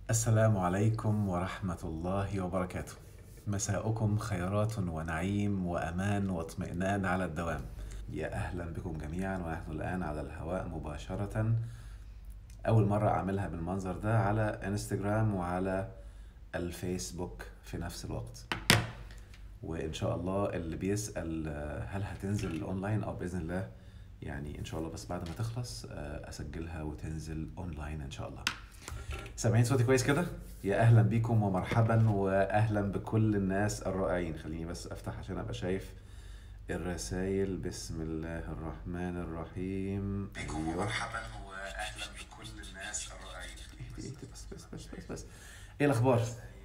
السلام عليكم ورحمة الله وبركاته. مساؤكم خيرات ونعيم وأمان واطمئنان على الدوام. يا أهلا بكم جميعا ونحن الآن على الهواء مباشرة. أول مرة أعملها بالمنظر ده على انستجرام وعلى الفيسبوك في نفس الوقت. وإن شاء الله اللي بيسأل آه، هل هتنزل أونلاين أو بإذن الله يعني إن شاء الله بس بعد ما تخلص آه، أسجلها وتنزل أونلاين إن شاء الله. سامعين صوتي كويس كده؟ يا اهلا بيكم ومرحبا واهلا بكل الناس الرائعين خليني بس افتح عشان ابقى شايف الرسائل بسم الله الرحمن الرحيم بكم ومرحبا واهلا بكل الناس الرائعين بس بس بس بس بس ايه الاخبار؟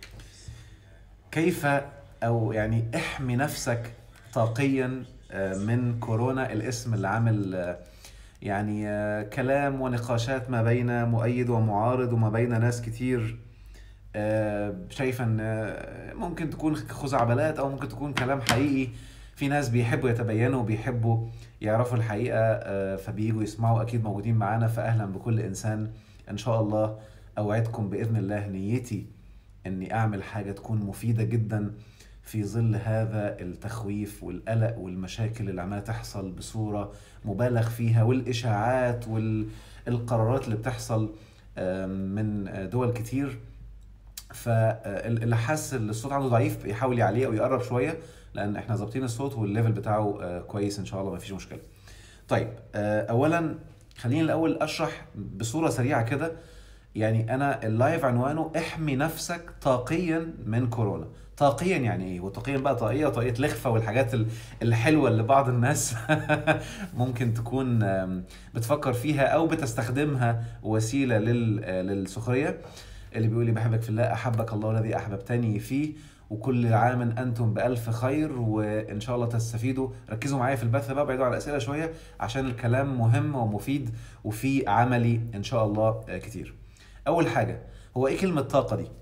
كيف او يعني احمي نفسك طاقيا آه، من كورونا الاسم اللي عامل آه، يعني آه، كلام ونقاشات ما بين مؤيد ومعارض وما بين ناس كتير آه، شايفه ان آه، ممكن تكون خزعبلات او ممكن تكون كلام حقيقي في ناس بيحبوا يتبينوا وبيحبوا يعرفوا الحقيقه آه، فبييجوا يسمعوا اكيد موجودين معانا فاهلا بكل انسان ان شاء الله اوعدكم باذن الله نيتي اني اعمل حاجه تكون مفيده جدا في ظل هذا التخويف والقلق والمشاكل اللي عماله تحصل بصوره مبالغ فيها والاشاعات والقرارات اللي بتحصل آم، من دول كتير فاللي حاسس ان الصوت عنده ضعيف يحاول يعليه او يقرب شويه لان احنا ظابطين الصوت والليفل بتاعه آه، كويس ان شاء الله مفيش مشكله. طيب آه، اولا خليني الاول اشرح بصوره سريعه كده يعني انا اللايف عنوانه احمي نفسك طاقيا من كورونا طاقيا يعني ايه وطاقيا بقى طاقيه طاقيه لخفه والحاجات ال- الحلوه اللي بعض الناس ممكن تكون آم، بتفكر فيها او بتستخدمها وسيله لل- آه، للسخريه اللي بيقول لي بحبك في الله احبك الله الذي احببتني فيه وكل عام انتم بالف خير وان شاء الله تستفيدوا ركزوا معايا في البث بقى بعيدوا عن الاسئله شويه عشان الكلام مهم ومفيد وفي عملي ان شاء الله آه، كتير اول حاجه هو ايه كلمه طاقه دي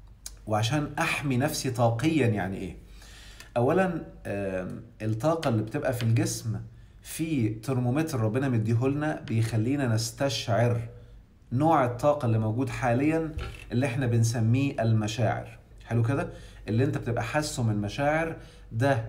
وعشان احمي نفسي طاقيا يعني ايه اولا آم، الطاقه اللي بتبقى في الجسم في ترمومتر ربنا مديهولنا بيخلينا نستشعر نوع الطاقه اللي موجود حاليا اللي احنا بنسميه المشاعر حلو كده اللي انت بتبقى حاسه من مشاعر ده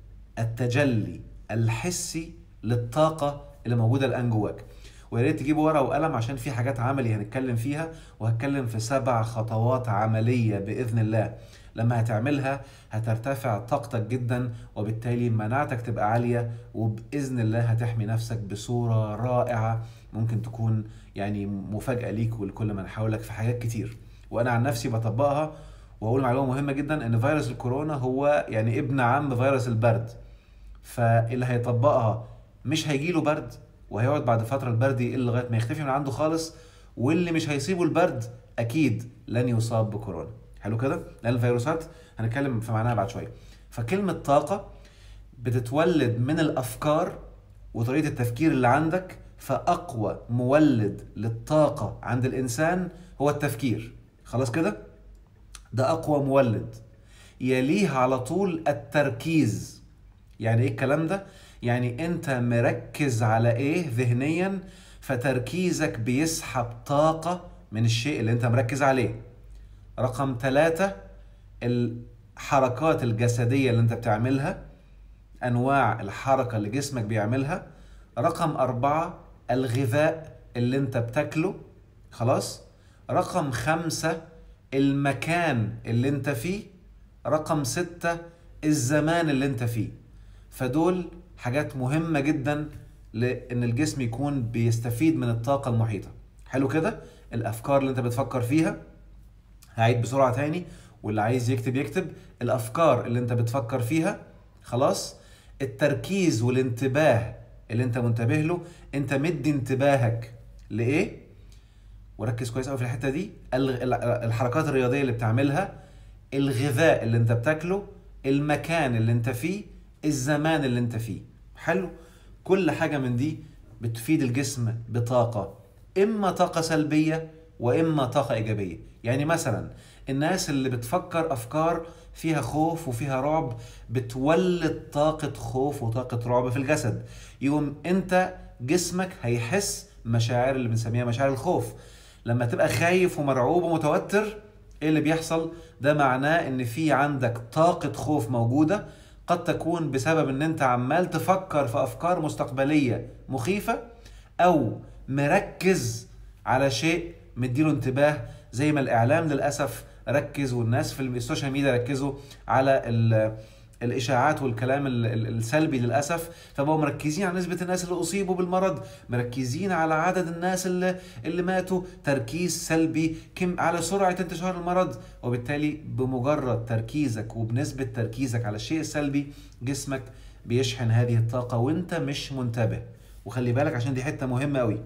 التجلي الحسي للطاقه اللي موجوده الان جواك ويا ريت تجيبوا ورقه وقلم عشان في حاجات عملي هنتكلم فيها وهتكلم في سبع خطوات عمليه باذن الله لما هتعملها هترتفع طاقتك جدا وبالتالي مناعتك تبقى عاليه وباذن الله هتحمي نفسك بصوره رائعه ممكن تكون يعني مفاجاه ليك ولكل من حولك في حاجات كتير وانا عن نفسي بطبقها واقول معلومه مهمه جدا ان فيروس الكورونا هو يعني ابن عم فيروس البرد فاللي هيطبقها مش هيجيله برد وهيقعد بعد فتره البرد يقل لغايه ما يختفي من عنده خالص واللي مش هيصيبه البرد اكيد لن يصاب بكورونا حلو كده لان الفيروسات هنتكلم في معناها بعد شويه فكلمه طاقه بتتولد من الافكار وطريقه التفكير اللي عندك فاقوى مولد للطاقه عند الانسان هو التفكير خلاص كده ده اقوى مولد يليه على طول التركيز يعني ايه الكلام ده يعني انت مركز على ايه ذهنيا فتركيزك بيسحب طاقة من الشيء اللي انت مركز عليه رقم ثلاثة الحركات الجسدية اللي انت بتعملها انواع الحركة اللي جسمك بيعملها رقم أربعة الغذاء اللي انت بتاكله خلاص رقم خمسة المكان اللي انت فيه رقم ستة الزمان اللي انت فيه فدول حاجات مهمة جدا لان الجسم يكون بيستفيد من الطاقة المحيطة حلو كده الافكار اللي انت بتفكر فيها هعيد بسرعة تاني واللي عايز يكتب يكتب الافكار اللي انت بتفكر فيها خلاص التركيز والانتباه اللي انت منتبه له انت مدي انتباهك لايه وركز كويس قوي في الحته دي ال- ال- الحركات الرياضيه اللي بتعملها الغذاء اللي انت بتاكله المكان اللي انت فيه الزمان اللي انت فيه حلو كل حاجه من دي بتفيد الجسم بطاقه اما طاقه سلبيه واما طاقه ايجابيه يعني مثلا الناس اللي بتفكر افكار فيها خوف وفيها رعب بتولد طاقه خوف وطاقه رعب في الجسد يقوم انت جسمك هيحس مشاعر اللي بنسميها مشاعر الخوف لما تبقى خايف ومرعوب ومتوتر ايه اللي بيحصل ده معناه ان في عندك طاقة خوف موجودة قد تكون بسبب ان انت عمال تفكر في افكار مستقبلية مخيفة او مركز على شيء مديله انتباه زي ما الاعلام للاسف ركز والناس في السوشيال ميديا ركزوا على الاشاعات والكلام السلبي للاسف فبقوا مركزين على نسبه الناس اللي اصيبوا بالمرض مركزين على عدد الناس اللي اللي ماتوا تركيز سلبي كم على سرعه انتشار المرض وبالتالي بمجرد تركيزك وبنسبه تركيزك على الشيء السلبي جسمك بيشحن هذه الطاقه وانت مش منتبه وخلي بالك عشان دي حته مهمه قوي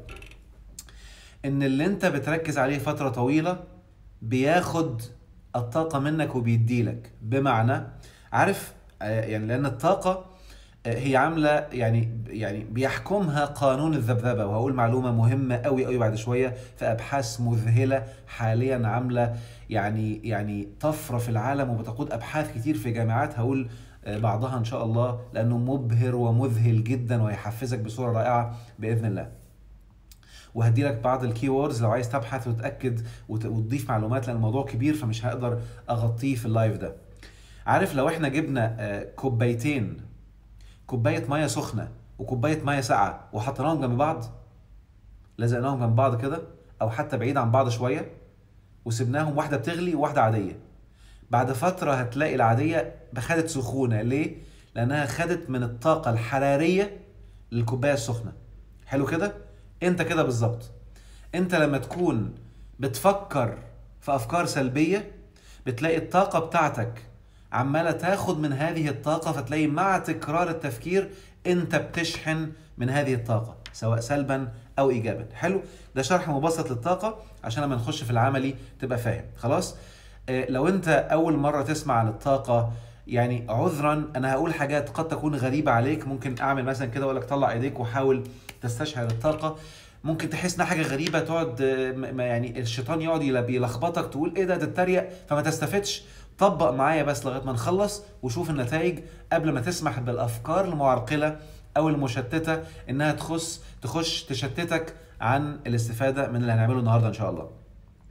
ان اللي انت بتركز عليه فتره طويله بياخد الطاقه منك وبيديلك بمعنى عارف آه، يعني لان الطاقه آه، هي عامله يعني يعني بيحكمها قانون الذبذبه وهقول معلومه مهمه قوي قوي بعد شويه في ابحاث مذهله حاليا عامله يعني يعني طفره في العالم وبتقود ابحاث كتير في جامعات هقول آه، بعضها ان شاء الله لانه مبهر ومذهل جدا ويحفزك بصوره رائعه باذن الله. وهدي لك بعض الكي ووردز لو عايز تبحث وتاكد وتضيف معلومات لان الموضوع كبير فمش هقدر اغطيه في اللايف ده. عارف لو احنا جبنا آه، كوبايتين كوبايه ميه سخنه وكوبايه ميه ساقعه وحطيناهم جنب بعض لزقناهم جنب بعض كده او حتى بعيد عن بعض شويه وسبناهم واحده بتغلي وواحده عاديه بعد فتره هتلاقي العاديه خدت سخونه ليه لانها خدت من الطاقه الحراريه للكوبايه السخنه حلو كده انت كده بالظبط انت لما تكون بتفكر في افكار سلبيه بتلاقي الطاقه بتاعتك عماله تاخد من هذه الطاقه فتلاقي مع تكرار التفكير انت بتشحن من هذه الطاقه سواء سلبا او ايجابا حلو ده شرح مبسط للطاقه عشان لما نخش في العملي تبقى فاهم خلاص آه لو انت اول مره تسمع عن الطاقه يعني عذرا انا هقول حاجات قد تكون غريبه عليك ممكن اعمل مثلا كده اقول لك طلع ايديك وحاول تستشعر الطاقه ممكن تحس انها حاجه غريبه تقعد آه، يعني الشيطان يقعد يلخبطك تقول ايه ده تتريق فما تستفدش طبق معايا بس لغايه ما نخلص وشوف النتائج قبل ما تسمح بالافكار المعرقله او المشتته انها تخص تخش تشتتك عن الاستفاده من اللي هنعمله النهارده ان شاء الله.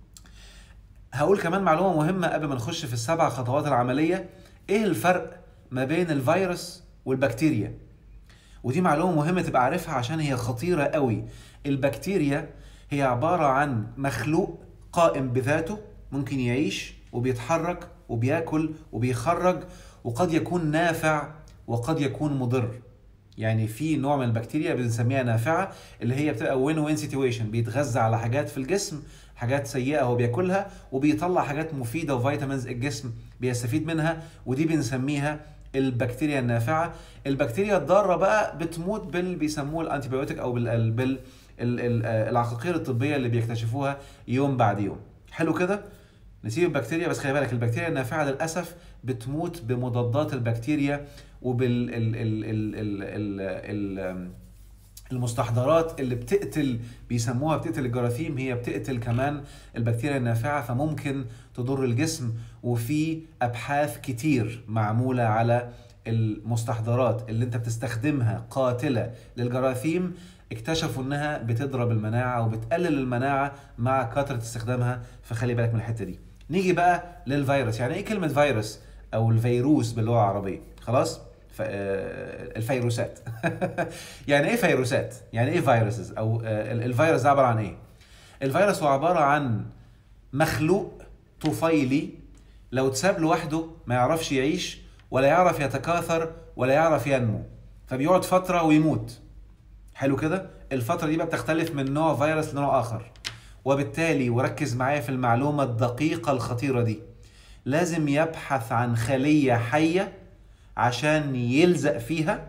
هقول كمان معلومه مهمه قبل ما نخش في السبع خطوات العمليه ايه الفرق ما بين الفيروس والبكتيريا ودي معلومه مهمه تبقى عارفها عشان هي خطيره قوي البكتيريا هي عباره عن مخلوق قائم بذاته ممكن يعيش وبيتحرك وبياكل وبيخرج وقد يكون نافع وقد يكون مضر يعني في نوع من البكتيريا بنسميها نافعه اللي هي بتبقى وين وين سيتويشن بيتغذى على حاجات في الجسم حاجات سيئه هو بياكلها وبيطلع حاجات مفيده وفيتامينز الجسم بيستفيد منها ودي بنسميها البكتيريا النافعه البكتيريا الضاره بقى بتموت بال بيسموه الانتيبيوتيك او بال بال العقاقير الطبيه اللي بيكتشفوها يوم بعد يوم حلو كده نسيب البكتيريا بس خلي بالك البكتيريا النافعه للاسف بتموت بمضادات البكتيريا وبال ال ال ال ال ال ال المستحضرات اللي بتقتل بيسموها بتقتل الجراثيم هي بتقتل كمان البكتيريا النافعه فممكن تضر الجسم وفي ابحاث كتير معموله على المستحضرات اللي انت بتستخدمها قاتله للجراثيم اكتشفوا انها بتضرب المناعه وبتقلل المناعه مع كثره استخدامها فخلي بالك من الحته دي نيجي بقى للفيروس يعني ايه كلمه فيروس او الفيروس باللغه العربيه خلاص آه، الفيروسات يعني ايه فيروسات يعني ايه فيروسز او آه، الفيروس ده عباره عن ايه الفيروس هو عباره عن مخلوق طفيلي لو اتساب لوحده ما يعرفش يعيش ولا يعرف يتكاثر ولا يعرف ينمو فبيقعد فتره ويموت حلو كده الفتره دي بقى بتختلف من نوع فيروس لنوع اخر وبالتالي وركز معايا في المعلومه الدقيقه الخطيره دي لازم يبحث عن خليه حيه عشان يلزق فيها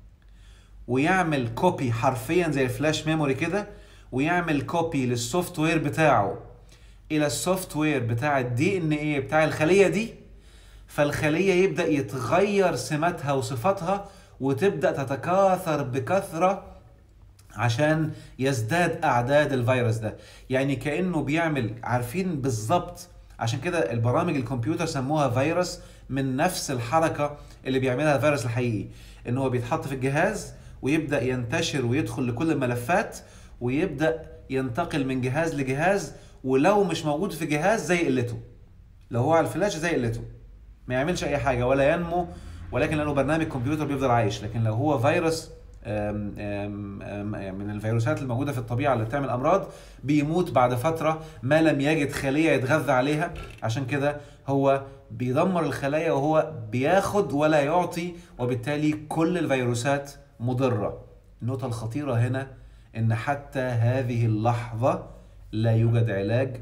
ويعمل كوبي حرفيا زي الفلاش ميموري كده ويعمل كوبي للسوفت وير بتاعه الى السوفت وير بتاع الدي ان ايه بتاع الخليه دي فالخليه يبدا يتغير سماتها وصفاتها وتبدا تتكاثر بكثره عشان يزداد اعداد الفيروس ده يعني كانه بيعمل عارفين بالظبط عشان كده البرامج الكمبيوتر سموها فيروس من نفس الحركه اللي بيعملها الفيروس الحقيقي ان هو بيتحط في الجهاز ويبدا ينتشر ويدخل لكل الملفات ويبدا ينتقل من جهاز لجهاز ولو مش موجود في جهاز زي قلته لو هو على الفلاش زي قلته ما يعملش اي حاجه ولا ينمو ولكن لانه برنامج كمبيوتر بيفضل عايش لكن لو هو فيروس آم، آم، آم، من الفيروسات الموجوده في الطبيعه اللي بتعمل امراض بيموت بعد فتره ما لم يجد خليه يتغذى عليها عشان كده هو بيدمر الخلايا وهو بياخد ولا يعطي وبالتالي كل الفيروسات مضره النقطه الخطيره هنا ان حتى هذه اللحظه لا يوجد علاج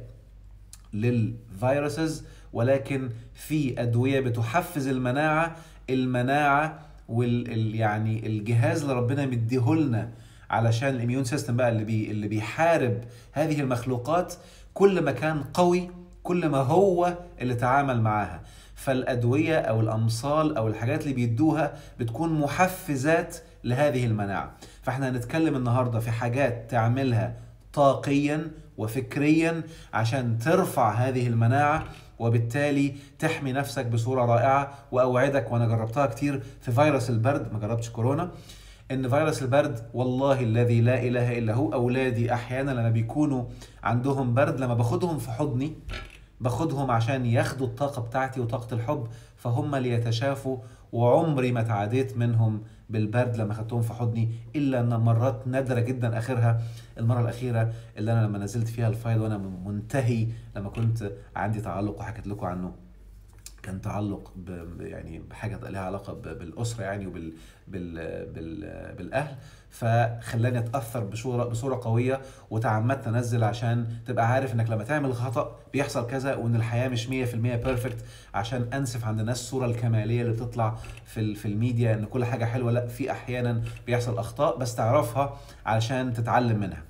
للفيروسز ولكن في ادويه بتحفز المناعه المناعه وال ال- يعني الجهاز اللي ربنا مديهولنا علشان الاميون سيستم بقى اللي بي اللي بيحارب هذه المخلوقات كل ما كان قوي كل ما هو اللي تعامل معاها فالادويه او الامصال او الحاجات اللي بيدوها بتكون محفزات لهذه المناعه فاحنا هنتكلم النهارده في حاجات تعملها طاقيا وفكريا عشان ترفع هذه المناعه وبالتالي تحمي نفسك بصوره رائعه واوعدك وانا جربتها كتير في فيروس البرد ما جربتش كورونا ان فيروس البرد والله الذي لا اله الا هو اولادي احيانا لما بيكونوا عندهم برد لما باخدهم في حضني باخدهم عشان ياخدوا الطاقه بتاعتي وطاقه الحب فهم ليتشافوا وعمري ما تعاديت منهم بالبرد لما خدتهم في حضني الا ان مرات نادره جدا اخرها المره الاخيره اللي انا لما نزلت فيها الفايل وانا منتهي لما كنت عندي تعلق وحكيت لكم عنه كان تعلق ب يعني بحاجه لها علاقه ب- بالاسره يعني وبال بال بال بالاهل فخلاني اتاثر بصوره بصوره قويه وتعمدت انزل عشان تبقى عارف انك لما تعمل خطا بيحصل كذا وان الحياه مش 100% بيرفكت عشان انسف عند الناس الصوره الكماليه اللي بتطلع في ال- في الميديا ان كل حاجه حلوه لا في احيانا بيحصل اخطاء بس تعرفها علشان تتعلم منها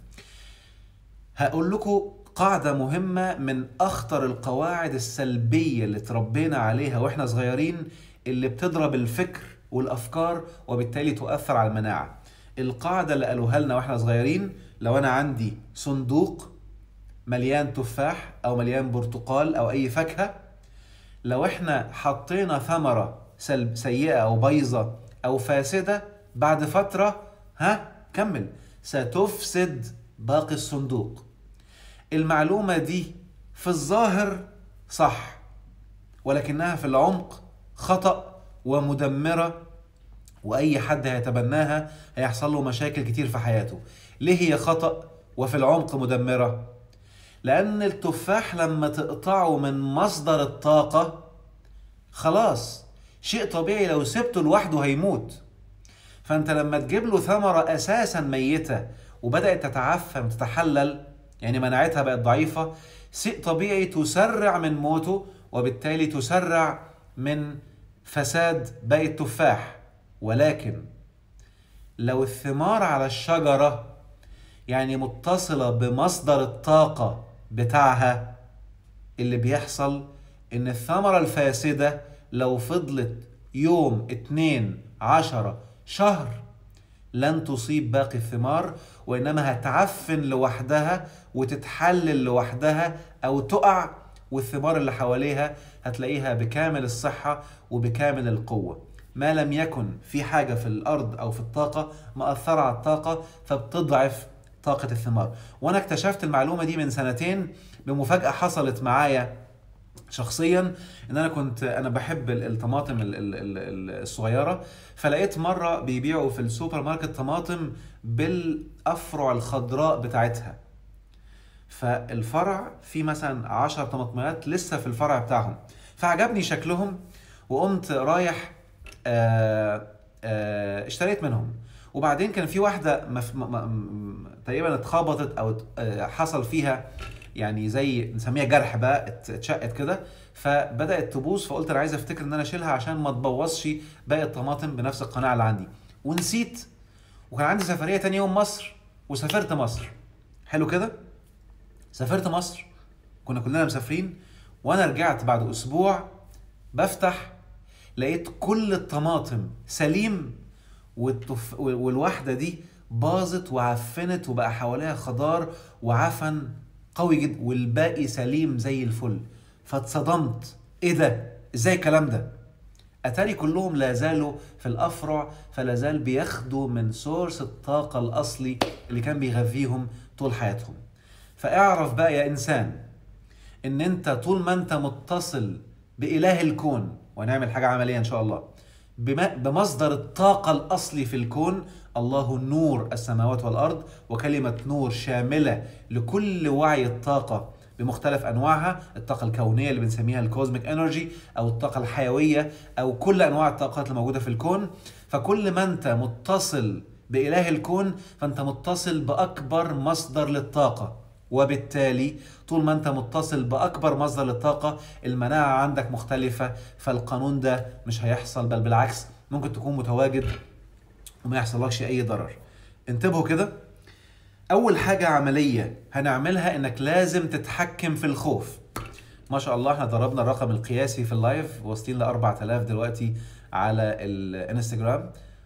هقول لكم قاعدة مهمة من أخطر القواعد السلبية اللي تربينا عليها وإحنا صغيرين اللي بتضرب الفكر والأفكار وبالتالي تؤثر على المناعة. القاعدة اللي قالوها لنا وإحنا صغيرين لو أنا عندي صندوق مليان تفاح أو مليان برتقال أو أي فاكهة لو إحنا حطينا ثمرة سلب سيئة أو بايظة أو فاسدة بعد فترة ها كمل ستفسد باقي الصندوق المعلومة دي في الظاهر صح ولكنها في العمق خطأ ومدمرة وأي حد هيتبناها هيحصل له مشاكل كتير في حياته ليه هي خطأ وفي العمق مدمرة؟ لأن التفاح لما تقطعه من مصدر الطاقة خلاص شيء طبيعي لو سبته لوحده هيموت فانت لما تجيب له ثمره اساسا ميته وبدات تتعفن وتتحلل يعني مناعتها بقت ضعيفه شيء طبيعي تسرع من موته وبالتالي تسرع من فساد باقي التفاح ولكن لو الثمار على الشجره يعني متصله بمصدر الطاقه بتاعها اللي بيحصل ان الثمرة الفاسدة لو فضلت يوم اتنين عشرة شهر لن تصيب باقي الثمار وانما هتعفن لوحدها وتتحلل لوحدها او تقع والثمار اللي حواليها هتلاقيها بكامل الصحة وبكامل القوة ما لم يكن في حاجة في الأرض أو في الطاقة مأثرة على الطاقة فبتضعف طاقة الثمار وأنا اكتشفت المعلومة دي من سنتين بمفاجأة حصلت معايا شخصيا ان انا كنت انا بحب ال- الطماطم ال- ال- ال- الصغيره فلقيت مره بيبيعوا في السوبر ماركت طماطم بالافرع الخضراء بتاعتها فالفرع فيه مثلا 10 طماطمات لسه في الفرع بتاعهم فعجبني شكلهم وقمت رايح آه آه اشتريت منهم وبعدين كان في واحده مف... م... م... م... تقريبا اتخبطت او ات- آه، حصل فيها يعني زي نسميها جرح بقى ات- اتشقت كده فبدات تبوظ فقلت انا عايز افتكر ان انا اشيلها عشان ما تبوظش باقي الطماطم بنفس القناعه اللي عندي ونسيت وكان عندي سفريه تاني يوم مصر وسافرت مصر حلو كده سافرت مصر كنا كلنا مسافرين وانا رجعت بعد اسبوع بفتح لقيت كل الطماطم سليم والتف... والواحده دي باظت وعفنت وبقى حواليها خضار وعفن قوي جدا والباقي سليم زي الفل فاتصدمت ايه ده ازاي الكلام ده اتاري كلهم لا زالوا في الافرع فلا زال بياخدوا من سورس الطاقه الاصلي اللي كان بيغذيهم طول حياتهم فاعرف بقى يا انسان ان انت طول ما انت متصل باله الكون ونعمل حاجه عمليه ان شاء الله بما- بمصدر الطاقه الاصلي في الكون الله نور السماوات والارض وكلمه نور شامله لكل وعي الطاقه بمختلف انواعها الطاقه الكونيه اللي بنسميها الكوزميك انرجي او الطاقه الحيويه او كل انواع الطاقات الموجوده في الكون فكل ما انت متصل باله الكون فانت متصل باكبر مصدر للطاقه وبالتالي طول ما انت متصل باكبر مصدر للطاقه المناعه عندك مختلفه فالقانون ده مش هيحصل بل بالعكس ممكن تكون متواجد وما يحصلكش اي ضرر انتبهوا كده اول حاجه عمليه هنعملها انك لازم تتحكم في الخوف ما شاء الله احنا ضربنا الرقم القياسي في اللايف واصلين ل 4000 دلوقتي على الانستجرام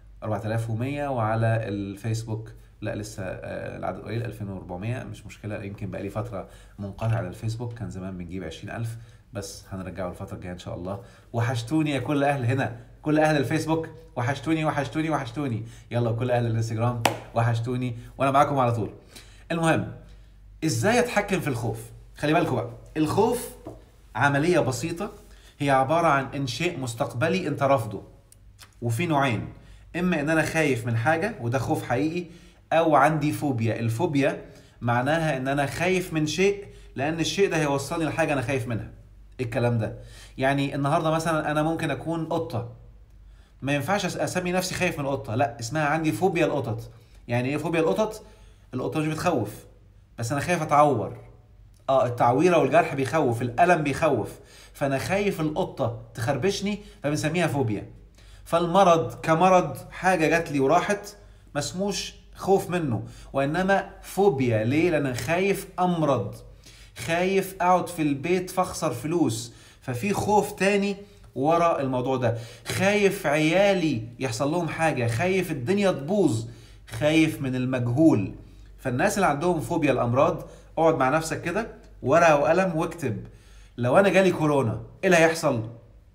4100 وعلى الفيسبوك لا لسه آه، العدد قليل 2400 مش مشكله يمكن بقى لي فتره منقطع على الفيسبوك كان زمان بنجيب 20000 بس هنرجعه الفتره الجايه ان شاء الله وحشتوني يا كل اهل هنا كل اهل الفيسبوك وحشتوني وحشتوني وحشتوني يلا كل اهل الانستجرام وحشتوني وانا معاكم على طول المهم ازاي اتحكم في الخوف خلي بالكم بقى الخوف عمليه بسيطه هي عباره عن انشاء مستقبلي انت رافضه وفي نوعين اما ان انا خايف من حاجه وده خوف حقيقي او عندي فوبيا الفوبيا معناها ان انا خايف من شيء لان الشيء ده هيوصلني لحاجه انا خايف منها إيه الكلام ده يعني النهارده مثلا انا ممكن اكون قطه ما ينفعش أس- اسمي نفسي خايف من القطه لا اسمها عندي فوبيا القطط يعني ايه فوبيا القطط القطه مش بتخوف بس انا خايف اتعور اه التعويره والجرح بيخوف الالم بيخوف فانا خايف القطه تخربشني فبنسميها فوبيا فالمرض كمرض حاجه جات لي وراحت ما اسموش خوف منه وانما فوبيا ليه لان أنا خايف امرض خايف اقعد في البيت فاخسر فلوس ففي خوف تاني ورا الموضوع ده خايف عيالي يحصل لهم حاجه خايف الدنيا تبوظ خايف من المجهول فالناس اللي عندهم فوبيا الامراض اقعد مع نفسك كده ورقه وقلم واكتب لو انا جالي كورونا ايه اللي هيحصل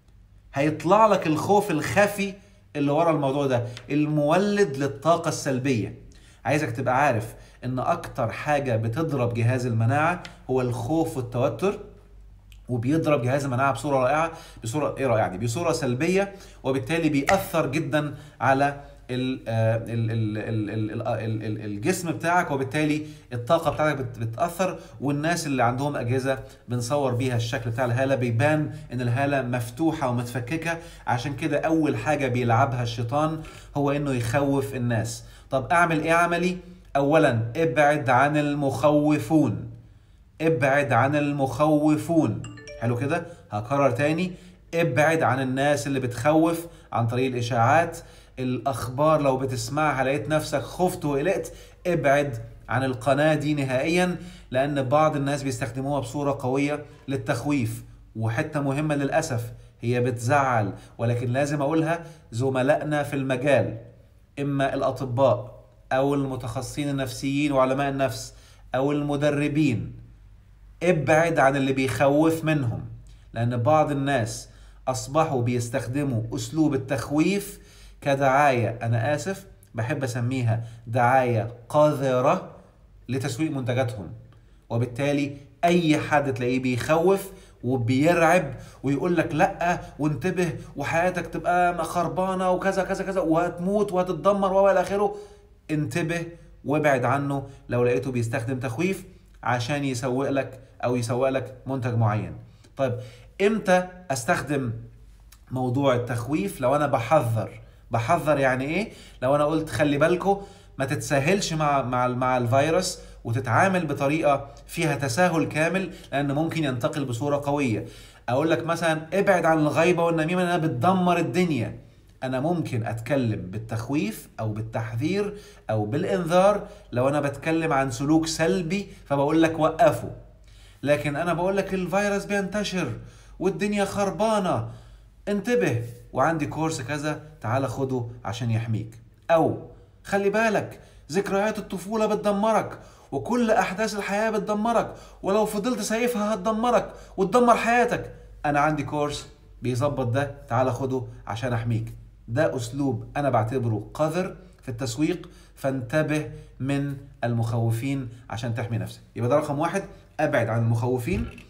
هيطلع لك الخوف الخفي اللي ورا الموضوع ده المولد للطاقة السلبية عايزك تبقى عارف ان اكتر حاجة بتضرب جهاز المناعة هو الخوف والتوتر وبيضرب جهاز المناعه بصوره رائعه بصوره ايه رائعه دي بصوره سلبيه وبالتالي بيأثر جدا على ال- آه، ال- ال- ال- ال- ال- ال- ال- الجسم بتاعك وبالتالي الطاقه بتاعتك بت- بتتاثر والناس اللي عندهم اجهزه بنصور بيها الشكل بتاع الهاله بيبان ان الهاله مفتوحه ومتفككه عشان كده اول حاجه بيلعبها الشيطان هو انه يخوف الناس طب اعمل ايه عملي اولا ابعد عن المخوفون ابعد عن المخوفون حلو كده هكرر تاني ابعد عن الناس اللي بتخوف عن طريق الاشاعات الاخبار لو بتسمعها لقيت نفسك خفت وقلقت ابعد عن القناة دي نهائيا لان بعض الناس بيستخدموها بصورة قوية للتخويف وحتة مهمة للأسف هي بتزعل ولكن لازم اقولها زملائنا في المجال اما الاطباء او المتخصصين النفسيين وعلماء النفس او المدربين ابعد عن اللي بيخوف منهم لان بعض الناس اصبحوا بيستخدموا اسلوب التخويف كدعايه انا اسف بحب اسميها دعايه قذره لتسويق منتجاتهم وبالتالي اي حد تلاقيه بيخوف وبيرعب ويقول لك لا وانتبه وحياتك تبقى خربانه وكذا كذا كذا وهتموت وهتتدمر والى اخره انتبه وابعد عنه لو لقيته بيستخدم تخويف عشان يسوق لك او يسوق لك منتج معين طيب امتى استخدم موضوع التخويف لو انا بحذر بحذر يعني ايه لو انا قلت خلي بالكم ما تتساهلش مع مع مع الفيروس وتتعامل بطريقه فيها تساهل كامل لان ممكن ينتقل بصوره قويه اقول لك مثلا ابعد عن الغيبه والنميمه لانها بتدمر الدنيا انا ممكن اتكلم بالتخويف او بالتحذير او بالانذار لو انا بتكلم عن سلوك سلبي فبقول لك وقفه لكن انا بقول لك الفيروس بينتشر والدنيا خربانه انتبه وعندي كورس كذا تعال خده عشان يحميك او خلي بالك ذكريات الطفوله بتدمرك وكل احداث الحياه بتدمرك ولو فضلت سايفها هتدمرك وتدمر حياتك انا عندي كورس بيظبط ده تعال خده عشان احميك ده اسلوب انا بعتبره قذر في التسويق فانتبه من المخوفين عشان تحمي نفسك يبقى ده رقم واحد ابعد عن المخوفين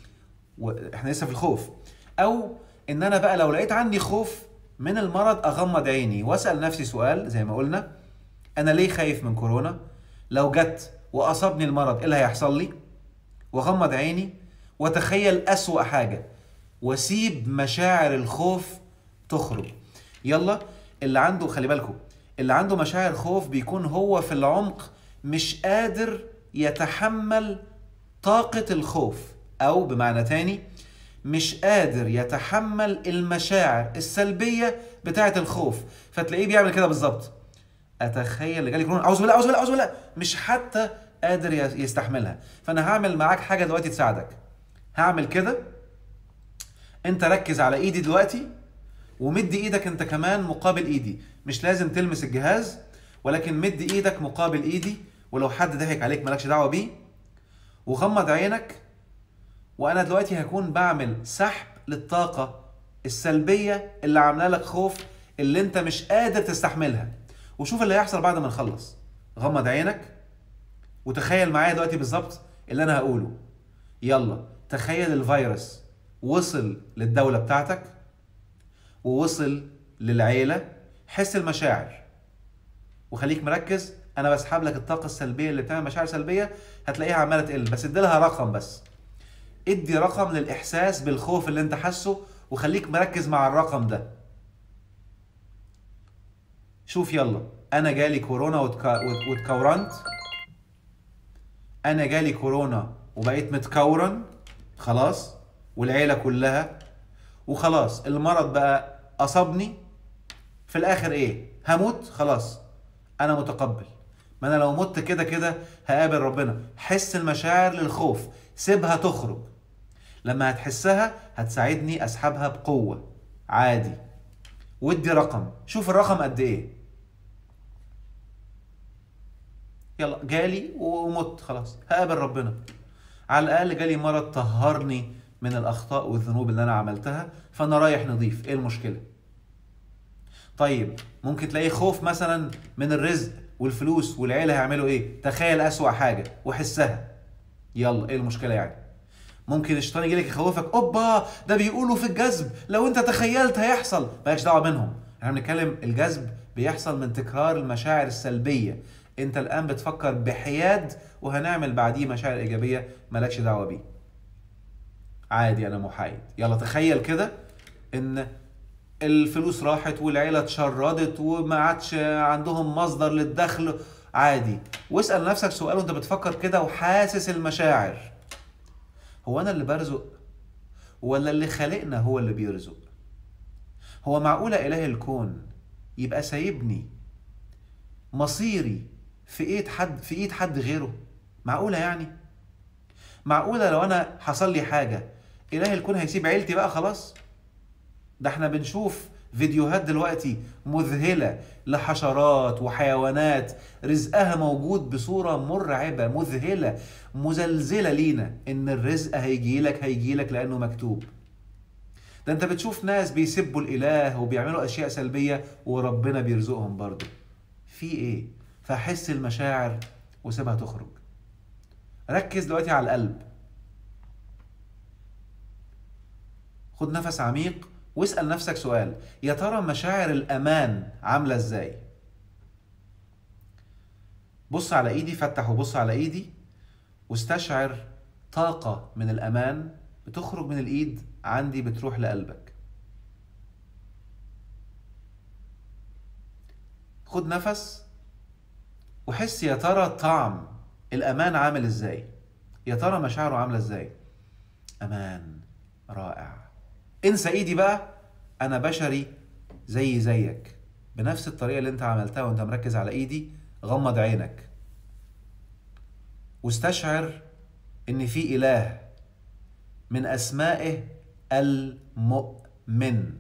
واحنا لسه في الخوف او ان انا بقى لو لقيت عندي خوف من المرض اغمض عيني واسال نفسي سؤال زي ما قلنا انا ليه خايف من كورونا لو جت واصابني المرض ايه اللي هيحصل لي واغمض عيني واتخيل اسوا حاجه واسيب مشاعر الخوف تخرج يلا اللي عنده خلي بالكم اللي عنده مشاعر خوف بيكون هو في العمق مش قادر يتحمل طاقة الخوف أو بمعنى تاني مش قادر يتحمل المشاعر السلبية بتاعة الخوف فتلاقيه بيعمل كده بالظبط أتخيل اللي جالي كورونا أعوذ بالله أعوذ بالله أعوذ بالله مش حتى قادر يستحملها فأنا هعمل معاك حاجة دلوقتي تساعدك هعمل كده أنت ركز على إيدي دلوقتي ومد ايدك انت كمان مقابل ايدي مش لازم تلمس الجهاز ولكن مد ايدك مقابل ايدي ولو حد ضحك عليك مالكش دعوه بيه وغمض عينك وانا دلوقتي هكون بعمل سحب للطاقه السلبيه اللي عامله لك خوف اللي انت مش قادر تستحملها وشوف اللي هيحصل بعد ما نخلص غمض عينك وتخيل معايا دلوقتي بالظبط اللي انا هقوله يلا تخيل الفيروس وصل للدوله بتاعتك ووصل للعيله حس المشاعر وخليك مركز انا بسحب لك الطاقه السلبيه اللي بتعمل مشاعر سلبيه هتلاقيها عماله تقل بس ادي لها رقم بس ادي رقم للاحساس بالخوف اللي انت حاسه وخليك مركز مع الرقم ده شوف يلا انا جالي كورونا واتكورنت انا جالي كورونا وبقيت متكورن خلاص والعيله كلها وخلاص المرض بقى اصابني في الاخر ايه هموت خلاص انا متقبل ما انا لو مت كده كده هقابل ربنا حس المشاعر للخوف سيبها تخرج لما هتحسها هتساعدني اسحبها بقوه عادي ودي رقم شوف الرقم قد ايه يلا جالي ومت خلاص هقابل ربنا على الاقل جالي مرض طهرني من الاخطاء والذنوب اللي انا عملتها فانا رايح نضيف ايه المشكله طيب ممكن تلاقي خوف مثلا من الرزق والفلوس والعيله هيعملوا ايه تخيل اسوا حاجه وحسها يلا ايه المشكله يعني ممكن الشيطان يجي لك يخوفك اوبا ده بيقولوا في الجذب لو انت تخيلت هيحصل مالكش دعوه منهم احنا بنتكلم الجذب بيحصل من تكرار المشاعر السلبيه انت الان بتفكر بحياد وهنعمل بعديه مشاعر ايجابيه مالكش دعوه بيه عادي انا محايد يلا تخيل كده ان الفلوس راحت والعيله اتشردت وما عادش عندهم مصدر للدخل عادي واسال نفسك سؤال وانت بتفكر كده وحاسس المشاعر هو انا اللي برزق ولا اللي خلقنا هو اللي بيرزق هو معقوله اله الكون يبقى سايبني مصيري في ايد حد في ايد حد غيره معقوله يعني معقوله لو انا حصل لي حاجه اله الكون هيسيب عيلتي بقى خلاص ده احنا بنشوف فيديوهات دلوقتي مذهله لحشرات وحيوانات رزقها موجود بصوره مرعبه مذهله مزلزله لينا ان الرزق هيجي لك هيجي لك لانه مكتوب ده انت بتشوف ناس بيسبوا الاله وبيعملوا اشياء سلبيه وربنا بيرزقهم برضه في ايه فحس المشاعر وسيبها تخرج ركز دلوقتي على القلب خد نفس عميق واسأل نفسك سؤال يا ترى مشاعر الأمان عاملة ازاي؟ بص على ايدي فتح وبص على ايدي واستشعر طاقة من الأمان بتخرج من الإيد عندي بتروح لقلبك خد نفس وحس يا ترى طعم الأمان عامل ازاي يا ترى مشاعره عاملة ازاي أمان رائع انسى ايدي بقى انا بشري زي زيك بنفس الطريقه اللي انت عملتها وانت مركز على ايدي غمض عينك واستشعر ان في اله من اسمائه المؤمن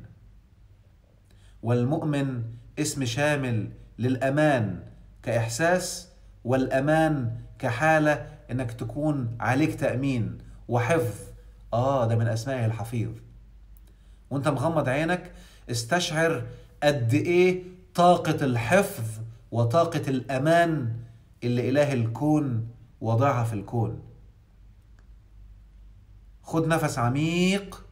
والمؤمن اسم شامل للامان كاحساس والامان كحاله انك تكون عليك تامين وحفظ اه ده من اسمائه الحفيظ وانت مغمض عينك استشعر قد ايه طاقة الحفظ وطاقة الأمان اللي إله الكون وضعها في الكون خد نفس عميق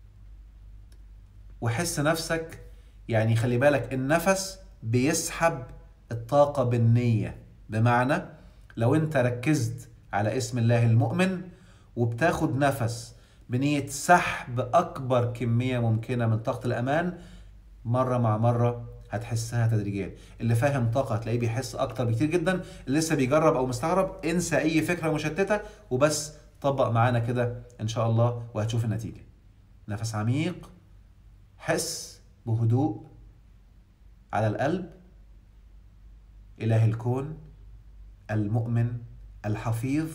وحس نفسك يعني خلي بالك النفس بيسحب الطاقة بالنية بمعنى لو انت ركزت على اسم الله المؤمن وبتاخد نفس بنية سحب أكبر كمية ممكنة من طاقة الأمان مرة مع مرة هتحسها تدريجيا اللي فاهم طاقة هتلاقيه بيحس أكتر بكتير جدا اللي لسه بيجرب أو مستغرب انسى أي فكرة مشتتة وبس طبق معانا كده إن شاء الله وهتشوف النتيجة نفس عميق حس بهدوء على القلب إله الكون المؤمن الحفيظ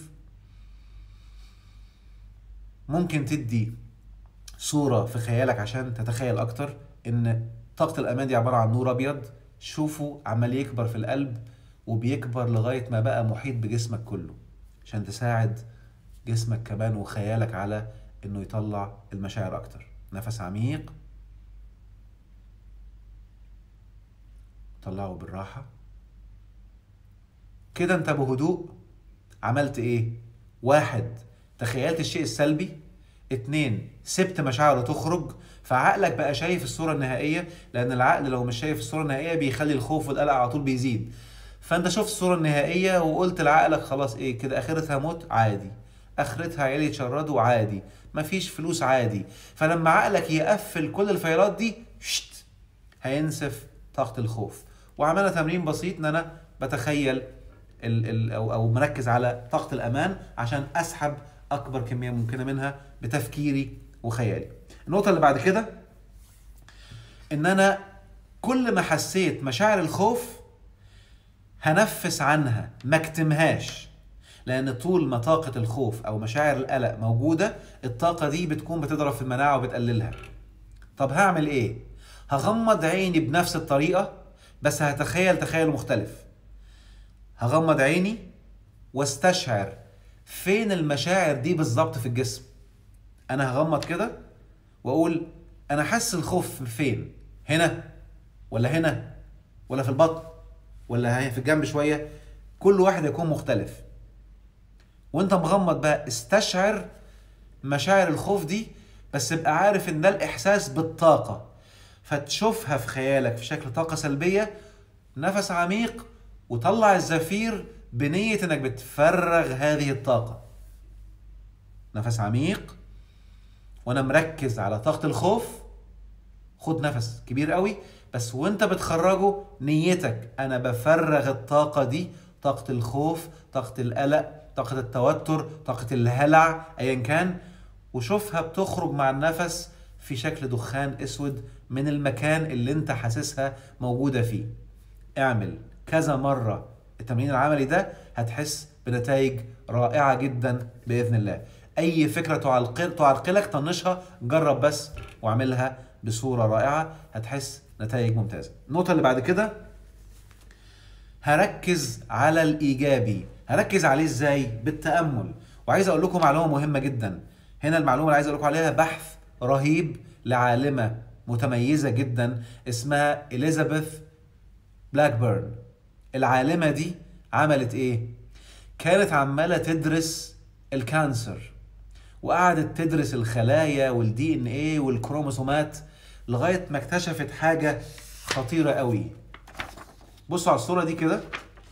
ممكن تدي صورة في خيالك عشان تتخيل أكتر إن طاقة الأمان دي عبارة عن نور أبيض شوفه عمال يكبر في القلب وبيكبر لغاية ما بقى محيط بجسمك كله عشان تساعد جسمك كمان وخيالك على إنه يطلع المشاعر أكتر نفس عميق طلعه بالراحة كده انت بهدوء عملت ايه واحد تخيلت الشيء السلبي اتنين سبت مشاعره تخرج فعقلك بقى شايف الصورة النهائية لأن العقل لو مش شايف الصورة النهائية بيخلي الخوف والقلق على طول بيزيد فأنت شفت الصورة النهائية وقلت لعقلك خلاص إيه كده آخرتها موت عادي آخرتها عيالي يتشردوا عادي مفيش فلوس عادي فلما عقلك يقفل كل الفيلات دي شت هينسف طاقة الخوف وعملنا تمرين بسيط ان انا بتخيل ال ال او او مركز على طاقه الامان عشان اسحب اكبر كميه ممكنه منها بتفكيري وخيالي. النقطه اللي بعد كده ان انا كل ما حسيت مشاعر الخوف هنفس عنها ما اكتمهاش لان طول ما طاقه الخوف او مشاعر القلق موجوده الطاقه دي بتكون بتضرب في المناعه وبتقللها. طب هعمل ايه؟ هغمض عيني بنفس الطريقه بس هتخيل تخيل مختلف هغمض عيني واستشعر فين المشاعر دي بالظبط في الجسم انا هغمض كده واقول انا حاسس الخوف فين هنا ولا هنا ولا في البطن ولا في الجنب شويه كل واحد يكون مختلف وانت مغمض بقى استشعر مشاعر الخوف دي بس ابقى عارف ان ده الاحساس بالطاقه فتشوفها في خيالك في شكل طاقة سلبية نفس عميق وطلع الزفير بنية انك بتفرغ هذه الطاقة نفس عميق وانا مركز على طاقة الخوف خد نفس كبير قوي بس وانت بتخرجه نيتك انا بفرغ الطاقة دي طاقة الخوف طاقة القلق طاقة التوتر طاقة الهلع ايا كان وشوفها بتخرج مع النفس في شكل دخان اسود من المكان اللي انت حاسسها موجودة فيه اعمل كذا مرة التمرين العملي ده هتحس بنتائج رائعة جدا بإذن الله أي فكرة تعلقل تعرقلك طنشها جرب بس واعملها بصورة رائعة هتحس نتائج ممتازة النقطة اللي بعد كده هركز على الإيجابي هركز عليه إزاي بالتأمل وعايز أقول لكم معلومة مهمة جدا هنا المعلومة اللي عايز أقول لكم عليها بحث رهيب لعالمة متميزة جدا اسمها إليزابيث بلاكبيرن العالمة دي عملت إيه؟ كانت عمالة تدرس الكانسر وقعدت تدرس الخلايا والدي ان ايه والكروموسومات لغايه ما اكتشفت حاجه خطيره قوي بصوا على الصوره دي كده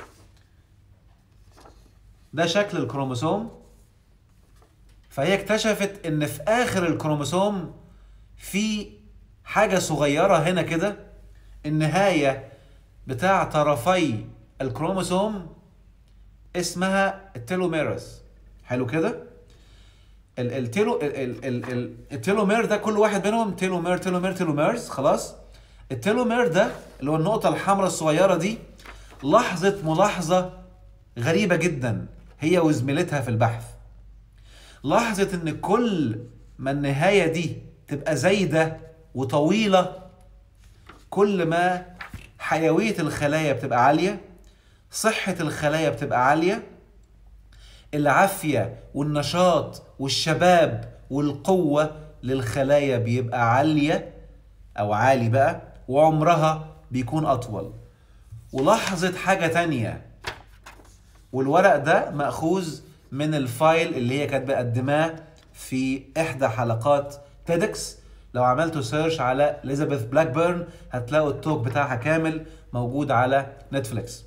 ده شكل الكروموسوم فهي اكتشفت ان في اخر الكروموسوم في حاجة صغيرة هنا كده النهاية بتاع طرفي الكروموسوم اسمها التيلوميرز حلو كده التيلو التيلومير ده كل واحد منهم تيلومير تيلومير تيلوميرز خلاص التيلومير ده اللي هو النقطة الحمراء الصغيرة دي لحظة ملاحظة غريبة جدا هي وزميلتها في البحث لحظة ان كل ما النهاية دي تبقى زايدة وطويلة كل ما حيوية الخلايا بتبقى عالية صحة الخلايا بتبقى عالية العافية والنشاط والشباب والقوة للخلايا بيبقى عالية أو عالي بقى وعمرها بيكون أطول ولاحظت حاجة تانية والورق ده مأخوذ من الفايل اللي هي كانت مقدماه في احدى حلقات تيدكس لو عملتوا سيرش على اليزابيث بلاكبيرن هتلاقوا التوك بتاعها كامل موجود على نتفليكس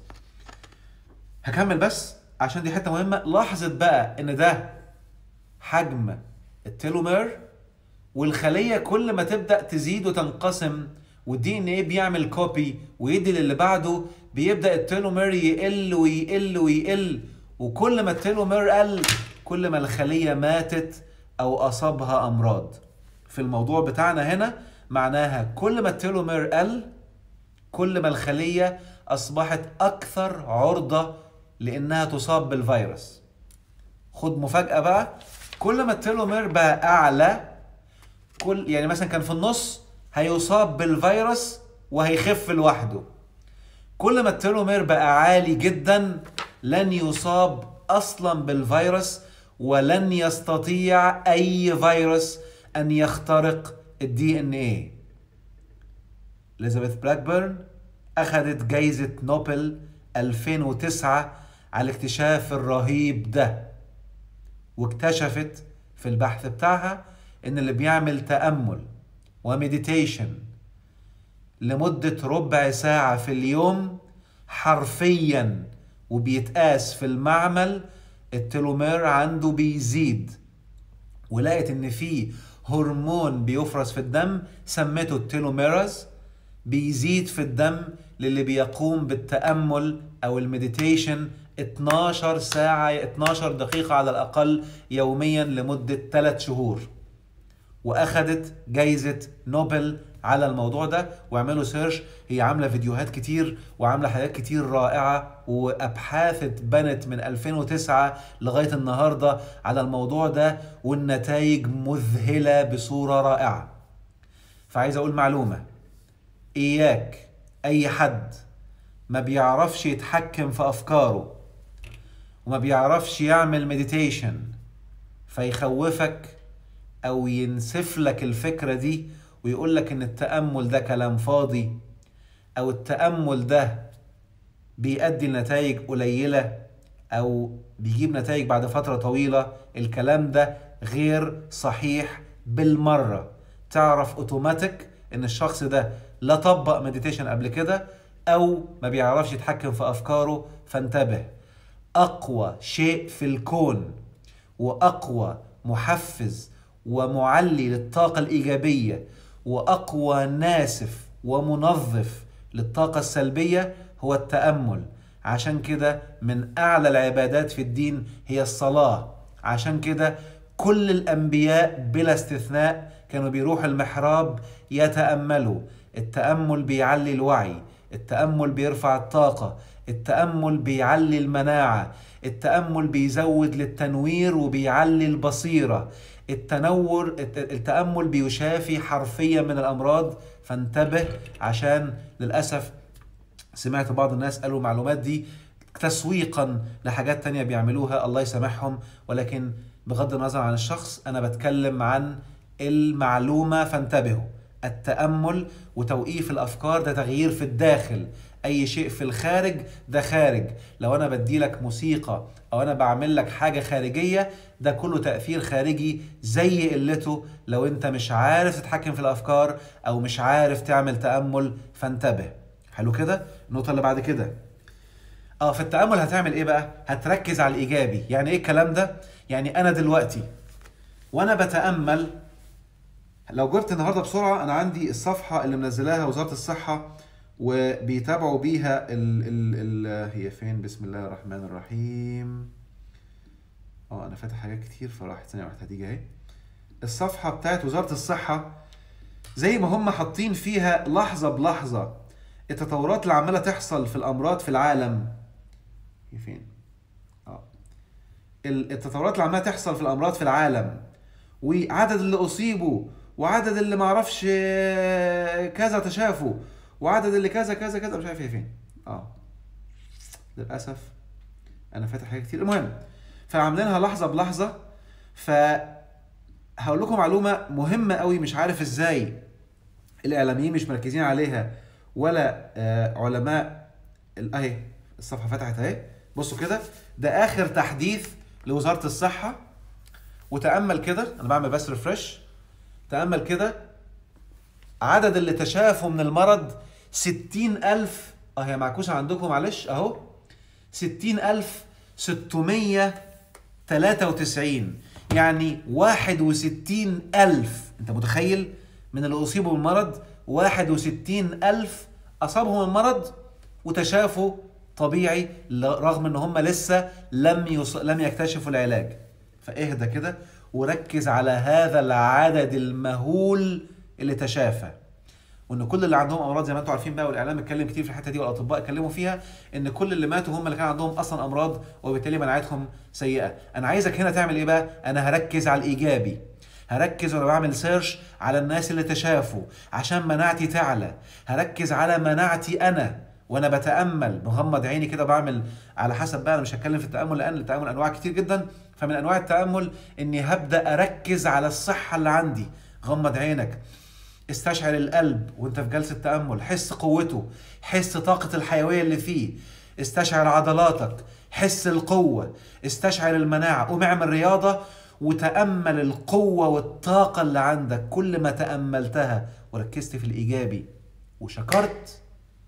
هكمل بس عشان دي حته مهمه لاحظت بقى ان ده حجم التيلومير والخليه كل ما تبدا تزيد وتنقسم والدي ان ايه بيعمل كوبي ويدي للي بعده بيبدا التيلومير يقل ويقل ويقل وكل ما التيلومير قل كل ما الخليه ماتت او اصابها امراض في الموضوع بتاعنا هنا معناها كل ما التيلومير قل كل ما الخليه اصبحت اكثر عرضه لانها تصاب بالفيروس خد مفاجاه بقى كل ما التيلومير بقى اعلى كل يعني مثلا كان في النص هيصاب بالفيروس وهيخف لوحده كل ما التيلومير بقى عالي جدا لن يصاب اصلا بالفيروس ولن يستطيع اي فيروس ان يخترق الدي ان ايه اليزابيث بلاكبيرن اخذت جائزة نوبل 2009 على الاكتشاف الرهيب ده واكتشفت في البحث بتاعها ان اللي بيعمل تأمل ومديتيشن لمدة ربع ساعة في اليوم حرفيا وبيتقاس في المعمل التلومير عنده بيزيد ولقيت ان في هرمون بيفرز في الدم سمته التيلوميراز بيزيد في الدم للي بيقوم بالتأمل أو المديتيشن 12 ساعة 12 دقيقة على الأقل يوميا لمدة 3 شهور وأخدت جايزة نوبل على الموضوع ده واعملوا سيرش هي عامله فيديوهات كتير وعامله حاجات كتير رائعه وابحاث اتبنت من 2009 لغايه النهارده على الموضوع ده والنتائج مذهله بصوره رائعه فعايز اقول معلومه اياك اي حد ما بيعرفش يتحكم في افكاره وما بيعرفش يعمل مديتيشن فيخوفك او ينسف لك الفكره دي ويقول لك ان التامل ده كلام فاضي او التامل ده بيؤدي لنتائج قليله او بيجيب نتائج بعد فتره طويله الكلام ده غير صحيح بالمره تعرف اوتوماتيك ان الشخص ده لا طبق مديتيشن قبل كده او ما بيعرفش يتحكم في افكاره فانتبه اقوى شيء في الكون واقوى محفز ومعلي للطاقه الايجابيه واقوى ناسف ومنظف للطاقه السلبيه هو التامل عشان كده من اعلى العبادات في الدين هي الصلاه عشان كده كل الانبياء بلا استثناء كانوا بيروحوا المحراب يتاملوا التامل بيعلي الوعي التامل بيرفع الطاقه التامل بيعلي المناعه التامل بيزود للتنوير وبيعلي البصيره التنور التامل بيشافي حرفيا من الامراض فانتبه عشان للاسف سمعت بعض الناس قالوا المعلومات دي تسويقا لحاجات تانية بيعملوها الله يسامحهم ولكن بغض النظر عن الشخص انا بتكلم عن المعلومه فانتبهوا التامل وتوقيف الافكار ده تغيير في الداخل اي شيء في الخارج ده خارج لو انا بدي لك موسيقى او انا بعمل لك حاجه خارجيه ده كله تاثير خارجي زي قلته لو انت مش عارف تتحكم في الافكار او مش عارف تعمل تامل فانتبه حلو كده النقطه اللي بعد كده اه في التامل هتعمل ايه بقى هتركز على الايجابي يعني ايه الكلام ده يعني انا دلوقتي وانا بتامل لو جبت النهارده بسرعه انا عندي الصفحه اللي منزلاها وزاره الصحه وبيتابعوا بيها ال ال ال هي فين بسم الله الرحمن الرحيم اه انا فاتح حاجات كتير فراحت ثانيه واحده هتيجي اهي الصفحه بتاعت وزاره الصحه زي ما هم حاطين فيها لحظه بلحظه التطورات اللي عماله تحصل في الامراض في العالم هي فين اه التطورات اللي عماله تحصل في الامراض في العالم وعدد اللي اصيبوا وعدد اللي معرفش كذا تشافوا وعدد اللي كذا كذا كذا مش عارف هي فين اه للاسف انا فاتح حاجات كتير المهم فعاملينها لحظه بلحظه ف هقول لكم معلومه مهمه قوي مش عارف ازاي الاعلاميين مش مركزين عليها ولا آه علماء اهي الصفحه فتحت اهي بصوا كده ده اخر تحديث لوزاره الصحه وتامل كده انا بعمل بس ريفرش تامل كده عدد اللي تشافوا من المرض ستين ألف اه هي معكوسة عندكم معلش اهو ستين ألف ستمية تلاتة وتسعين يعني واحد وستين ألف انت متخيل من اللي أصيبوا بالمرض واحد وستين ألف أصابهم المرض وتشافوا طبيعي رغم ان هم لسه لم يص... لم يكتشفوا العلاج فاهدى كده وركز على هذا العدد المهول اللي تشافى وان كل اللي عندهم امراض زي ما انتم عارفين بقى والاعلام اتكلم كتير في الحته دي والاطباء اتكلموا فيها ان كل اللي ماتوا هم اللي كان عندهم اصلا امراض وبالتالي مناعتهم سيئه انا عايزك هنا تعمل ايه بقى انا هركز على الايجابي هركز وانا بعمل سيرش على الناس اللي تشافوا عشان مناعتي تعلى هركز على مناعتي انا وانا بتامل بغمض عيني كده بعمل على حسب بقى انا مش هتكلم في التامل لان التامل انواع كتير جدا فمن انواع التامل اني هبدا اركز على الصحه اللي عندي غمض عينك استشعر القلب وانت في جلسه تامل حس قوته حس طاقه الحيويه اللي فيه استشعر عضلاتك حس القوه استشعر المناعه قوم اعمل رياضه وتامل القوه والطاقه اللي عندك كل ما تاملتها وركزت في الايجابي وشكرت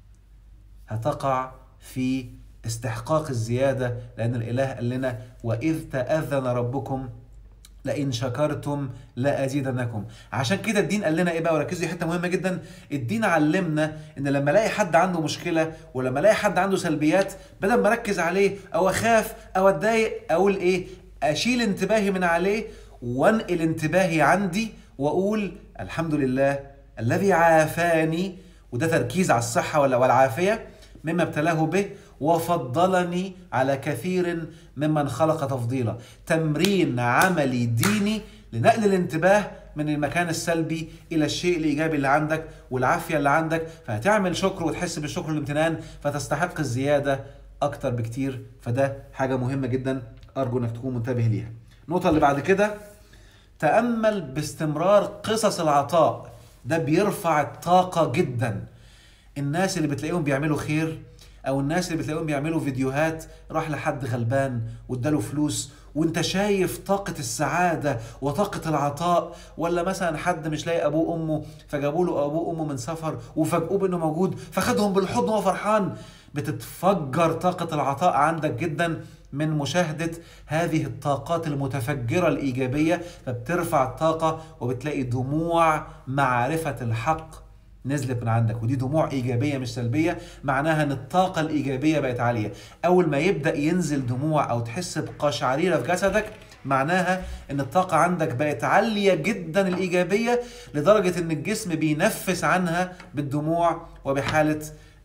هتقع في استحقاق الزياده لان الاله قال لنا واذ تاذن ربكم لئن شكرتم لازيدنكم عشان كده الدين قال لنا ايه بقى وركزوا حته مهمه جدا الدين علمنا ان لما الاقي حد عنده مشكله ولما الاقي حد عنده سلبيات بدل ما اركز عليه او اخاف او اتضايق اقول ايه اشيل انتباهي من عليه وانقل انتباهي عندي واقول الحمد لله الذي عافاني وده تركيز على الصحه ولا والعافيه مما ابتلاه به وفضلني على كثير ممن خلق تفضيلا تمرين عملي ديني لنقل الانتباه من المكان السلبي الى الشيء الايجابي اللي عندك والعافيه اللي عندك فهتعمل شكر وتحس بالشكر والامتنان فتستحق الزياده اكتر بكتير فده حاجه مهمه جدا ارجو انك تكون منتبه ليها النقطه اللي بعد كده تامل باستمرار قصص العطاء ده بيرفع الطاقه جدا الناس اللي بتلاقيهم بيعملوا خير او الناس اللي بتلاقيهم بيعملوا فيديوهات راح لحد غلبان واداله فلوس وانت شايف طاقة السعادة وطاقة العطاء ولا مثلا حد مش لاقي ابوه وامه فجابوا له ابوه وامه من سفر وفاجئوه بانه موجود فخدهم بالحضن وهو فرحان بتتفجر طاقة العطاء عندك جدا من مشاهدة هذه الطاقات المتفجرة الإيجابية فبترفع الطاقة وبتلاقي دموع معرفة الحق نزلت من عندك ودي دموع ايجابيه مش سلبيه معناها ان الطاقه الايجابيه بقت عاليه اول ما يبدا ينزل دموع او تحس بقشعريره في جسدك معناها ان الطاقه عندك بقت عاليه جدا الايجابيه لدرجه ان الجسم بينفس عنها بالدموع وبحاله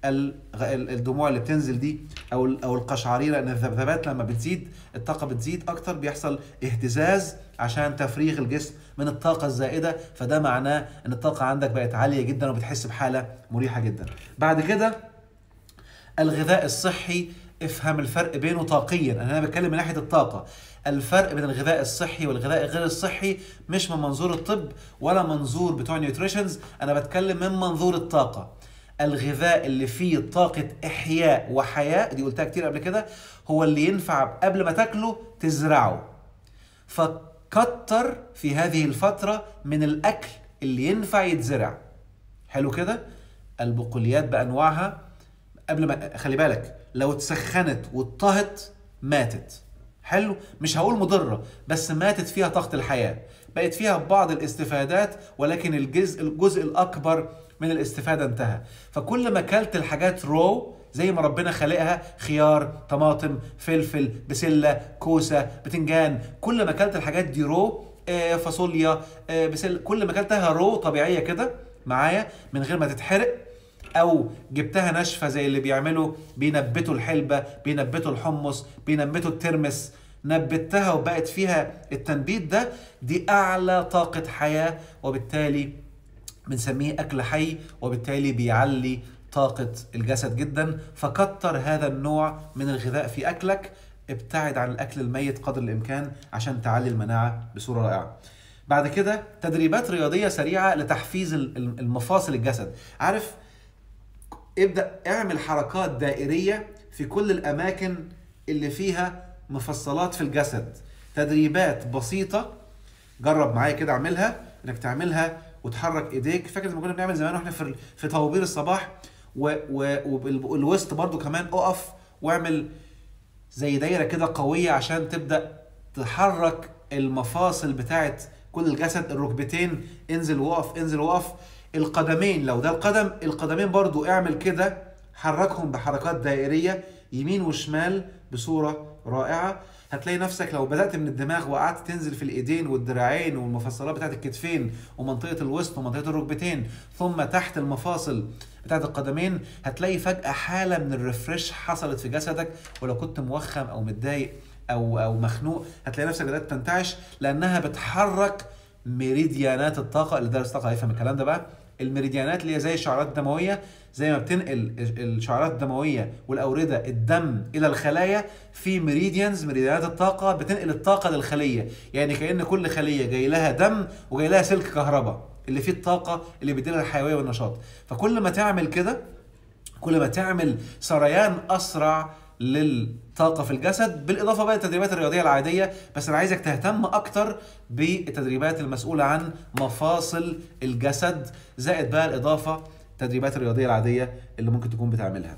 الدموع اللي بتنزل دي او او القشعريره ان الذبذبات لما بتزيد الطاقه بتزيد اكتر بيحصل اهتزاز عشان تفريغ الجسم من الطاقه الزائده فده معناه ان الطاقه عندك بقت عاليه جدا وبتحس بحاله مريحه جدا بعد كده الغذاء الصحي افهم الفرق بينه طاقيا انا بتكلم من ناحيه الطاقه الفرق بين الغذاء الصحي والغذاء غير الصحي مش من منظور الطب ولا منظور بتوع نيوتريشنز انا بتكلم من منظور الطاقه الغذاء اللي فيه طاقة إحياء وحياة دي قلتها كتير قبل كده هو اللي ينفع قبل ما تاكله تزرعه فكتر في هذه الفترة من الأكل اللي ينفع يتزرع حلو كده البقوليات بأنواعها قبل ما خلي بالك لو اتسخنت واتطهت ماتت حلو مش هقول مضرة بس ماتت فيها طاقة الحياة بقت فيها بعض الاستفادات ولكن الجزء الجزء الأكبر من الاستفاده انتهى فكل ما اكلت الحاجات رو زي ما ربنا خلقها خيار طماطم فلفل بسله كوسه بتنجان كل ما اكلت الحاجات دي رو آه، فاصوليا آه، بسله كل ما اكلتها رو طبيعيه كده معايا من غير ما تتحرق او جبتها ناشفه زي اللي بيعملوا بينبتوا الحلبه بينبتوا الحمص بينبتوا الترمس نبتها وبقت فيها التنبيت ده دي اعلى طاقه حياه وبالتالي بنسميه أكل حي وبالتالي بيعلي طاقة الجسد جدا فكتر هذا النوع من الغذاء في أكلك ابتعد عن الأكل الميت قدر الإمكان عشان تعلي المناعة بصورة رائعة بعد كده تدريبات رياضية سريعة لتحفيز المفاصل الجسد عارف ابدأ اعمل حركات دائرية في كل الأماكن اللي فيها مفصلات في الجسد تدريبات بسيطة جرب معايا كده اعملها انك تعملها وتحرك ايديك فاكر لما كنا بنعمل زمان واحنا في في طوابير الصباح والوسط برضو كمان اقف واعمل زي دايره كده قويه عشان تبدا تحرك المفاصل بتاعت كل الجسد الركبتين انزل وقف انزل وقف القدمين لو ده القدم القدمين برضو اعمل كده حركهم بحركات دائريه يمين وشمال بصوره رائعه هتلاقي نفسك لو بدات من الدماغ وقعدت تنزل في الايدين والدراعين والمفصلات بتاعت الكتفين ومنطقه الوسط ومنطقه الركبتين ثم تحت المفاصل بتاعت القدمين هتلاقي فجاه حاله من الريفرش حصلت في جسدك ولو كنت موخم او متضايق او او مخنوق هتلاقي نفسك بدات تنتعش لانها بتحرك ميريديانات الطاقه اللي درس طاقه هيفهم الكلام ده بقى الميريديانات اللي هي زي الشعرات الدمويه زي ما بتنقل الشعرات الدمويه والاورده الدم الى الخلايا في ميريديانز ميريديانات الطاقه بتنقل الطاقه للخليه يعني كان كل خليه جاي لها دم وجاي لها سلك كهرباء اللي فيه الطاقه اللي بيديلها الحيويه والنشاط فكل ما تعمل كده كل ما تعمل سريان اسرع للطاقه في الجسد بالاضافه بقى للتدريبات الرياضيه العاديه بس انا عايزك تهتم اكتر بالتدريبات المسؤوله عن مفاصل الجسد زائد بقى الاضافه التدريبات الرياضيه العاديه اللي ممكن تكون بتعملها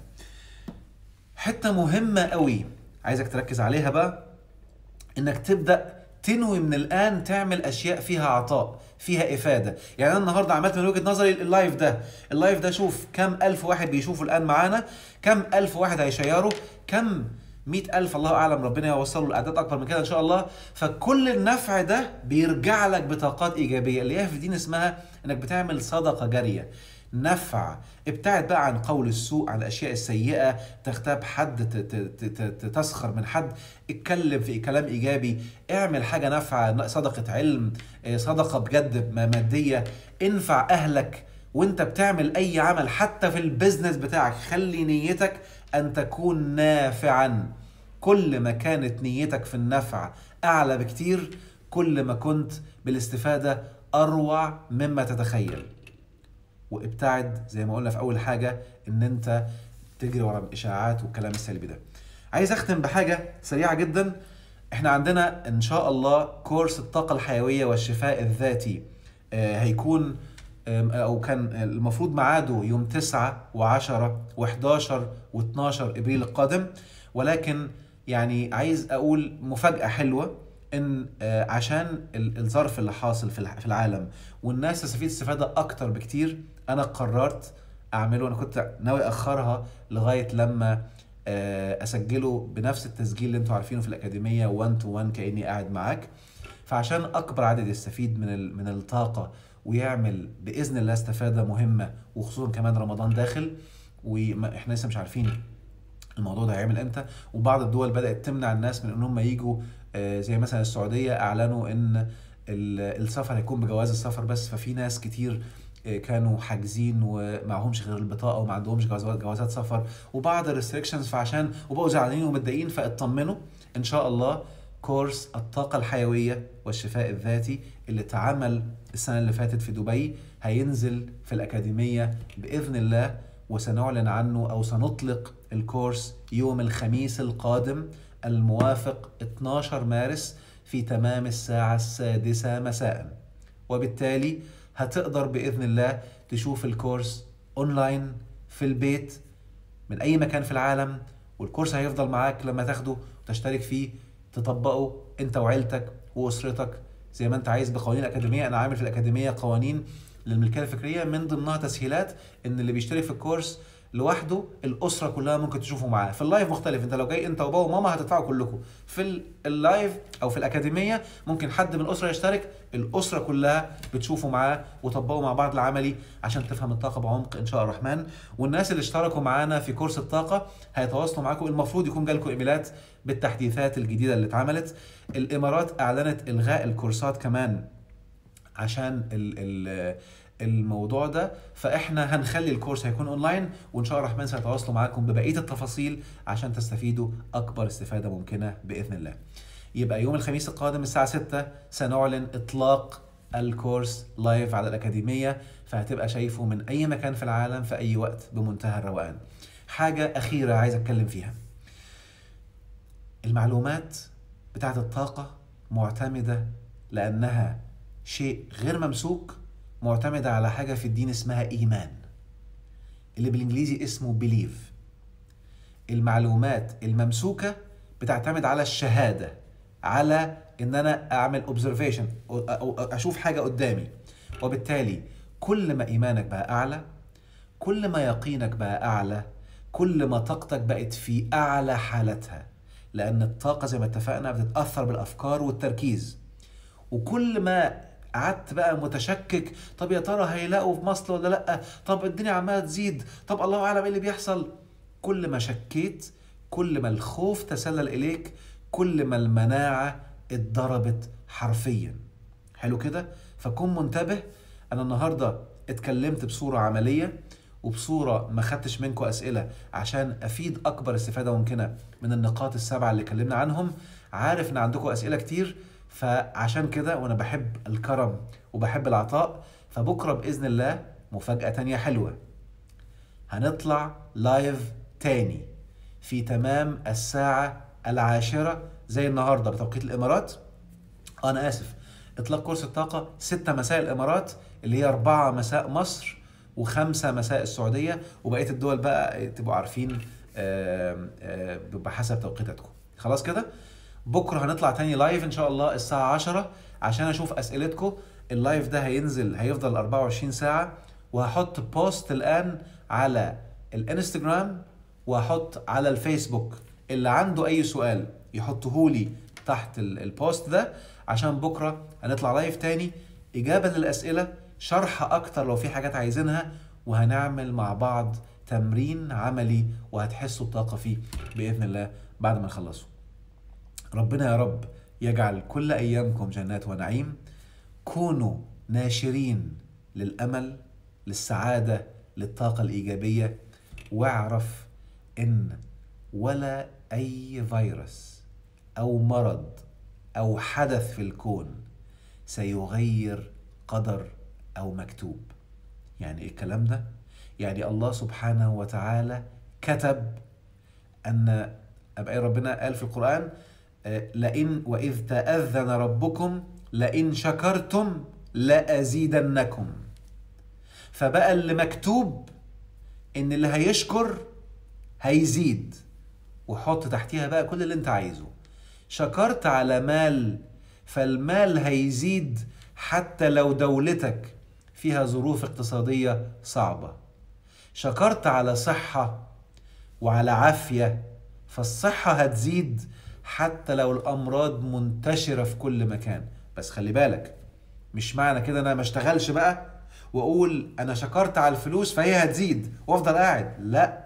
حته مهمه قوي عايزك تركز عليها بقى انك تبدا تنوي من الان تعمل اشياء فيها عطاء فيها افاده يعني انا النهارده عملت من وجهه نظري اللايف ده اللايف ده شوف كم الف واحد بيشوفوا الان معانا كم الف واحد هيشيروا كم مئة ألف الله أعلم ربنا يوصله لأعداد أكبر من كده إن شاء الله فكل النفع ده بيرجع لك بطاقات إيجابية اللي هي في الدين اسمها إنك بتعمل صدقة جارية نفع ابتعد بقى عن قول السوء عن الاشياء السيئه تغتاب حد تسخر من حد اتكلم في كلام ايجابي اعمل حاجه نافعه صدقه علم آه، صدقه بجد ماديه انفع اهلك وانت بتعمل اي عمل حتى في البيزنس بتاعك خلي نيتك ان تكون نافعا كل ما كانت نيتك في النفع اعلى بكتير كل ما كنت بالاستفاده اروع مما تتخيل وابتعد زي ما قلنا في اول حاجه ان انت تجري ورا الاشاعات والكلام السلبي ده عايز اختم بحاجه سريعه جدا احنا عندنا ان شاء الله كورس الطاقه الحيويه والشفاء الذاتي آه، هيكون او كان المفروض ميعاده يوم 9 و10 و11 و12 ابريل القادم ولكن يعني عايز اقول مفاجاه حلوه ان آه، عشان الظرف اللي حاصل في العالم والناس تستفيد استفاده اكتر بكتير انا قررت اعمله انا كنت ناوي اخرها لغايه لما آه، اسجله بنفس التسجيل اللي انتوا عارفينه في الاكاديميه 1 تو 1 كاني قاعد معاك فعشان اكبر عدد يستفيد من من الطاقه ويعمل باذن الله استفاده مهمه وخصوصا كمان رمضان داخل واحنا لسه مش عارفين الموضوع ده هيعمل امتى وبعض الدول بدات تمنع الناس من ان هم يجوا آه، زي مثلا السعوديه اعلنوا ان السفر هيكون بجواز السفر بس ففي ناس كتير آه، كانوا حاجزين ومعهمش غير البطاقه وما عندهمش جوازات جوازات سفر وبعض الريستريكشنز فعشان وبقوا زعلانين ومتضايقين فاطمنوا ان شاء الله كورس الطاقه الحيويه والشفاء الذاتي اللي اتعمل السنه اللي فاتت في دبي هينزل في الاكاديميه باذن الله وسنعلن عنه او سنطلق الكورس يوم الخميس القادم الموافق 12 مارس في تمام الساعة السادسة مساء وبالتالي هتقدر بإذن الله تشوف الكورس أونلاين في البيت من أي مكان في العالم والكورس هيفضل معاك لما تاخده وتشترك فيه تطبقه أنت وعيلتك وأسرتك زي ما أنت عايز بقوانين الأكاديمية أنا عامل في الأكاديمية قوانين للملكية الفكرية من ضمنها تسهيلات إن اللي بيشترك في الكورس لوحده الاسره كلها ممكن تشوفه معاه في اللايف مختلف انت لو جاي انت وبابا وماما هتدفعوا كلكم في اللايف او في الاكاديميه ممكن حد من الاسره يشترك الاسره كلها بتشوفوا معاه وطبقوا مع بعض العملي عشان تفهم الطاقه بعمق ان شاء الرحمن والناس اللي اشتركوا معانا في كورس الطاقه هيتواصلوا معاكم المفروض يكون جالكم ايميلات بالتحديثات الجديده اللي اتعملت الامارات اعلنت الغاء الكورسات كمان عشان ال ال الموضوع ده فاحنا هنخلي الكورس هيكون اونلاين وان شاء الله الرحمن سيتواصلوا معاكم ببقيه التفاصيل عشان تستفيدوا اكبر استفاده ممكنه باذن الله. يبقى يوم الخميس القادم الساعه 6 سنعلن اطلاق الكورس لايف على الاكاديميه فهتبقى شايفه من اي مكان في العالم في اي وقت بمنتهى الروقان. حاجه اخيره عايز اتكلم فيها. المعلومات بتاعت الطاقه معتمده لانها شيء غير ممسوك معتمد على حاجة في الدين اسمها إيمان اللي بالإنجليزي اسمه بليف المعلومات الممسوكة بتعتمد على الشهادة على ان انا اعمل اوبزرفيشن اشوف حاجة قدامي وبالتالي كل ما ايمانك بقى اعلى كل ما يقينك بقى اعلى كل ما طاقتك بقت في اعلى حالتها لان الطاقة زي ما اتفقنا بتتأثر بالافكار والتركيز وكل ما قعدت بقى متشكك طب يا ترى هيلاقوا في مصر ولا لا طب الدنيا عماله تزيد طب الله اعلم ايه اللي بيحصل كل ما شكيت كل ما الخوف تسلل اليك كل ما المناعه اتضربت حرفيا حلو كده فكن منتبه انا النهارده اتكلمت بصوره عمليه وبصوره ما خدتش منكم اسئله عشان افيد اكبر استفاده ممكنه من النقاط السبعه اللي اتكلمنا عنهم عارف ان عندكم اسئله كتير فعشان كده وانا بحب الكرم وبحب العطاء فبكره باذن الله مفاجاه تانية حلوه هنطلع لايف تاني في تمام الساعه العاشره زي النهارده بتوقيت الامارات انا اسف اطلاق كورس الطاقه 6 مساء الامارات اللي هي 4 مساء مصر وخمسة مساء السعودية وبقية الدول بقى تبقوا عارفين بحسب توقيتاتكم خلاص كده بكرة هنطلع تاني لايف ان شاء الله الساعة 10 عشان اشوف اسئلتكم اللايف ده هينزل هيفضل 24 ساعة وهحط بوست الان على الانستجرام وهحط على الفيسبوك اللي عنده اي سؤال يحطه لي تحت البوست ده عشان بكرة هنطلع لايف تاني اجابة للاسئلة شرح اكتر لو في حاجات عايزينها وهنعمل مع بعض تمرين عملي وهتحسوا الطاقة فيه بإذن الله بعد ما نخلصه ربنا يا رب يجعل كل أيامكم جنات ونعيم كونوا ناشرين للأمل للسعادة للطاقة الإيجابية واعرف إن ولا أي فيروس أو مرض أو حدث في الكون سيغير قدر أو مكتوب يعني إيه الكلام ده؟ يعني الله سبحانه وتعالى كتب أن أبقى ربنا قال في القرآن لئن وإذ تأذن ربكم لئن شكرتم لأزيدنكم فبقى اللي مكتوب إن اللي هيشكر هيزيد وحط تحتيها بقى كل اللي انت عايزه شكرت على مال فالمال هيزيد حتى لو دولتك فيها ظروف اقتصادية صعبة شكرت على صحة وعلى عافية فالصحة هتزيد حتى لو الأمراض منتشرة في كل مكان بس خلي بالك مش معنى كده أنا ما اشتغلش بقى وأقول أنا شكرت على الفلوس فهي هتزيد وأفضل قاعد لا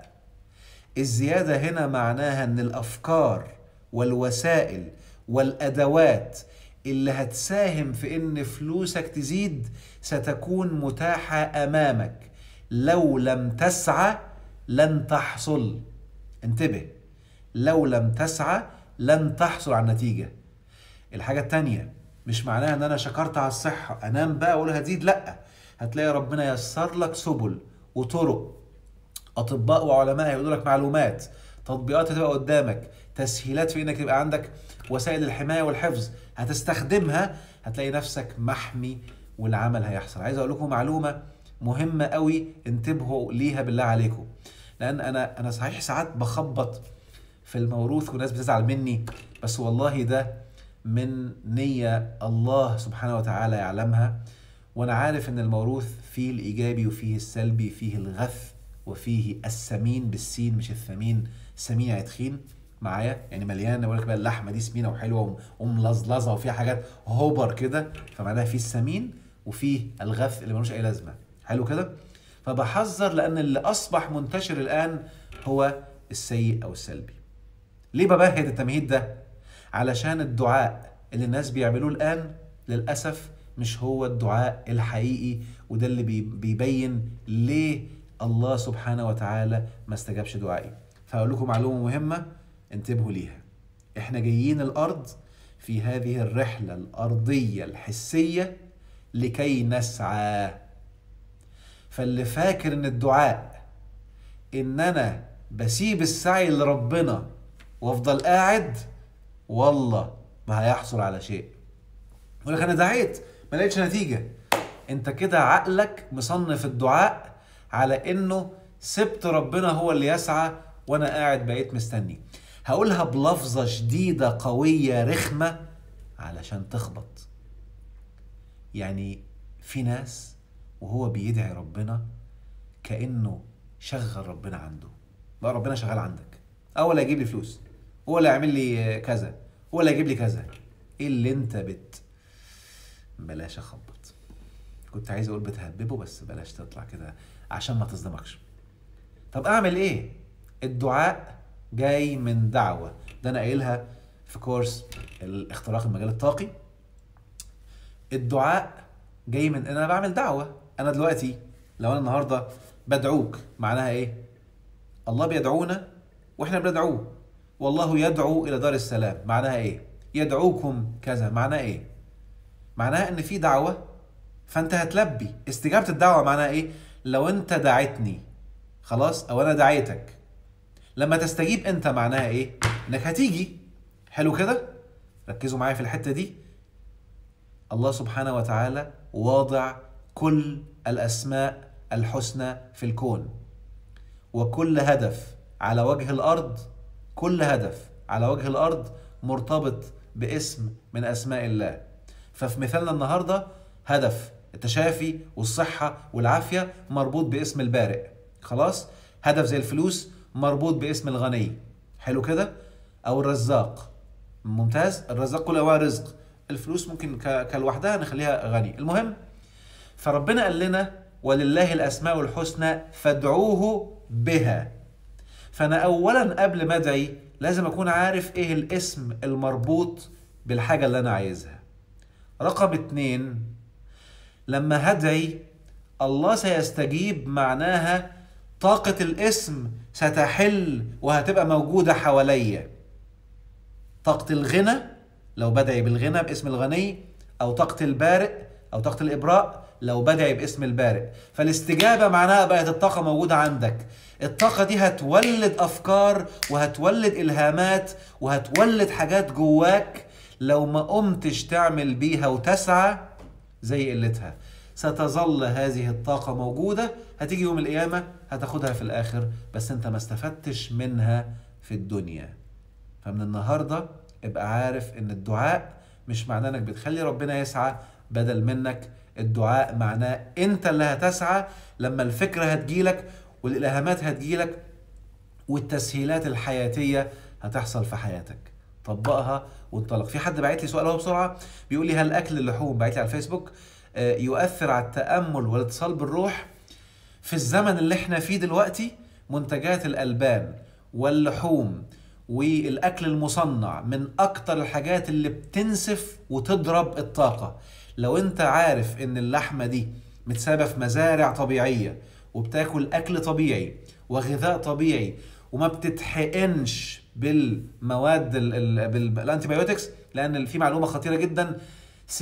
الزيادة هنا معناها أن الأفكار والوسائل والأدوات اللي هتساهم في ان فلوسك تزيد ستكون متاحة امامك لو لم تسعى لن تحصل انتبه لو لم تسعى لن تحصل على النتيجة الحاجة التانية مش معناها ان انا شكرت على الصحة انام بقى اقول هتزيد لا هتلاقي ربنا يسر لك سبل وطرق اطباء وعلماء هيقولوا لك معلومات تطبيقات هتبقى قدامك تسهيلات في انك يبقى عندك وسائل الحمايه والحفظ هتستخدمها هتلاقي نفسك محمي والعمل هيحصل عايز اقول لكم معلومه مهمه قوي انتبهوا ليها بالله عليكم لان انا انا صحيح ساعات بخبط في الموروث وناس بتزعل مني بس والله ده من نيه الله سبحانه وتعالى يعلمها وانا عارف ان الموروث فيه الايجابي وفيه السلبي فيه الغث وفيه السمين بالسين مش الثمين السمين يعني تخين معايا يعني مليانه بقول لك بقى اللحمه دي سمينه وحلوه وملزلزه وفيها حاجات هوبر كده فمعناها في السمين وفيه الغث اللي ملوش اي لازمه حلو كده فبحذر لان اللي اصبح منتشر الان هو السيء او السلبي ليه ببهد التمهيد ده علشان الدعاء اللي الناس بيعملوه الان للاسف مش هو الدعاء الحقيقي وده اللي بيبين ليه الله سبحانه وتعالى ما استجابش دعائي فاقول لكم معلومه مهمه انتبهوا ليها احنا جايين الارض في هذه الرحله الارضيه الحسيه لكي نسعى فاللي فاكر ان الدعاء ان انا بسيب السعي لربنا وافضل قاعد والله ما هيحصل على شيء يقول لك انا دعيت ما لقيتش نتيجه انت كده عقلك مصنف الدعاء على انه سبت ربنا هو اللي يسعى وانا قاعد بقيت مستني هقولها بلفظه شديده قويه رخمه علشان تخبط يعني في ناس وهو بيدعي ربنا كانه شغل ربنا عنده بقى ربنا شغال عندك هو اللي هيجيب لي فلوس هو اللي هيعمل لي كذا هو اللي هيجيب لي كذا ايه اللي انت بت بلاش اخبط كنت عايز اقول بتهببه بس بلاش تطلع كده عشان ما تصدمكش طب اعمل ايه الدعاء جاي من دعوه ده انا قايلها في كورس الاختراق المجال الطاقي الدعاء جاي من ان انا بعمل دعوه انا دلوقتي لو انا النهارده بدعوك معناها ايه الله بيدعونا واحنا بندعوه والله يدعو الى دار السلام معناها ايه يدعوكم كذا معناها ايه معناها ان في دعوه فانت هتلبي استجابه الدعوه معناها ايه لو انت دعيتني خلاص او انا دعيتك لما تستجيب انت معناها ايه انك هتيجي حلو كده ركزوا معايا في الحته دي الله سبحانه وتعالى واضع كل الاسماء الحسنى في الكون وكل هدف على وجه الارض كل هدف على وجه الارض مرتبط باسم من اسماء الله ففي مثالنا النهارده هدف التشافي والصحه والعافيه مربوط باسم البارئ خلاص هدف زي الفلوس مربوط باسم الغني حلو كده او الرزاق ممتاز الرزاق كل انواع رزق الفلوس ممكن كلوحدها نخليها غني المهم فربنا قال لنا ولله الاسماء الحسنى فادعوه بها فانا اولا قبل ما ادعي لازم اكون عارف ايه الاسم المربوط بالحاجه اللي انا عايزها رقم اتنين لما هدعي الله سيستجيب معناها طاقة الاسم ستحل وهتبقى موجودة حواليا طاقة الغنى لو بدعي بالغنى باسم الغني أو طاقة البارئ أو طاقة الإبراء لو بدعي باسم البارئ فالاستجابة معناها بقت الطاقة موجودة عندك الطاقة دي هتولد أفكار وهتولد إلهامات وهتولد حاجات جواك لو ما قمتش تعمل بيها وتسعى زي قلتها ستظل هذه الطاقة موجودة هتيجي يوم القيامة هتاخدها في الآخر بس أنت ما استفدتش منها في الدنيا فمن النهاردة ابقى عارف إن الدعاء مش معناه إنك بتخلي ربنا يسعى بدل منك الدعاء معناه أنت اللي هتسعى لما الفكرة هتجيلك والإلهامات هتجيلك والتسهيلات الحياتية هتحصل في حياتك طبقها وانطلق في حد بعت لي سؤال اهو بسرعه بيقول لي هل اكل اللحوم بعت لي على الفيسبوك يؤثر على التامل والاتصال بالروح في الزمن اللي احنا فيه دلوقتي منتجات الالبان واللحوم والاكل المصنع من اكتر الحاجات اللي بتنسف وتضرب الطاقه لو انت عارف ان اللحمه دي متسابه في مزارع طبيعيه وبتاكل اكل طبيعي وغذاء طبيعي وما بتتحقنش بالمواد بالانتيبيوتكس لان في معلومه خطيره جدا 60%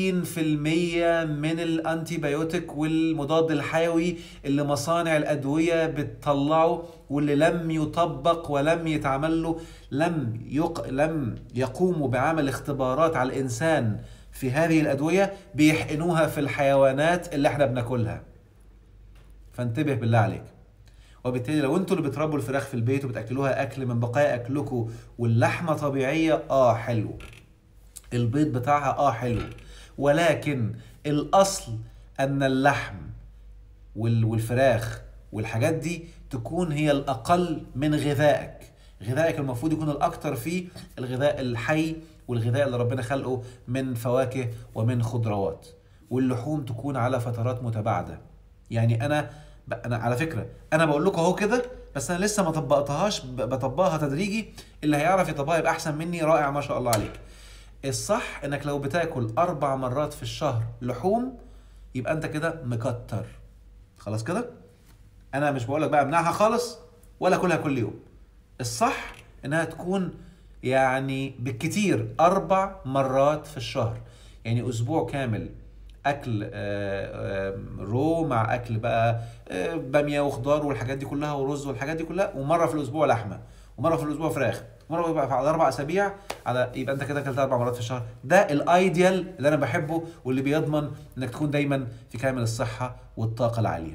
من الانتيبيوتيك والمضاد الحيوي اللي مصانع الادويه بتطلعه واللي لم يطبق ولم يتعمل له لم يق... لم يقوموا بعمل اختبارات على الانسان في هذه الادويه بيحقنوها في الحيوانات اللي احنا بناكلها فانتبه بالله عليك وبالتالي لو انتوا اللي بتربوا الفراخ في البيت وبتاكلوها اكل من بقايا اكلكم واللحمه طبيعيه اه حلو البيض بتاعها اه حلو ولكن الاصل ان اللحم والفراخ والحاجات دي تكون هي الاقل من غذائك غذائك المفروض يكون الاكثر فيه الغذاء الحي والغذاء اللي ربنا خلقه من فواكه ومن خضروات واللحوم تكون على فترات متباعده يعني انا انا على فكره انا بقول لكم اهو كده بس انا لسه ما طبقتهاش بطبقها تدريجي اللي هيعرف يطبقها يبقى احسن مني رائع ما شاء الله عليك الصح انك لو بتاكل اربع مرات في الشهر لحوم يبقى انت كده مكتر خلاص كده انا مش بقولك بقى امنعها خالص ولا كلها كل يوم الصح انها تكون يعني بالكتير اربع مرات في الشهر يعني اسبوع كامل اكل رو مع اكل بقى باميه وخضار والحاجات دي كلها ورز والحاجات دي كلها ومره في الاسبوع لحمه ومره في الاسبوع فراخ مره بقى على اربع اسابيع على يبقى انت كده اكلت اربع مرات في الشهر ده الايديال اللي انا بحبه واللي بيضمن انك تكون دايما في كامل الصحه والطاقه العاليه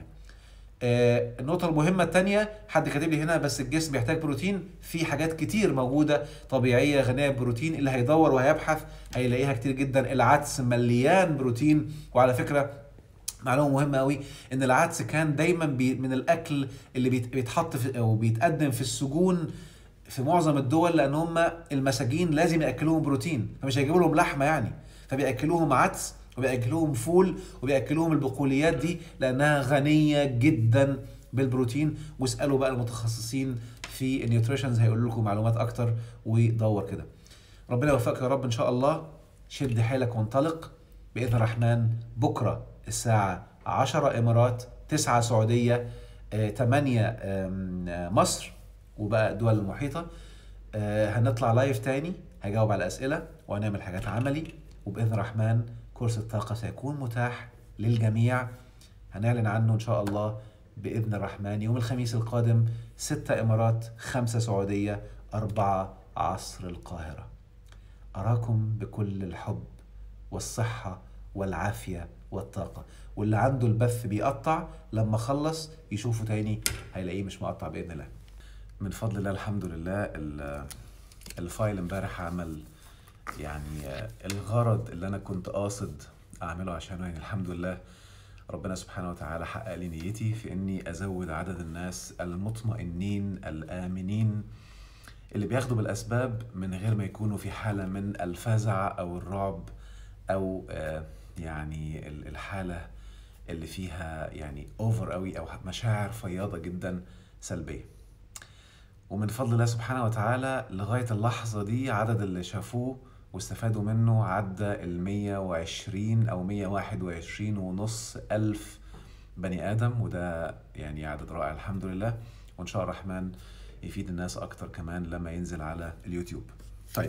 آه، النقطة المهمة التانية حد كاتب لي هنا بس الجسم بيحتاج بروتين في حاجات كتير موجودة طبيعية غنية ببروتين اللي هيدور وهيبحث هيلاقيها كتير جدا العدس مليان بروتين وعلى فكرة معلومه مهمه قوي ان العدس كان دايما بي من الاكل اللي بيت- بيتحط في او بيتقدم في السجون في معظم الدول لان هم المساجين لازم ياكلوهم بروتين فمش هيجيبوا لهم لحمه يعني فبياكلوهم عدس وبياكلوهم فول وبياكلوهم البقوليات دي لانها غنيه جدا بالبروتين واسالوا بقى المتخصصين في النيوتريشنز هيقولوا لكم معلومات اكتر ودور كده ربنا يوفقك يا رب ان شاء الله شد حيلك وانطلق باذن الرحمن بكره الساعه 10 امارات 9 سعوديه 8 مصر وبقى الدول المحيطه آه، هنطلع لايف تاني هجاوب على اسئله وهنعمل حاجات عملي وباذن الرحمن كورس الطاقه سيكون متاح للجميع هنعلن عنه ان شاء الله باذن الرحمن يوم الخميس القادم ستة امارات خمسة سعوديه أربعة عصر القاهره أراكم بكل الحب والصحة والعافية والطاقة واللي عنده البث بيقطع لما خلص يشوفه تاني هيلاقيه مش مقطع بإذن الله من فضل الله الحمد لله ال- الفايل امبارح عمل يعني آه، الغرض اللي انا كنت قاصد اعمله عشانه يعني الحمد لله ربنا سبحانه وتعالى حقق لي نيتي في اني ازود عدد الناس المطمئنين الامنين اللي بياخدوا بالاسباب من غير ما يكونوا في حاله من الفزع او الرعب او آه، يعني ال- الحاله اللي فيها يعني اوفر قوي او مشاعر فياضه جدا سلبيه ومن فضل الله سبحانه وتعالى لغاية اللحظة دي عدد اللي شافوه واستفادوا منه عدى ال 120 أو 121 ونص ألف بني آدم وده يعني عدد رائع الحمد لله وإن شاء الرحمن يفيد الناس أكتر كمان لما ينزل على اليوتيوب طيب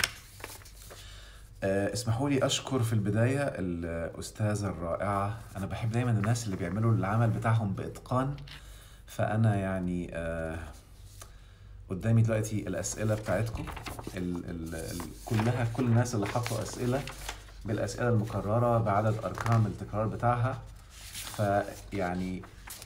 آه، اسمحوا لي اشكر في البدايه الاستاذه الرائعه انا بحب دايما الناس اللي بيعملوا العمل بتاعهم باتقان فانا يعني آه، قدامي دلوقتي الاسئله بتاعتكم ال ال ال كلها كل الناس اللي حطوا اسئله بالاسئله المكرره بعدد ارقام التكرار بتاعها فيعني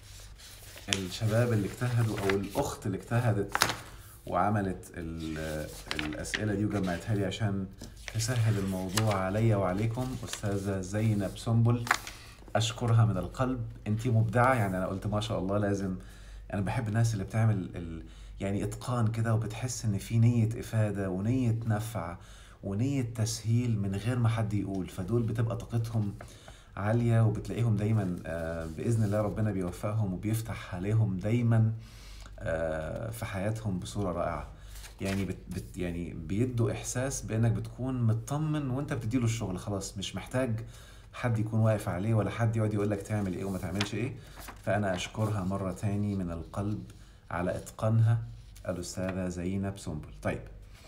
الشباب اللي اجتهدوا او الاخت اللي اجتهدت وعملت ال- الاسئله دي وجمعتها لي عشان تسهل الموضوع عليا وعليكم استاذه زينب سنبل اشكرها من القلب انت مبدعه يعني انا قلت ما شاء الله لازم انا بحب الناس اللي بتعمل ال... يعني اتقان كده وبتحس ان في نيه افاده ونيه نفع ونيه تسهيل من غير ما حد يقول فدول بتبقى طاقتهم عاليه وبتلاقيهم دايما آه، باذن الله ربنا بيوفقهم وبيفتح عليهم دايما آه، في حياتهم بصوره رائعه يعني بت بت يعني بيدوا احساس بانك بتكون مطمن وانت بتديله الشغل خلاص مش محتاج حد يكون واقف عليه ولا حد يقعد يقول لك تعمل ايه وما تعملش ايه فانا اشكرها مره تاني من القلب على اتقانها الاستاذه زينب سنبل طيب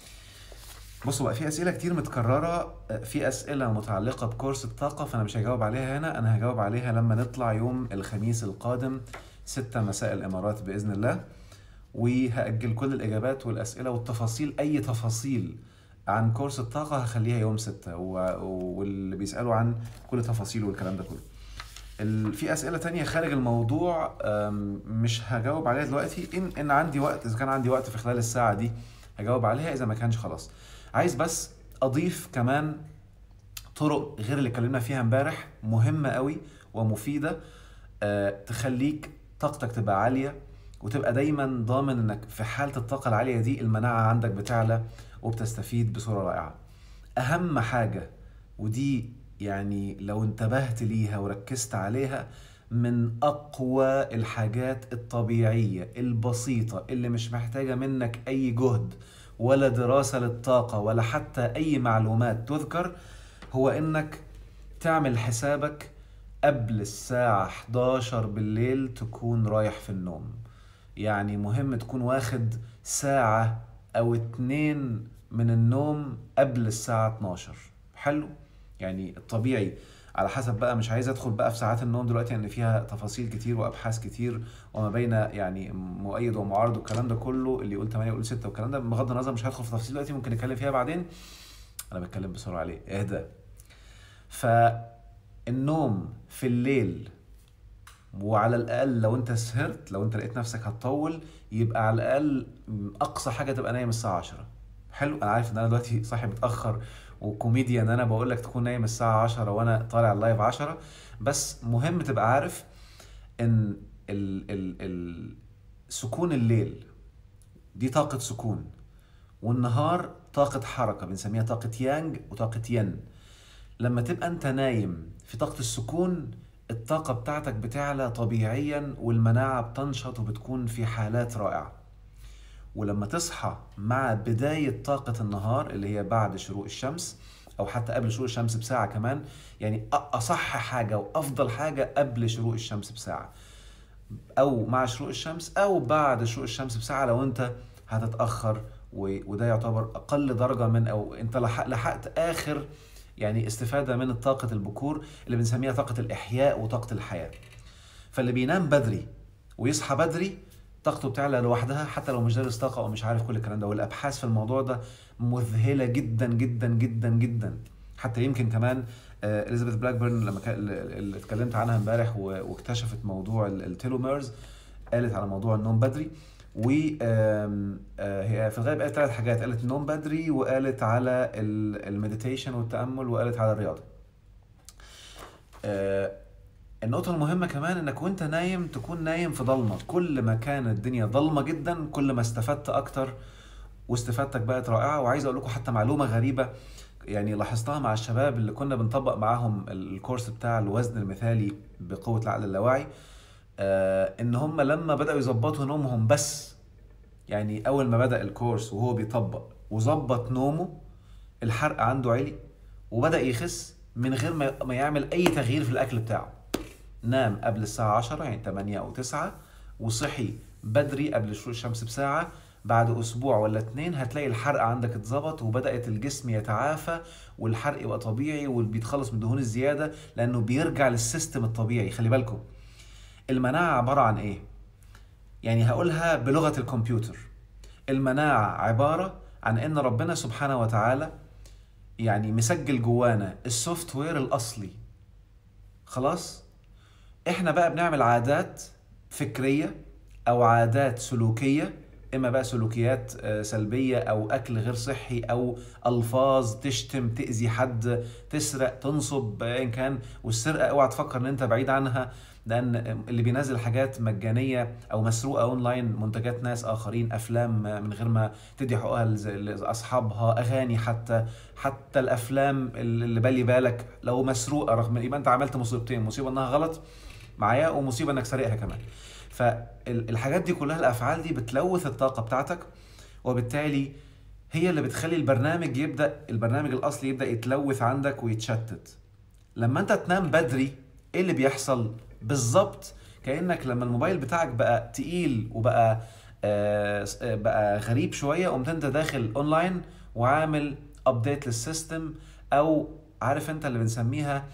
بصوا بقى في اسئله كتير متكرره في اسئله متعلقه بكورس الطاقه فانا مش هجاوب عليها هنا انا هجاوب عليها لما نطلع يوم الخميس القادم 6 مساء الامارات باذن الله وهاجل كل الاجابات والاسئله والتفاصيل اي تفاصيل عن كورس الطاقه هخليها يوم 6 و... واللي بيسالوا عن كل تفاصيله والكلام ده كله ال... في اسئله تانية خارج الموضوع أم، مش هجاوب عليها دلوقتي ان ان عندي وقت اذا كان عندي وقت في خلال الساعه دي هجاوب عليها اذا ما كانش خلاص عايز بس اضيف كمان طرق غير اللي اتكلمنا فيها امبارح مهمه قوي ومفيده آه، تخليك طاقتك تبقى عاليه وتبقى دايما ضامن انك في حاله الطاقه العاليه دي المناعه عندك بتعلى وبتستفيد بصوره رائعه اهم حاجه ودي يعني لو انتبهت ليها وركزت عليها من اقوى الحاجات الطبيعيه البسيطه اللي مش محتاجه منك اي جهد ولا دراسه للطاقه ولا حتى اي معلومات تذكر هو انك تعمل حسابك قبل الساعة 11 بالليل تكون رايح في النوم يعني مهم تكون واخد ساعة أو اتنين من النوم قبل الساعة 12 حلو يعني الطبيعي على حسب بقى مش عايز ادخل بقى في ساعات النوم دلوقتي ان فيها تفاصيل كتير وابحاث كتير وما بين يعني مؤيد ومعارض والكلام ده كله اللي يقول 8 ويقول 6 والكلام ده بغض النظر مش هدخل في تفاصيل دلوقتي ممكن نتكلم فيها بعدين انا بتكلم بسرعه عليه اهدى فالنوم في الليل وعلى الاقل لو انت سهرت لو انت لقيت نفسك هتطول يبقى على الاقل اقصى حاجه تبقى نايم الساعه 10 حلو انا عارف ان انا دلوقتي صاحي متاخر وكوميديا ان انا بقول لك تكون نايم الساعه 10 وانا طالع اللايف 10 بس مهم تبقى عارف ان ال ال ال سكون الليل دي طاقة سكون والنهار طاقة حركة بنسميها طاقة يانج وطاقة ين لما تبقى انت نايم في طاقة السكون الطاقة بتاعتك بتعلى طبيعيا والمناعة بتنشط وبتكون في حالات رائعة ولما تصحى مع بداية طاقة النهار اللي هي بعد شروق الشمس أو حتى قبل شروق الشمس بساعة كمان يعني أصح حاجة وأفضل حاجة قبل شروق الشمس بساعة أو مع شروق الشمس أو بعد شروق الشمس بساعة لو أنت هتتأخر وده يعتبر أقل درجة من أو أنت لحقت آخر يعني استفادة من طاقة البكور اللي بنسميها طاقة الإحياء وطاقة الحياة فاللي بينام بدري ويصحى بدري طاقته بتعلى لوحدها حتى لو مش دارس طاقه او مش عارف كل الكلام ده والابحاث في الموضوع ده مذهله جدا جدا جدا جدا حتى يمكن كمان اليزابيث بلاكبيرن لما اللي اتكلمت عنها امبارح واكتشفت موضوع التيلوميرز قالت على موضوع النوم بدري و هي في الغالب قالت ثلاث حاجات قالت النوم بدري وقالت على المديتيشن والتامل وقالت على الرياضه النقطة المهمة كمان انك وانت نايم تكون نايم في ضلمة كل ما كانت الدنيا ضلمة جدا كل ما استفدت اكتر واستفادتك بقت رائعة وعايز اقول لكم حتى معلومة غريبة يعني لاحظتها مع الشباب اللي كنا بنطبق معاهم الكورس بتاع الوزن المثالي بقوة العقل اللاواعي آه ان هم لما بدأوا يظبطوا نومهم بس يعني اول ما بدأ الكورس وهو بيطبق وظبط نومه الحرق عنده عالي وبدأ يخس من غير ما يعمل اي تغيير في الاكل بتاعه نام قبل الساعة 10 يعني 8 أو 9 وصحي بدري قبل شروق الشمس بساعة بعد أسبوع ولا اتنين هتلاقي الحرق عندك اتظبط وبدأت الجسم يتعافى والحرق يبقى طبيعي وبيتخلص من الدهون الزيادة لأنه بيرجع للسيستم الطبيعي خلي بالكم المناعة عبارة عن إيه؟ يعني هقولها بلغة الكمبيوتر المناعة عبارة عن إن ربنا سبحانه وتعالى يعني مسجل جوانا السوفت وير الأصلي خلاص؟ احنا بقى بنعمل عادات فكريه او عادات سلوكيه اما بقى سلوكيات سلبيه او اكل غير صحي او الفاظ تشتم تاذي حد تسرق تنصب ان كان والسرقه اوعى تفكر ان انت بعيد عنها لان اللي بينزل حاجات مجانيه او مسروقه اونلاين منتجات ناس اخرين افلام من غير ما تدي حقوقها لاصحابها اغاني حتى حتى الافلام اللي بالي بالك لو مسروقه رغم يبقى انت عملت مصيبتين مصيبه انها غلط معايا ومصيبه انك سارقها كمان فالحاجات دي كلها الافعال دي بتلوث الطاقه بتاعتك وبالتالي هي اللي بتخلي البرنامج يبدا البرنامج الاصلي يبدا يتلوث عندك ويتشتت لما انت تنام بدري ايه اللي بيحصل بالظبط كانك لما الموبايل بتاعك بقى تقيل وبقى آه بقى غريب شويه قمت انت داخل اونلاين وعامل ابديت للسيستم او عارف انت اللي بنسميها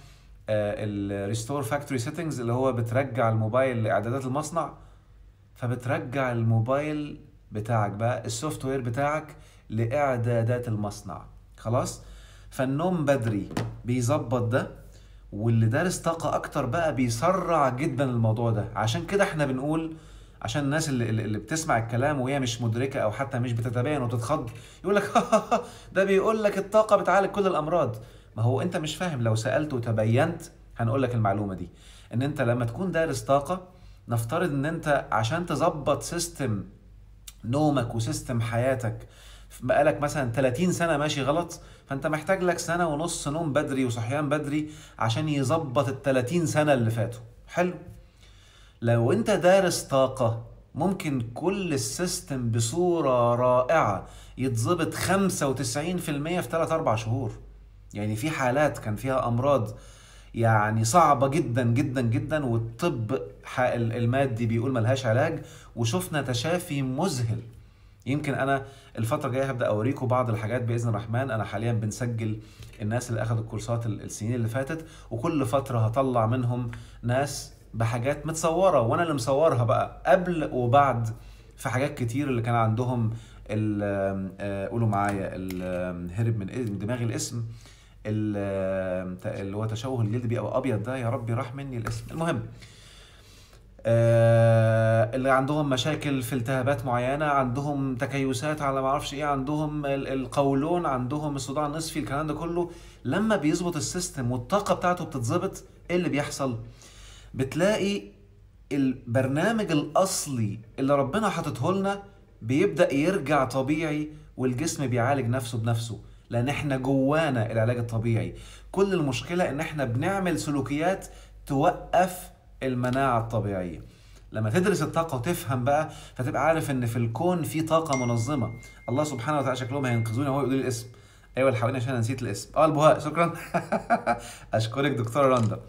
الريستور فاكتوري سيتنجز اللي هو بترجع الموبايل لاعدادات المصنع فبترجع الموبايل بتاعك بقى السوفت وير بتاعك لاعدادات المصنع خلاص فالنوم بدري بيظبط ده واللي دارس طاقة أكتر بقى بيسرع جدا الموضوع ده عشان كده احنا بنقول عشان الناس اللي, اللي بتسمع الكلام وهي مش مدركة أو حتى مش بتتبين وتتخض يقول لك ده بيقول لك الطاقة بتعالج كل الأمراض ما هو انت مش فاهم لو سالت وتبينت هنقول لك المعلومه دي ان انت لما تكون دارس طاقه نفترض ان انت عشان تظبط سيستم نومك وسيستم حياتك بقالك مثلا 30 سنه ماشي غلط فانت محتاج لك سنه ونص نوم بدري وصحيان بدري عشان يظبط ال 30 سنه اللي فاتوا حلو لو انت دارس طاقه ممكن كل السيستم بصوره رائعه يتظبط 95% في 3 4 شهور يعني في حالات كان فيها امراض يعني صعبه جدا جدا جدا والطب المادي بيقول ملهاش علاج وشفنا تشافي مذهل يمكن انا الفتره الجايه هبدا اوريكم بعض الحاجات باذن الرحمن انا حاليا بنسجل الناس اللي اخذوا الكورسات ال- السنين اللي فاتت وكل فتره هطلع منهم ناس بحاجات متصوره وانا اللي مصورها بقى قبل وبعد في حاجات كتير اللي كان عندهم ال- آه، قولوا معايا ال- هرب من إيه- من دماغي الاسم ال- اللي هو تشوه الجلد بيبقى ابيض ده يا ربي راح مني الاسم المهم آه، اللي عندهم مشاكل في التهابات معينه عندهم تكيسات على ما اعرفش ايه عندهم ال- القولون عندهم الصداع النصفي الكلام ده كله لما بيظبط السيستم والطاقه بتاعته بتتظبط ايه اللي بيحصل بتلاقي البرنامج الاصلي اللي ربنا حاطته لنا بيبدا يرجع طبيعي والجسم بيعالج نفسه بنفسه لان احنا جوانا العلاج الطبيعي كل المشكله ان احنا بنعمل سلوكيات توقف المناعه الطبيعيه لما تدرس الطاقه وتفهم بقى فتبقى عارف ان في الكون في طاقه منظمه الله سبحانه وتعالى شكلهم هينقذوني وهو يقول لي الاسم ايوه الحقوني عشان أنا نسيت الاسم اه البهاء شكرا اشكرك دكتوره رندا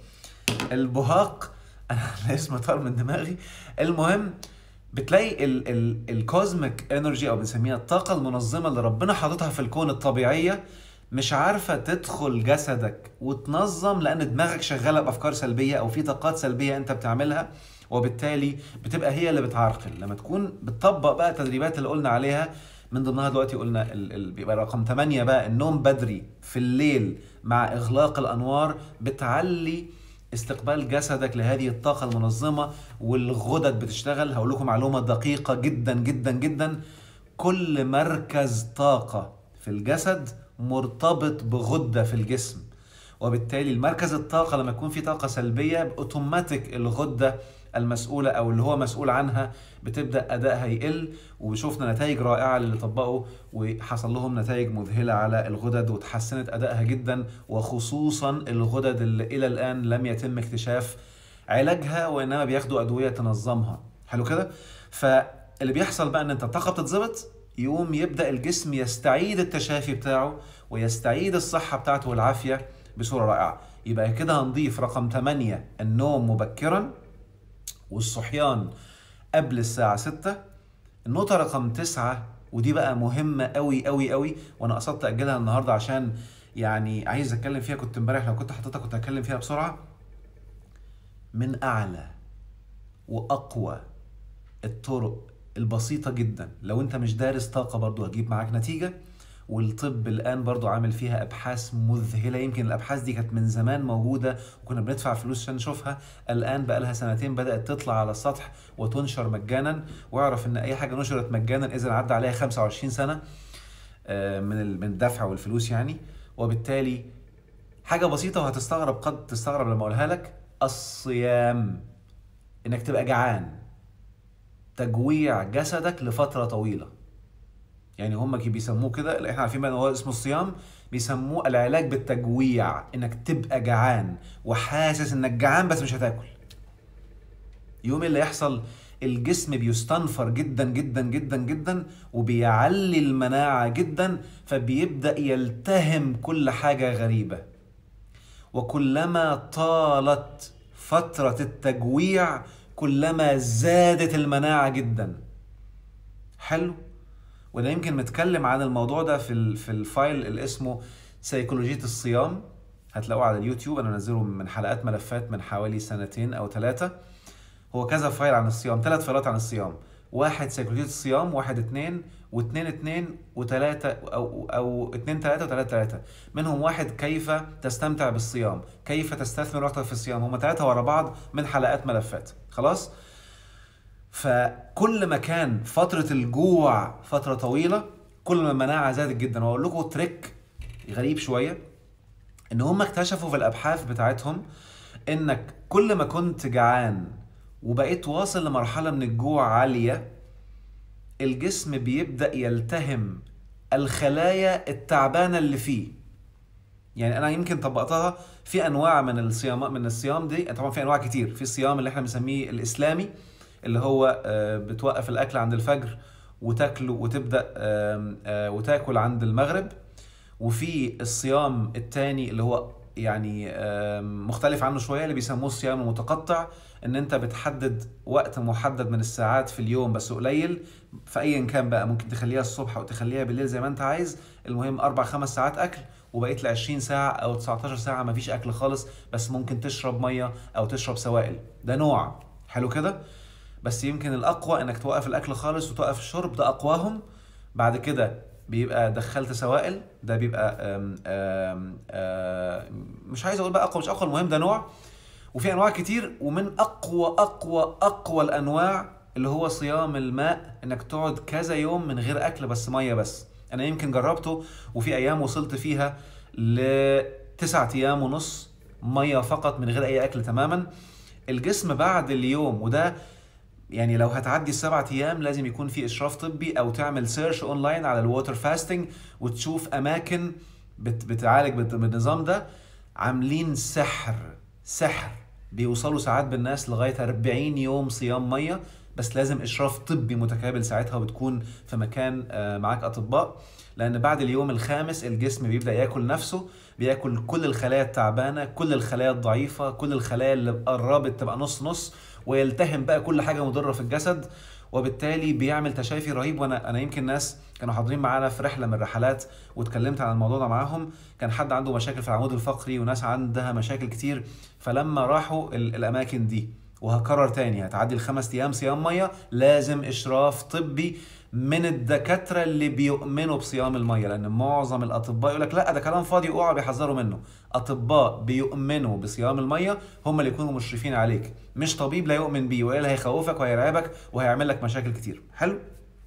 البهاق انا الاسم طار من دماغي المهم بتلاقي ال ال الكوزميك انرجي او بنسميها الطاقه المنظمه اللي ربنا حاططها في الكون الطبيعيه مش عارفه تدخل جسدك وتنظم لان دماغك شغاله بافكار سلبيه او في طاقات سلبيه انت بتعملها وبالتالي بتبقى هي اللي بتعرقل لما تكون بتطبق بقى التدريبات اللي قلنا عليها من ضمنها دلوقتي قلنا ال ال بيبقى رقم 8 بقى النوم بدري في الليل مع اغلاق الانوار بتعلي استقبال جسدك لهذه الطاقة المنظمة والغدد بتشتغل هقول لكم معلومة دقيقة جدا جدا جدا كل مركز طاقة في الجسد مرتبط بغدة في الجسم وبالتالي المركز الطاقة لما يكون في طاقة سلبية اوتوماتيك الغدة المسؤولة أو اللي هو مسؤول عنها بتبدأ أدائها يقل وشفنا نتائج رائعة للي طبقوا وحصل لهم نتائج مذهلة على الغدد وتحسنت أدائها جدا وخصوصا الغدد اللي إلى الآن لم يتم اكتشاف علاجها وإنما بياخدوا أدوية تنظمها حلو كده؟ فاللي بيحصل بقى إن أنت الطاقة بتتظبط يقوم يبدأ الجسم يستعيد التشافي بتاعه ويستعيد الصحة بتاعته والعافية بصورة رائعة يبقى كده هنضيف رقم 8 النوم مبكرا والصحيان قبل الساعة 6 النقطة رقم 9 ودي بقى مهمة قوي قوي قوي وانا قصدت اجلها النهاردة عشان يعني عايز اتكلم فيها كنت امبارح لو كنت حطيتها كنت هتكلم فيها بسرعة من اعلى واقوى الطرق البسيطة جدا لو انت مش دارس طاقة برضو هتجيب معاك نتيجة والطب الان برضو عامل فيها ابحاث مذهله يمكن الابحاث دي كانت من زمان موجوده وكنا بندفع فلوس عشان نشوفها الان بقى لها سنتين بدات تطلع على السطح وتنشر مجانا واعرف ان اي حاجه نشرت مجانا اذا عدى عليها 25 سنه آه، من ال- من الدفع والفلوس يعني وبالتالي حاجه بسيطه وهتستغرب قد تستغرب لما اقولها لك الصيام انك تبقى جعان تجويع جسدك لفتره طويله يعني هم كي بيسموه كده اللي احنا عارفين بقى ان هو اسمه الصيام بيسموه العلاج بالتجويع انك تبقى جعان وحاسس انك جعان بس مش هتاكل يوم اللي يحصل الجسم بيستنفر جدا جدا جدا جدا وبيعلي المناعة جدا فبيبدأ يلتهم كل حاجة غريبة وكلما طالت فترة التجويع كلما زادت المناعة جدا حلو وده يمكن متكلم عن الموضوع ده في ال- في الفايل اللي اسمه سيكولوجية الصيام هتلاقوه على اليوتيوب انا منزله من حلقات ملفات من حوالي سنتين او ثلاثة هو كذا فايل عن الصيام ثلاث فايلات عن الصيام واحد سيكولوجية الصيام واحد اتنين واثنين اتنين وتلاتة او او اتنين تلاتة وتلاتة تلاتة منهم واحد كيف تستمتع بالصيام كيف تستثمر وقتك في الصيام هم ثلاثة ورا بعض من حلقات ملفات خلاص فكل ما كان فترة الجوع فترة طويلة كل ما المناعة زادت جدا واقول لكم تريك غريب شوية ان هم اكتشفوا في الابحاث بتاعتهم انك كل ما كنت جعان وبقيت واصل لمرحلة من الجوع عالية الجسم بيبدأ يلتهم الخلايا التعبانة اللي فيه يعني انا يمكن طبقتها في انواع من الصيام من الصيام دي طبعا في انواع كتير في الصيام اللي احنا بنسميه الاسلامي اللي هو آه، بتوقف الاكل عند الفجر وتاكله وتبدا آم، آه، وتاكل عند المغرب وفي الصيام التاني اللي هو يعني آم، مختلف عنه شويه اللي بيسموه الصيام المتقطع ان انت بتحدد وقت محدد من الساعات في اليوم بس قليل فايا كان بقى ممكن تخليها الصبح او تخليها بالليل زي ما انت عايز المهم اربع خمس ساعات اكل وبقيت ل 20 ساعه او 19 ساعه مفيش اكل خالص بس ممكن تشرب ميه او تشرب سوائل ده نوع حلو كده بس يمكن الاقوى انك توقف الاكل خالص وتوقف الشرب ده اقواهم بعد كده بيبقى دخلت سوائل ده بيبقى أم أم أم مش عايز اقول بقى اقوى مش اقوى المهم ده نوع وفي انواع كتير ومن اقوى اقوى اقوى الانواع اللي هو صيام الماء انك تقعد كذا يوم من غير اكل بس ميه بس انا يمكن جربته وفي ايام وصلت فيها لتسعة ايام ونص ميه فقط من غير اي اكل تماما الجسم بعد اليوم وده يعني لو هتعدي السبعة ايام لازم يكون في اشراف طبي او تعمل سيرش اونلاين على الووتر فاستنج وتشوف اماكن بت بتعالج بت- بالنظام ده عاملين سحر سحر بيوصلوا ساعات بالناس لغايه 40 يوم صيام ميه بس لازم اشراف طبي متكامل ساعتها وبتكون في مكان آه، معاك اطباء لان بعد اليوم الخامس الجسم بيبدا ياكل نفسه بياكل كل الخلايا التعبانه كل الخلايا الضعيفه كل الخلايا اللي قربت تبقى نص نص ويلتهم بقى كل حاجه مضره في الجسد وبالتالي بيعمل تشافي رهيب وانا انا يمكن ناس كانوا حاضرين معانا في رحله من الرحلات واتكلمت عن الموضوع ده معاهم كان حد عنده مشاكل في العمود الفقري وناس عندها مشاكل كتير فلما راحوا ال- الاماكن دي وهكرر تاني هتعدي الخمس ايام صيام ميه لازم اشراف طبي من الدكاتره اللي بيؤمنوا بصيام الميه لان معظم الاطباء يقول لك لا ده كلام فاضي اوعى بيحذروا منه اطباء بيؤمنوا بصيام الميه هم اللي يكونوا مشرفين عليك مش طبيب لا يؤمن بيه والا هيخوفك وهيرعبك وهيعمل لك مشاكل كتير حلو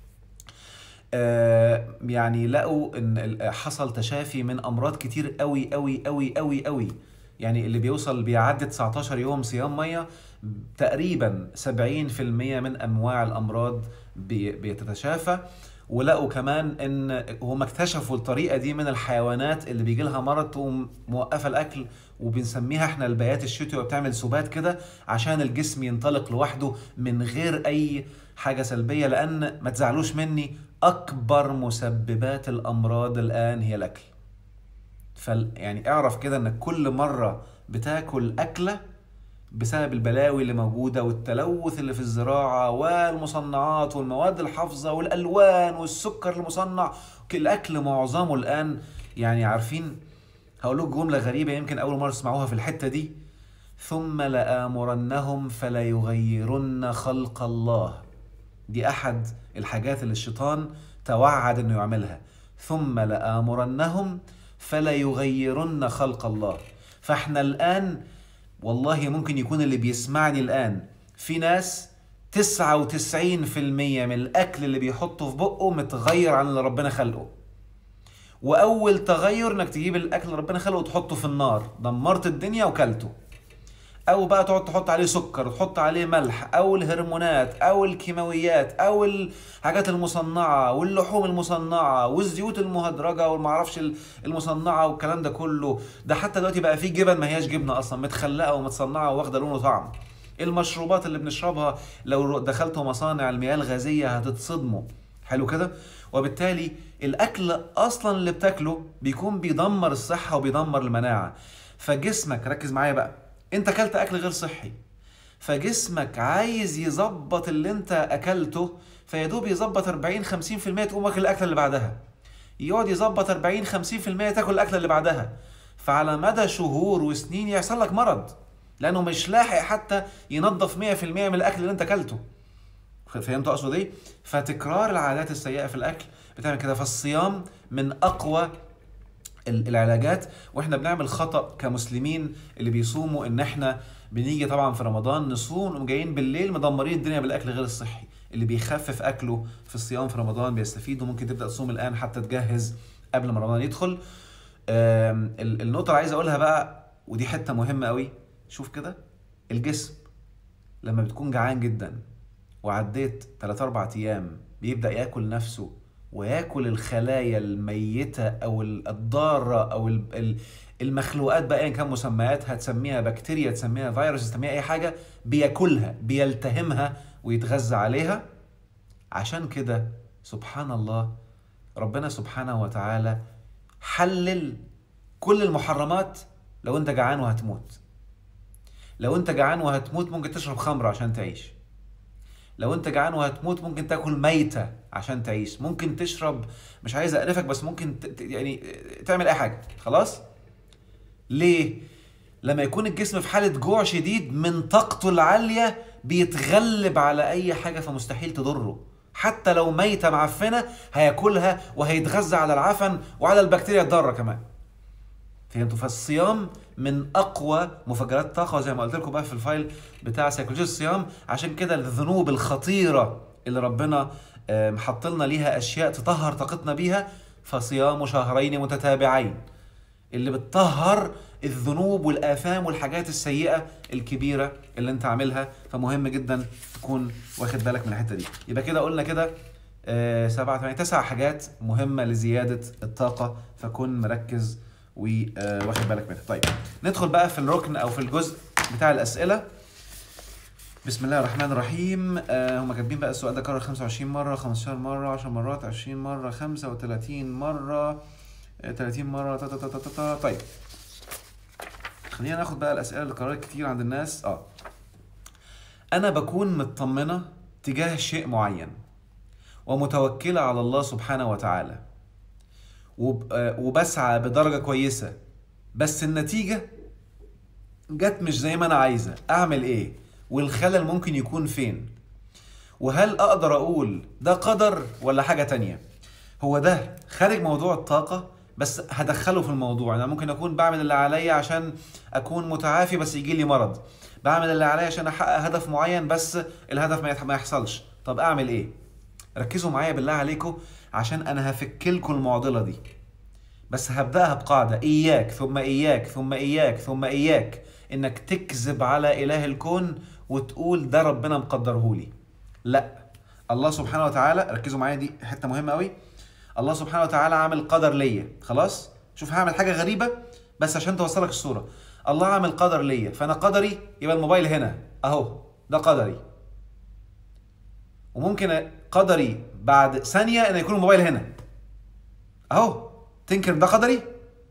آه، يعني لقوا ان ال- حصل تشافي من امراض كتير قوي قوي قوي قوي قوي يعني اللي بيوصل بيعدي 19 يوم صيام ميه تقريبا 70% من انواع الامراض بي- بيتتشافى ولقوا كمان ان هم اكتشفوا الطريقه دي من الحيوانات اللي بيجي لها مرض تقوم موقفه الاكل وبنسميها احنا البيات الشتوي وبتعمل سبات كده عشان الجسم ينطلق لوحده من غير اي حاجه سلبيه لان ما تزعلوش مني اكبر مسببات الامراض الان هي الاكل فال يعني اعرف كده انك كل مره بتاكل اكله بسبب البلاوي اللي موجوده والتلوث اللي في الزراعه والمصنعات والمواد الحافظه والالوان والسكر المصنع الاكل معظمه الان يعني عارفين هقول لكم جمله غريبه يمكن اول مره تسمعوها في الحته دي ثم لآمرنهم فليغيرن خلق الله دي احد الحاجات اللي الشيطان توعد انه يعملها ثم لآمرنهم فليغيرن خلق الله فاحنا الان والله ممكن يكون اللي بيسمعني الان في ناس 99% من الاكل اللي بيحطه في بقه متغير عن اللي ربنا خلقه واول تغير انك تجيب الاكل اللي ربنا خلقه وتحطه في النار دمرت الدنيا وكلته او بقى تقعد تحط عليه سكر وتحط عليه ملح او الهرمونات او الكيماويات او الحاجات المصنعه واللحوم المصنعه والزيوت المهدرجه والمعرفش المصنعه والكلام ده كله ده حتى دلوقتي بقى في جبن ما هياش جبنه اصلا متخلقه ومتصنعه واخده لون وطعم المشروبات اللي بنشربها لو دخلتوا مصانع المياه الغازيه هتتصدموا حلو كده وبالتالي الاكل اصلا اللي بتاكله بيكون بيدمر الصحه وبيدمر المناعه فجسمك ركز معايا بقى انت اكلت اكل غير صحي فجسمك عايز يظبط اللي انت اكلته فيدوب يظبط 40 50% تقوم واكل الاكله اللي بعدها يقعد يظبط 40 50% تاكل الاكله اللي بعدها فعلى مدى شهور وسنين يحصل لك مرض لانه مش لاحق حتى ينظف 100% من الاكل اللي انت اكلته فهمت اقصد ايه فتكرار العادات السيئه في الاكل بتعمل كده فالصيام من اقوى العلاجات واحنا بنعمل خطا كمسلمين اللي بيصوموا ان احنا بنيجي طبعا في رمضان نصوم وجايين بالليل مدمرين الدنيا بالاكل غير الصحي اللي بيخفف اكله في الصيام في رمضان بيستفيد وممكن تبدا تصوم الان حتى تجهز قبل ما رمضان يدخل النقطه اللي عايز اقولها بقى ودي حته مهمه قوي شوف كده الجسم لما بتكون جعان جدا وعديت 3 4 ايام بيبدا ياكل نفسه وياكل الخلايا الميته او الضاره او المخلوقات بقى ايا كان مسمياتها تسميها بكتيريا تسميها فيروس تسميها اي حاجه بياكلها بيلتهمها ويتغذى عليها عشان كده سبحان الله ربنا سبحانه وتعالى حلل كل المحرمات لو انت جعان وهتموت لو انت جعان وهتموت ممكن تشرب خمر عشان تعيش لو انت جعان وهتموت ممكن تاكل ميتة عشان تعيش ممكن تشرب مش عايز اقرفك بس ممكن ت... ت- يعني تعمل اي حاجة خلاص ليه لما يكون الجسم في حالة جوع شديد من طاقته العالية بيتغلب على اي حاجة فمستحيل تضره حتى لو ميتة معفنة هياكلها وهيتغذى على العفن وعلى البكتيريا الضارة كمان فهمتوا فالصيام من اقوى مفجرات الطاقه زي ما قلت لكم بقى في الفايل بتاع سيكولوجيا الصيام عشان كده الذنوب الخطيره اللي ربنا آه، محط لنا ليها اشياء تطهر طاقتنا بيها فصيام شهرين متتابعين اللي بتطهر الذنوب والاثام والحاجات السيئه الكبيره اللي انت عاملها فمهم جدا تكون واخد بالك من الحته دي يبقى كده قلنا كده آه، سبعة ثمانية تسع حاجات مهمة لزيادة الطاقة فكن مركز وواخد بالك منها طيب ندخل بقى في الركن أو في الجزء بتاع الأسئلة بسم الله الرحمن الرحيم آه هم كاتبين بقى السؤال ده كرر 25 مرة 15 مرة 10 مرات 20 مرة 35 مرة آه، 30 مرة تا تا تا تا تا تا. طيب خلينا ناخد بقى الأسئلة اللي قررت كتير عند الناس اه أنا بكون مطمنة تجاه شيء معين ومتوكلة على الله سبحانه وتعالى وب- آه، وبسعى بدرجة كويسة بس النتيجة جت مش زي ما أنا عايزة أعمل إيه والخلل ممكن يكون فين وهل أقدر أقول ده قدر ولا حاجة تانية هو ده خارج موضوع الطاقة بس هدخله في الموضوع أنا ممكن أكون بعمل اللي عليا عشان أكون متعافي بس يجي لي مرض بعمل اللي عليا عشان أحقق هدف معين بس الهدف ما يتح- ما يحصلش طب أعمل إيه ركزوا معايا بالله عليكم عشان انا هفك لكم المعضله دي بس هبداها بقاعده اياك ثم اياك ثم اياك ثم اياك انك تكذب على اله الكون وتقول ده ربنا مقدرهولي لا الله سبحانه وتعالى ركزوا معايا دي حته مهمه قوي الله سبحانه وتعالى عامل قدر ليا خلاص شوف هعمل حاجه غريبه بس عشان توصلك الصوره الله عامل قدر ليا فانا قدري يبقى الموبايل هنا اهو ده قدري وممكن قدري بعد ثانية ان يكون الموبايل هنا اهو تنكر ده قدري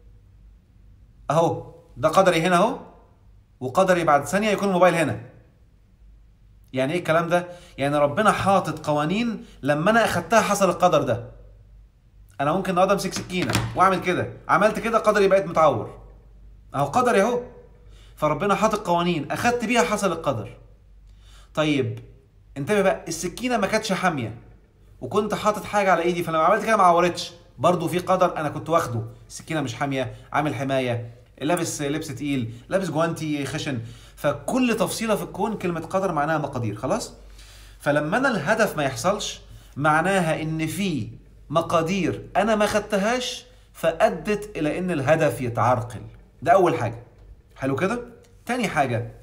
اهو ده قدري هنا اهو وقدري بعد ثانية يكون الموبايل هنا يعني ايه الكلام ده؟ يعني ربنا حاطط قوانين لما انا اخدتها حصل القدر ده انا ممكن النهارده امسك سكينة واعمل كده عملت كده قدري بقيت متعور اهو قدري اهو فربنا حاطط قوانين اخدت بيها حصل القدر طيب انتبه بقى السكينه ما كانتش حاميه وكنت حاطط حاجه على ايدي فلما عملت كده ما عورتش برضه في قدر انا كنت واخده السكينه مش حاميه عامل حمايه لابس لبس تقيل لابس جوانتي خشن فكل تفصيله في الكون كلمه قدر معناها مقادير خلاص فلما انا الهدف ما يحصلش معناها ان في مقادير انا ما خدتهاش فادت الى ان الهدف يتعرقل ده اول حاجه حلو كده تاني حاجه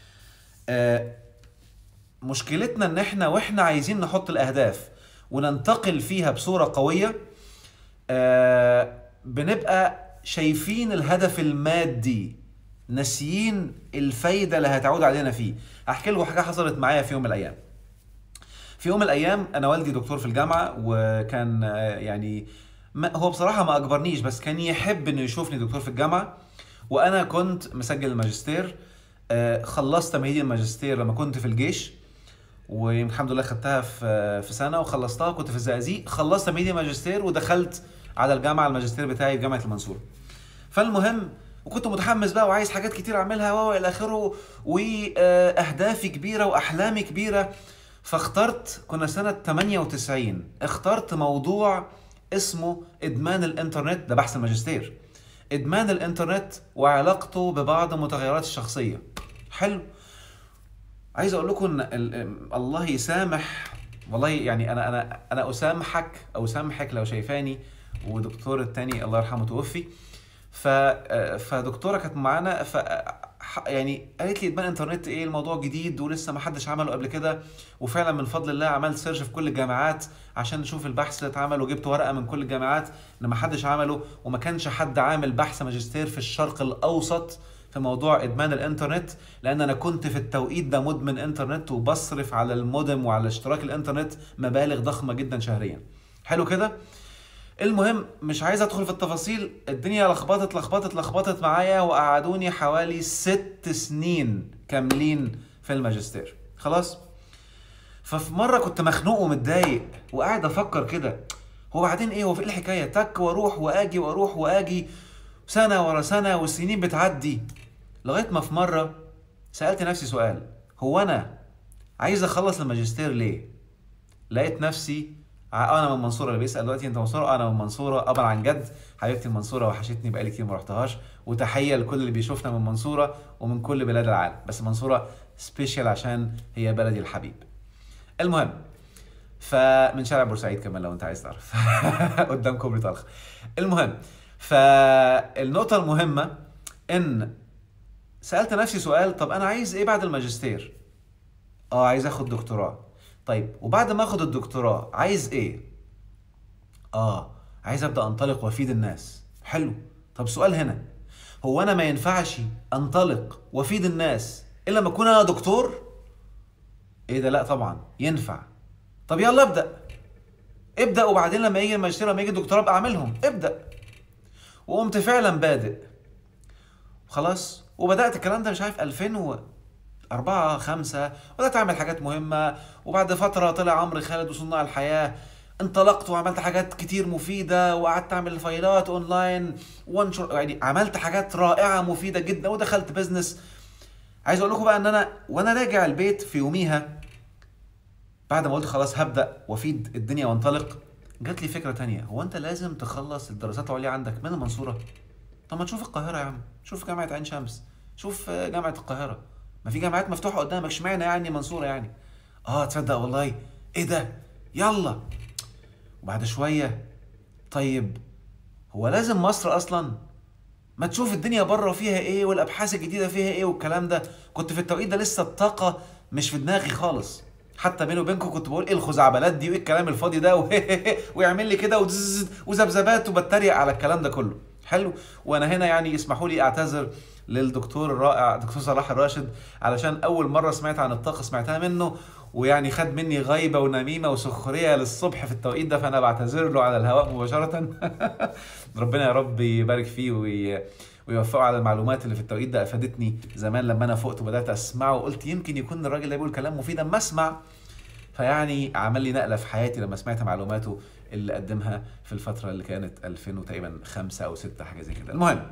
آه مشكلتنا ان احنا واحنا عايزين نحط الاهداف وننتقل فيها بصوره قويه آه بنبقى شايفين الهدف المادي ناسيين الفايده اللي هتعود علينا فيه هحكي لكم حاجه حصلت معايا في يوم من الايام في يوم من الايام انا والدي دكتور في الجامعه وكان آه، يعني ما هو بصراحه ما اجبرنيش بس كان يحب انه يشوفني دكتور في الجامعه وانا كنت مسجل الماجستير آه، خلصت تمهيدي الماجستير لما كنت في الجيش والحمد لله خدتها في في سنه وخلصتها كنت في الزقازيق خلصت تمهيدي الماجستير ودخلت على الجامعه الماجستير بتاعي في جامعه المنصوره فالمهم وكنت متحمس بقى وعايز حاجات كتير اعملها و الى اخره واهدافي كبيره واحلامي كبيره فاخترت كنا سنه 98 اخترت موضوع اسمه ادمان الانترنت ده بحث الماجستير ادمان الانترنت وعلاقته ببعض متغيرات الشخصيه حلو عايز اقول لكم ان ال- الله يسامح والله يعني انا انا انا اسامحك او اسامحك لو شايفاني ودكتور التاني الله يرحمه توفي ف فدكتوره كانت معانا ف ح- يعني قالت لي ادمان انترنت ايه الموضوع جديد ولسه ما حدش عمله قبل كده وفعلا من فضل الله عملت سيرش في كل الجامعات عشان نشوف البحث اللي اتعمل وجبت ورقه من كل الجامعات ان ما حدش عمله وما كانش حد عامل بحث ماجستير في الشرق الاوسط في موضوع ادمان الانترنت لان انا كنت في التوقيت ده مدمن انترنت وبصرف على المودم وعلى اشتراك الانترنت مبالغ ضخمه جدا شهريا حلو كده المهم مش عايز ادخل في التفاصيل الدنيا لخبطت لخبطت لخبطت معايا وقعدوني حوالي ست سنين كاملين في الماجستير خلاص ففي مره كنت مخنوق ومتضايق وقاعد افكر كده هو بعدين ايه هو في ايه الحكايه تك واروح واجي واروح واجي سنه ورا سنه والسنين بتعدي لغايه ما في مره سالت نفسي سؤال هو انا عايز اخلص الماجستير ليه لقيت نفسي ع- انا من المنصوره اللي بيسال دلوقتي انت منصوره آه، انا من المنصوره ابا عن جد حبيبتي المنصوره وحشتني بقالي كتير ما رحتهاش وتحيه لكل اللي بيشوفنا من المنصوره ومن كل بلاد العالم بس المنصوره سبيشال عشان هي بلدي الحبيب المهم فمن شارع بورسعيد كمان لو انت عايز تعرف قدام كوبري طلخ المهم فالنقطة المهمة ان سألت نفسي سؤال طب انا عايز ايه بعد الماجستير؟ اه عايز اخد دكتوراه طيب وبعد ما اخد الدكتوراه عايز ايه؟ اه عايز ابدا انطلق وافيد الناس حلو طب سؤال هنا هو انا ما ينفعش انطلق وافيد الناس الا لما اكون انا دكتور؟ ايه ده لا طبعا ينفع طب يلا ابدا ابدا وبعدين لما يجي الماجستير لما يجي الدكتوراه ابقى اعملهم ابدا وقمت فعلا بادئ خلاص وبدات الكلام ده مش عارف 2004 5 بدات اعمل حاجات مهمه وبعد فتره طلع عمرو خالد وصناع الحياه انطلقت وعملت حاجات كتير مفيده وقعدت اعمل فايلات اونلاين وانشر يعني عملت حاجات رائعه مفيده جدا ودخلت بزنس عايز اقول لكم بقى ان انا وانا راجع البيت في يوميها بعد ما قلت خلاص هبدا وافيد الدنيا وانطلق جات لي فكره تانية هو انت لازم تخلص الدراسات العليا عندك من المنصوره طب ما تشوف القاهره يا عم شوف جامعه عين شمس شوف آه، جامعه القاهره ما في جامعات مفتوحه قدامك اشمعنى يعني منصوره يعني اه تصدق والله ايه ده يلا وبعد شويه طيب هو لازم مصر اصلا ما تشوف الدنيا بره فيها ايه والابحاث الجديده فيها ايه والكلام ده كنت في التوقيت ده لسه الطاقه مش في دماغي خالص حتى بيني وبينكم كنت بقول ايه الخزعبلات دي وايه الكلام الفاضي ده وهي- ويعمل لي كده وزز وذبذبات وبتريق على الكلام ده كله حلو وانا هنا يعني اسمحوا لي اعتذر للدكتور الرائع دكتور صلاح الراشد علشان اول مره سمعت عن الطاقه سمعتها منه ويعني خد مني غيبه ونميمه وسخريه للصبح في التوقيت ده فانا بعتذر له على الهواء مباشره ربنا يا رب يبارك فيه وي... ويوفقه على المعلومات اللي في التوقيت ده افادتني زمان لما انا فقت وبدات اسمعه وقلت يمكن يكون الراجل ده بيقول كلام مفيد اما اسمع فيعني عمل لي نقله في حياتي لما سمعت معلوماته اللي قدمها في الفتره اللي كانت 2000 وتقريبا 5 او 6 حاجه زي كده المهم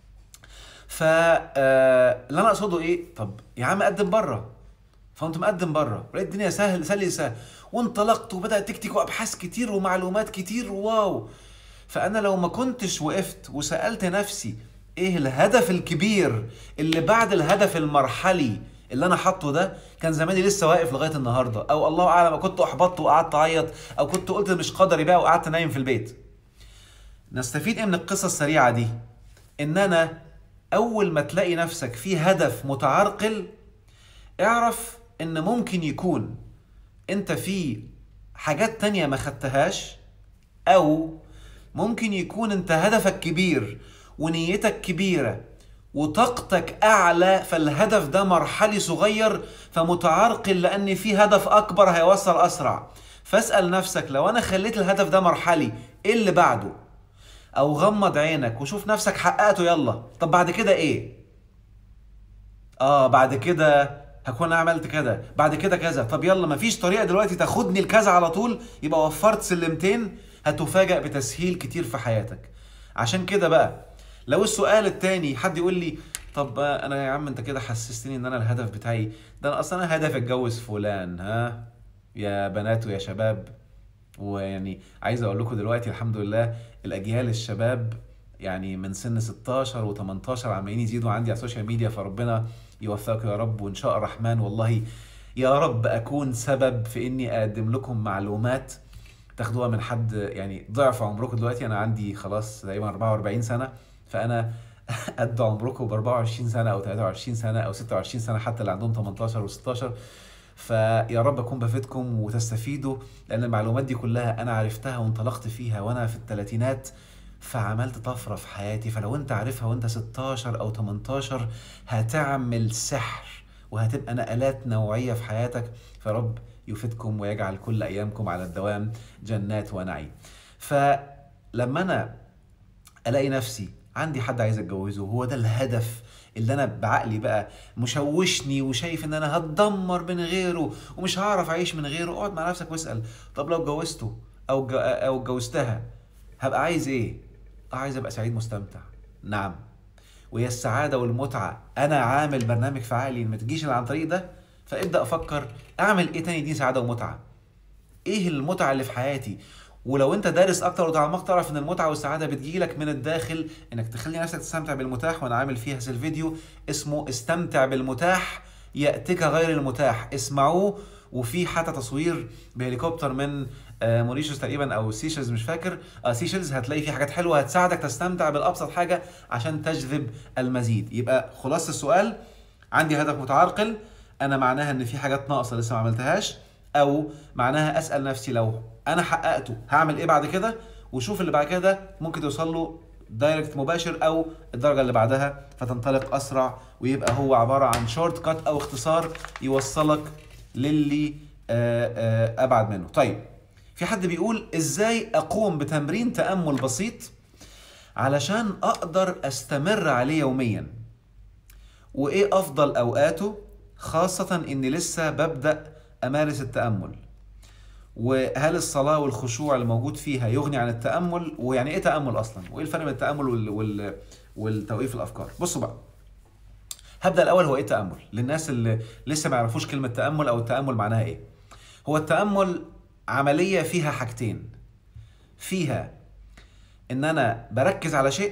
ف آه، اللي انا اقصده ايه طب يا عم قدم بره فقمت مقدم بره ولقيت الدنيا سهل سلسه وانطلقت وبدات تكتك وابحاث كتير ومعلومات كتير واو فانا لو ما كنتش وقفت وسالت نفسي ايه الهدف الكبير اللي بعد الهدف المرحلي اللي انا حاطه ده كان زماني لسه واقف لغايه النهارده او الله اعلم كنت احبطت وقعدت اعيط او كنت قلت مش قدري بقى وقعدت نايم في البيت نستفيد ايه من القصه السريعه دي ان انا اول ما تلاقي نفسك في هدف متعرقل اعرف ان ممكن يكون انت في حاجات تانية ما خدتهاش او ممكن يكون انت هدفك كبير ونيتك كبيرة وطاقتك اعلى فالهدف ده مرحلي صغير فمتعرقل لان في هدف اكبر هيوصل اسرع فاسأل نفسك لو انا خليت الهدف ده مرحلي ايه اللي بعده او غمض عينك وشوف نفسك حققته يلا طب بعد كده ايه اه بعد كده هكون عملت كده بعد كده كذا طب يلا مفيش طريقه دلوقتي تاخدني لكذا على طول يبقى وفرت سلمتين هتفاجأ بتسهيل كتير في حياتك عشان كده بقى لو السؤال التاني حد يقول لي طب آه، انا يا عم انت كده حسستني ان انا الهدف بتاعي ده انا اصلا انا هدف اتجوز فلان ها يا بنات ويا شباب ويعني عايز اقول لكم دلوقتي الحمد لله الاجيال الشباب يعني من سن 16 و18 عمالين يزيدوا عندي على السوشيال ميديا فربنا يوفقك يا رب وان شاء الرحمن والله يا رب اكون سبب في اني اقدم لكم معلومات تاخدوها من حد يعني ضعف عمركم دلوقتي انا عندي خلاص تقريبا 44 سنه فانا قد عمركم ب 24 سنه او 23 سنه او 26 سنه حتى اللي عندهم 18 و16 فيا رب اكون بفيدكم وتستفيدوا لان المعلومات دي كلها انا عرفتها وانطلقت فيها وانا في الثلاثينات فعملت طفره في حياتي فلو انت عارفها وانت 16 او 18 هتعمل سحر وهتبقى نقلات نوعيه في حياتك فرب يفيدكم ويجعل كل ايامكم على الدوام جنات ونعيم. لما انا الاقي نفسي عندي حد عايز اتجوزه هو ده الهدف اللي انا بعقلي بقى مشوشني وشايف ان انا هتدمر من غيره ومش هعرف اعيش من غيره اقعد مع نفسك واسال طب لو اتجوزته او جو- او اتجوزتها هبقى عايز ايه آه، عايز ابقى سعيد مستمتع نعم وهي السعاده والمتعه انا عامل برنامج في عقلي ما تجيش إلا عن طريق ده فابدا افكر اعمل ايه تاني دي سعاده ومتعه ايه المتعه اللي في حياتي ولو انت دارس اكتر وتعمقت تعرف ان المتعه والسعاده بتجيلك من الداخل انك تخلي نفسك تستمتع بالمتاح وانا عامل فيها الفيديو اسمه استمتع بالمتاح ياتيك غير المتاح اسمعوه وفي حتى تصوير بهليكوبتر من آه، موريشيوس تقريبا او سيشلز مش فاكر آه سيشلز هتلاقي فيه حاجات حلوه هتساعدك تستمتع بالابسط حاجه عشان تجذب المزيد يبقى خلاصه السؤال عندي هدف متعرقل انا معناها ان في حاجات ناقصه لسه ما عملتهاش او معناها اسال نفسي لو انا حققته هعمل ايه بعد كده وشوف اللي بعد كده ممكن توصل له دايركت مباشر او الدرجه اللي بعدها فتنطلق اسرع ويبقى هو عباره عن شورت كات او اختصار يوصلك للي آه، آه، ابعد منه طيب في حد بيقول ازاي اقوم بتمرين تامل بسيط علشان اقدر استمر عليه يوميا وايه افضل اوقاته خاصه اني لسه ببدا امارس التامل وهل الصلاه والخشوع اللي موجود فيها يغني عن التامل ويعني ايه تامل اصلا وايه الفرق بين التامل وال... وال... والتوقيف الافكار بصوا بقى هبدا الاول هو ايه التامل للناس اللي لسه ما يعرفوش كلمه تامل او التامل معناها ايه هو التامل عمليه فيها حاجتين فيها ان انا بركز على شيء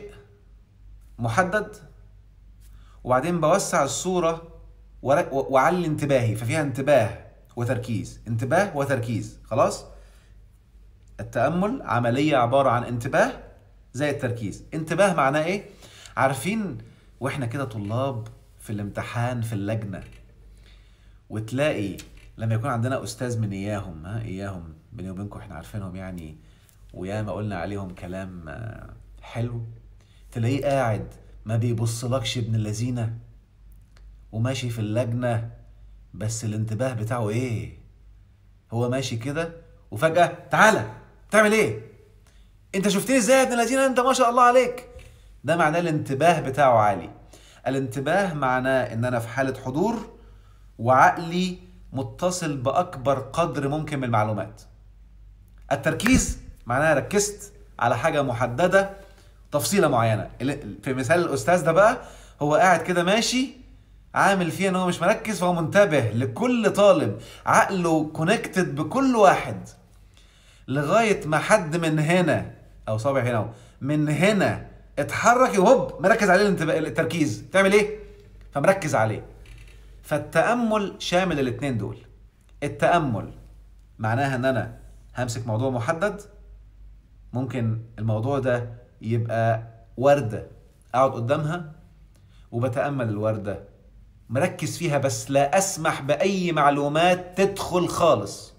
محدد وبعدين بوسع الصوره ور- واعلي انتباهي ففيها انتباه وتركيز انتباه وتركيز خلاص التامل عمليه عباره عن انتباه زي التركيز انتباه معناه ايه عارفين واحنا كده طلاب في الامتحان في اللجنه وتلاقي لما يكون عندنا استاذ من اياهم ها اياهم بيني وبينكم احنا عارفينهم يعني وياما قلنا عليهم كلام آه، حلو تلاقيه قاعد ما بيبصلكش ابن اللذينه وماشي في اللجنه بس الانتباه بتاعه ايه هو ماشي كده وفجاه تعالى تعمل ايه انت شفتني ازاي يا ابن اللذينه انت ما شاء الله عليك ده معناه الانتباه بتاعه عالي الانتباه معناه ان انا في حاله حضور وعقلي متصل باكبر قدر ممكن من المعلومات التركيز معناها ركزت على حاجه محدده تفصيله معينه ال- في مثال الاستاذ ده بقى هو قاعد كده ماشي عامل فيها ان هو مش مركز فهو منتبه لكل طالب عقله كونكتد بكل واحد لغايه ما حد من هنا او صابع هنا أهو، من هنا اتحرك وهوب مركز عليه الانتباه التركيز تعمل ايه فمركز عليه فالتامل شامل الاثنين دول التامل معناها ان انا همسك موضوع محدد ممكن الموضوع ده يبقى ورده اقعد قدامها وبتامل الورده مركز فيها بس لا اسمح باي معلومات تدخل خالص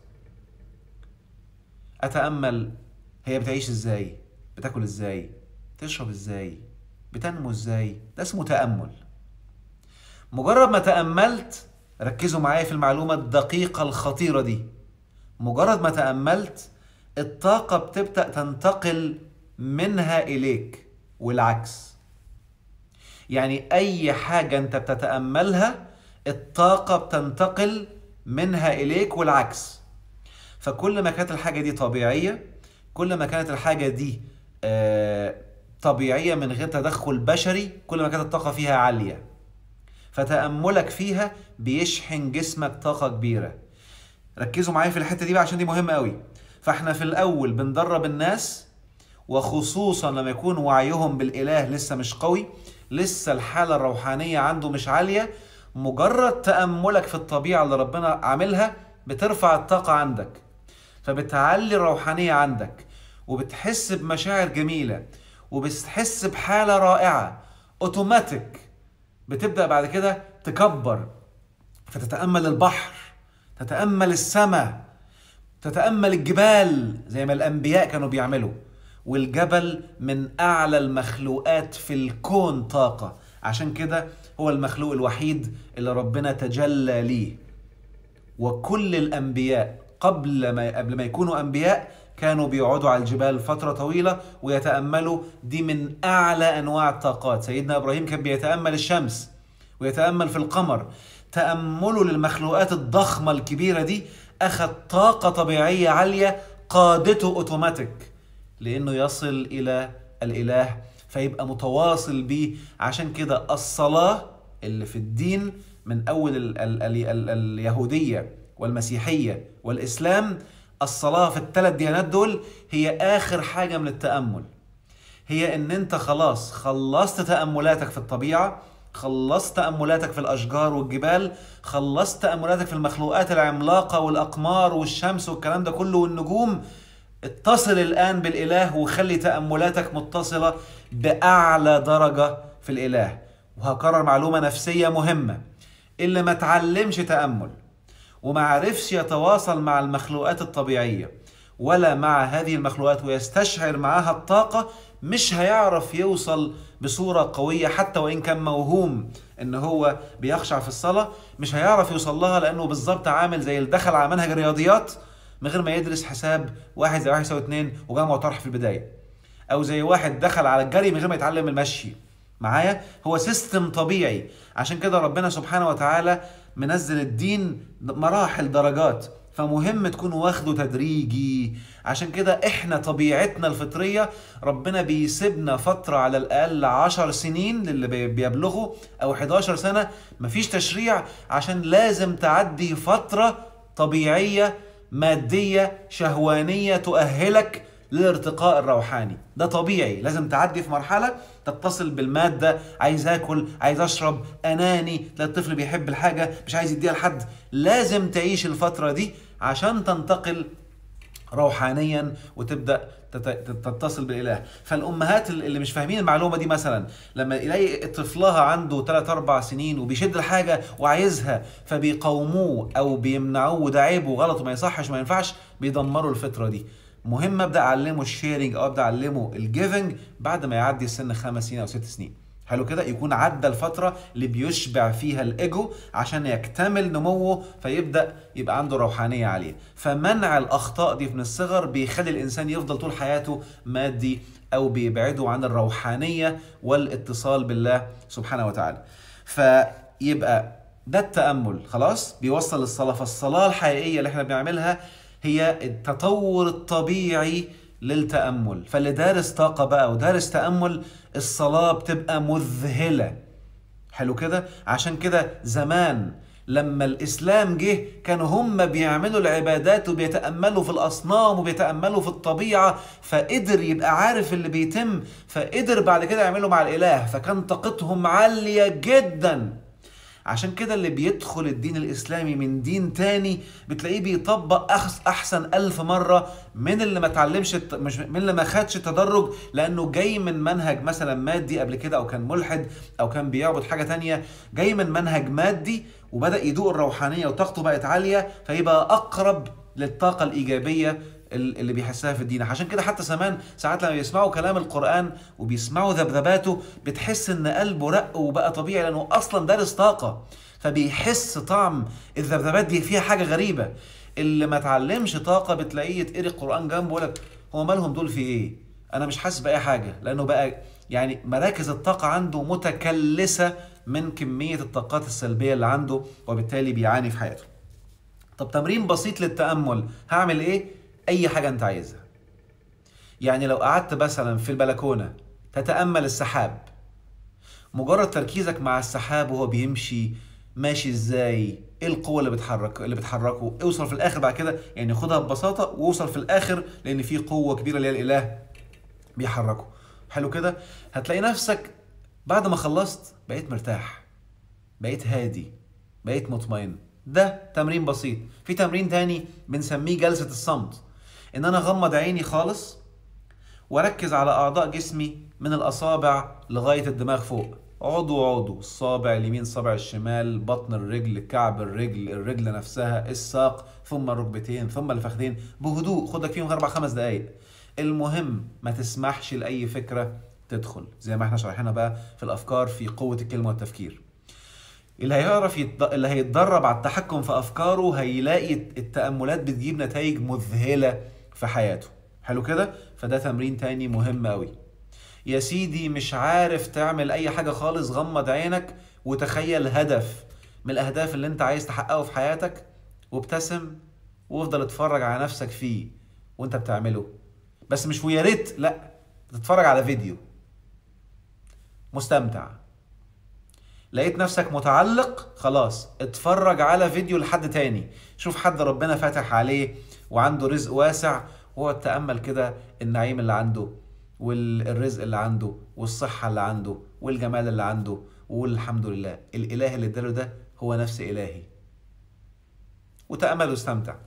اتامل هي بتعيش ازاي بتاكل ازاي تشرب ازاي بتنمو ازاي ده اسمه تامل مجرد ما تاملت ركزوا معايا في المعلومه الدقيقه الخطيره دي مجرد ما تاملت الطاقه بتبدا تنتقل منها اليك والعكس يعني اي حاجه انت بتتاملها الطاقه بتنتقل منها اليك والعكس فكل ما كانت الحاجه دي طبيعيه كل ما كانت الحاجه دي آه، طبيعيه من غير تدخل بشري كل ما كانت الطاقه فيها عاليه فتاملك فيها بيشحن جسمك طاقه كبيره ركزوا معايا في الحته دي بقى عشان دي مهمه قوي فاحنا في الاول بندرب الناس وخصوصا لما يكون وعيهم بالاله لسه مش قوي لسه الحاله الروحانيه عنده مش عاليه مجرد تاملك في الطبيعه اللي ربنا عاملها بترفع الطاقه عندك فبتعلي الروحانيه عندك وبتحس بمشاعر جميله وبتحس بحاله رائعه اوتوماتيك بتبدا بعد كده تكبر فتتامل البحر تتامل السماء تتامل الجبال زي ما الانبياء كانوا بيعملوا والجبل من اعلى المخلوقات في الكون طاقه عشان كده هو المخلوق الوحيد اللي ربنا تجلى ليه وكل الانبياء قبل ما قبل ما يكونوا انبياء كانوا بيقعدوا على الجبال فترة طويلة ويتأملوا دي من أعلى أنواع الطاقات سيدنا إبراهيم كان بيتأمل الشمس ويتأمل في القمر تأمله للمخلوقات الضخمة الكبيرة دي أخذ طاقة طبيعية عالية قادته أوتوماتيك لأنه يصل إلى الإله فيبقى متواصل بيه عشان كده الصلاة اللي في الدين من أول ال ال ال ال اليهودية والمسيحية والإسلام الصلاة في الثلاث ديانات دول هي آخر حاجة من التأمل هي إن أنت خلاص خلصت تأملاتك في الطبيعة خلصت تأملاتك في الأشجار والجبال خلصت تأملاتك في المخلوقات العملاقة والأقمار والشمس والكلام ده كله والنجوم اتصل الآن بالإله وخلي تأملاتك متصلة بأعلى درجة في الإله وهكرر معلومة نفسية مهمة اللي ما تعلمش تأمل وما عرفش يتواصل مع المخلوقات الطبيعية ولا مع هذه المخلوقات ويستشعر معها الطاقة مش هيعرف يوصل بصورة قوية حتى وإن كان موهوم إن هو بيخشع في الصلاة مش هيعرف يوصل لها لأنه بالظبط عامل زي اللي دخل على منهج الرياضيات من غير ما يدرس حساب واحد زي واحد يساوي اتنين وجمع وطرح في البداية أو زي واحد دخل على الجري من غير ما يتعلم المشي معايا هو سيستم طبيعي عشان كده ربنا سبحانه وتعالى منزل الدين مراحل درجات فمهم تكون واخده تدريجي عشان كده احنا طبيعتنا الفطرية ربنا بيسيبنا فترة على الأقل عشر سنين للي بيبلغوا أو 11 سنة مفيش تشريع عشان لازم تعدي فترة طبيعية مادية شهوانية تؤهلك للارتقاء الروحاني ده طبيعي لازم تعدي في مرحلة تتصل بالمادة عايز اكل عايز اشرب اناني لا الطفل بيحب الحاجة مش عايز يديها لحد لازم تعيش الفترة دي عشان تنتقل روحانيا وتبدا تتصل بالاله فالامهات اللي مش فاهمين المعلومه دي مثلا لما يلاقي طفلها عنده 3 4 سنين وبيشد الحاجه وعايزها فبيقاوموه او بيمنعوه وده عيب وغلط وما يصحش وما ينفعش بيدمروا الفطره دي مهم ابدا اعلمه الشيرنج او ابدا اعلمه الجيفنج بعد ما يعدي السن خمس سنين او ست سنين حلو كده يكون عدى الفتره اللي بيشبع فيها الايجو عشان يكتمل نموه فيبدا يبقى عنده روحانيه عاليه فمنع الاخطاء دي من الصغر بيخلي الانسان يفضل طول حياته مادي او بيبعده عن الروحانيه والاتصال بالله سبحانه وتعالى فيبقى ده التامل خلاص بيوصل للصلاه فالصلاه الحقيقيه اللي احنا بنعملها هي التطور الطبيعي للتأمل فاللي دارس طاقة بقى ودارس تأمل الصلاة بتبقى مذهلة حلو كده عشان كده زمان لما الإسلام جه كانوا هم بيعملوا العبادات وبيتأملوا في الأصنام وبيتأملوا في الطبيعة فقدر يبقى عارف اللي بيتم فقدر بعد كده يعمله مع الإله فكان طاقتهم عالية جداً عشان كده اللي بيدخل الدين الإسلامي من دين تاني بتلاقيه بيطبق أحسن ألف مرة من اللي ما اتعلمش مش من اللي ما خدش التدرج لأنه جاي من منهج مثلا مادي قبل كده أو كان ملحد أو كان بيعبد حاجة تانية جاي من منهج مادي وبدأ يدوق الروحانية وطاقته بقت عالية فيبقى أقرب للطاقة الإيجابية اللي بيحسها في الدين عشان كده حتى زمان ساعات لما بيسمعوا كلام القرآن وبيسمعوا ذبذباته بتحس ان قلبه رق وبقى طبيعي لانه اصلا دارس طاقة فبيحس طعم الذبذبات دي فيها حاجة غريبة اللي ما اتعلمش طاقة بتلاقيه يتقري القرآن جنبه يقول لك هو مالهم دول في ايه انا مش حاسس بأي حاجة لانه بقى يعني مراكز الطاقة عنده متكلسة من كمية الطاقات السلبية اللي عنده وبالتالي بيعاني في حياته طب تمرين بسيط للتأمل هعمل ايه اي حاجه انت عايزها يعني لو قعدت مثلا في البلكونه تتامل السحاب مجرد تركيزك مع السحاب وهو بيمشي ماشي ازاي ايه القوه اللي بتحرك اللي بتحركه اوصل في الاخر بعد كده يعني خدها ببساطه واوصل في الاخر لان في قوه كبيره اللي هي الاله بيحركه حلو كده هتلاقي نفسك بعد ما خلصت بقيت مرتاح بقيت هادي بقيت مطمئن ده تمرين بسيط في تمرين تاني بنسميه جلسه الصمت ان انا اغمض عيني خالص واركز على اعضاء جسمي من الاصابع لغايه الدماغ فوق عضو عضو الصابع اليمين الصابع الشمال بطن الرجل كعب الرجل الرجل نفسها الساق ثم الركبتين ثم الفخذين بهدوء خدك فيهم اربع خمس دقائق المهم ما تسمحش لاي فكره تدخل زي ما احنا شرحنا بقى في الافكار في قوه الكلمه والتفكير اللي هيعرف يت... اللي هيتدرب على التحكم في افكاره هيلاقي التاملات بتجيب نتائج مذهله في حياته حلو كده فده تمرين تاني مهم قوي يا سيدي مش عارف تعمل اي حاجه خالص غمض عينك وتخيل هدف من الاهداف اللي انت عايز تحققه في حياتك وابتسم وافضل اتفرج على نفسك فيه وانت بتعمله بس مش ويا ريت لا تتفرج على فيديو مستمتع لقيت نفسك متعلق خلاص اتفرج على فيديو لحد تاني شوف حد ربنا فاتح عليه وعنده رزق واسع وهو تأمل كده النعيم اللي عنده والرزق اللي عنده والصحة اللي عنده والجمال اللي عنده وقول الحمد لله الإله اللي اداله ده هو نفس إلهي وتأمل واستمتع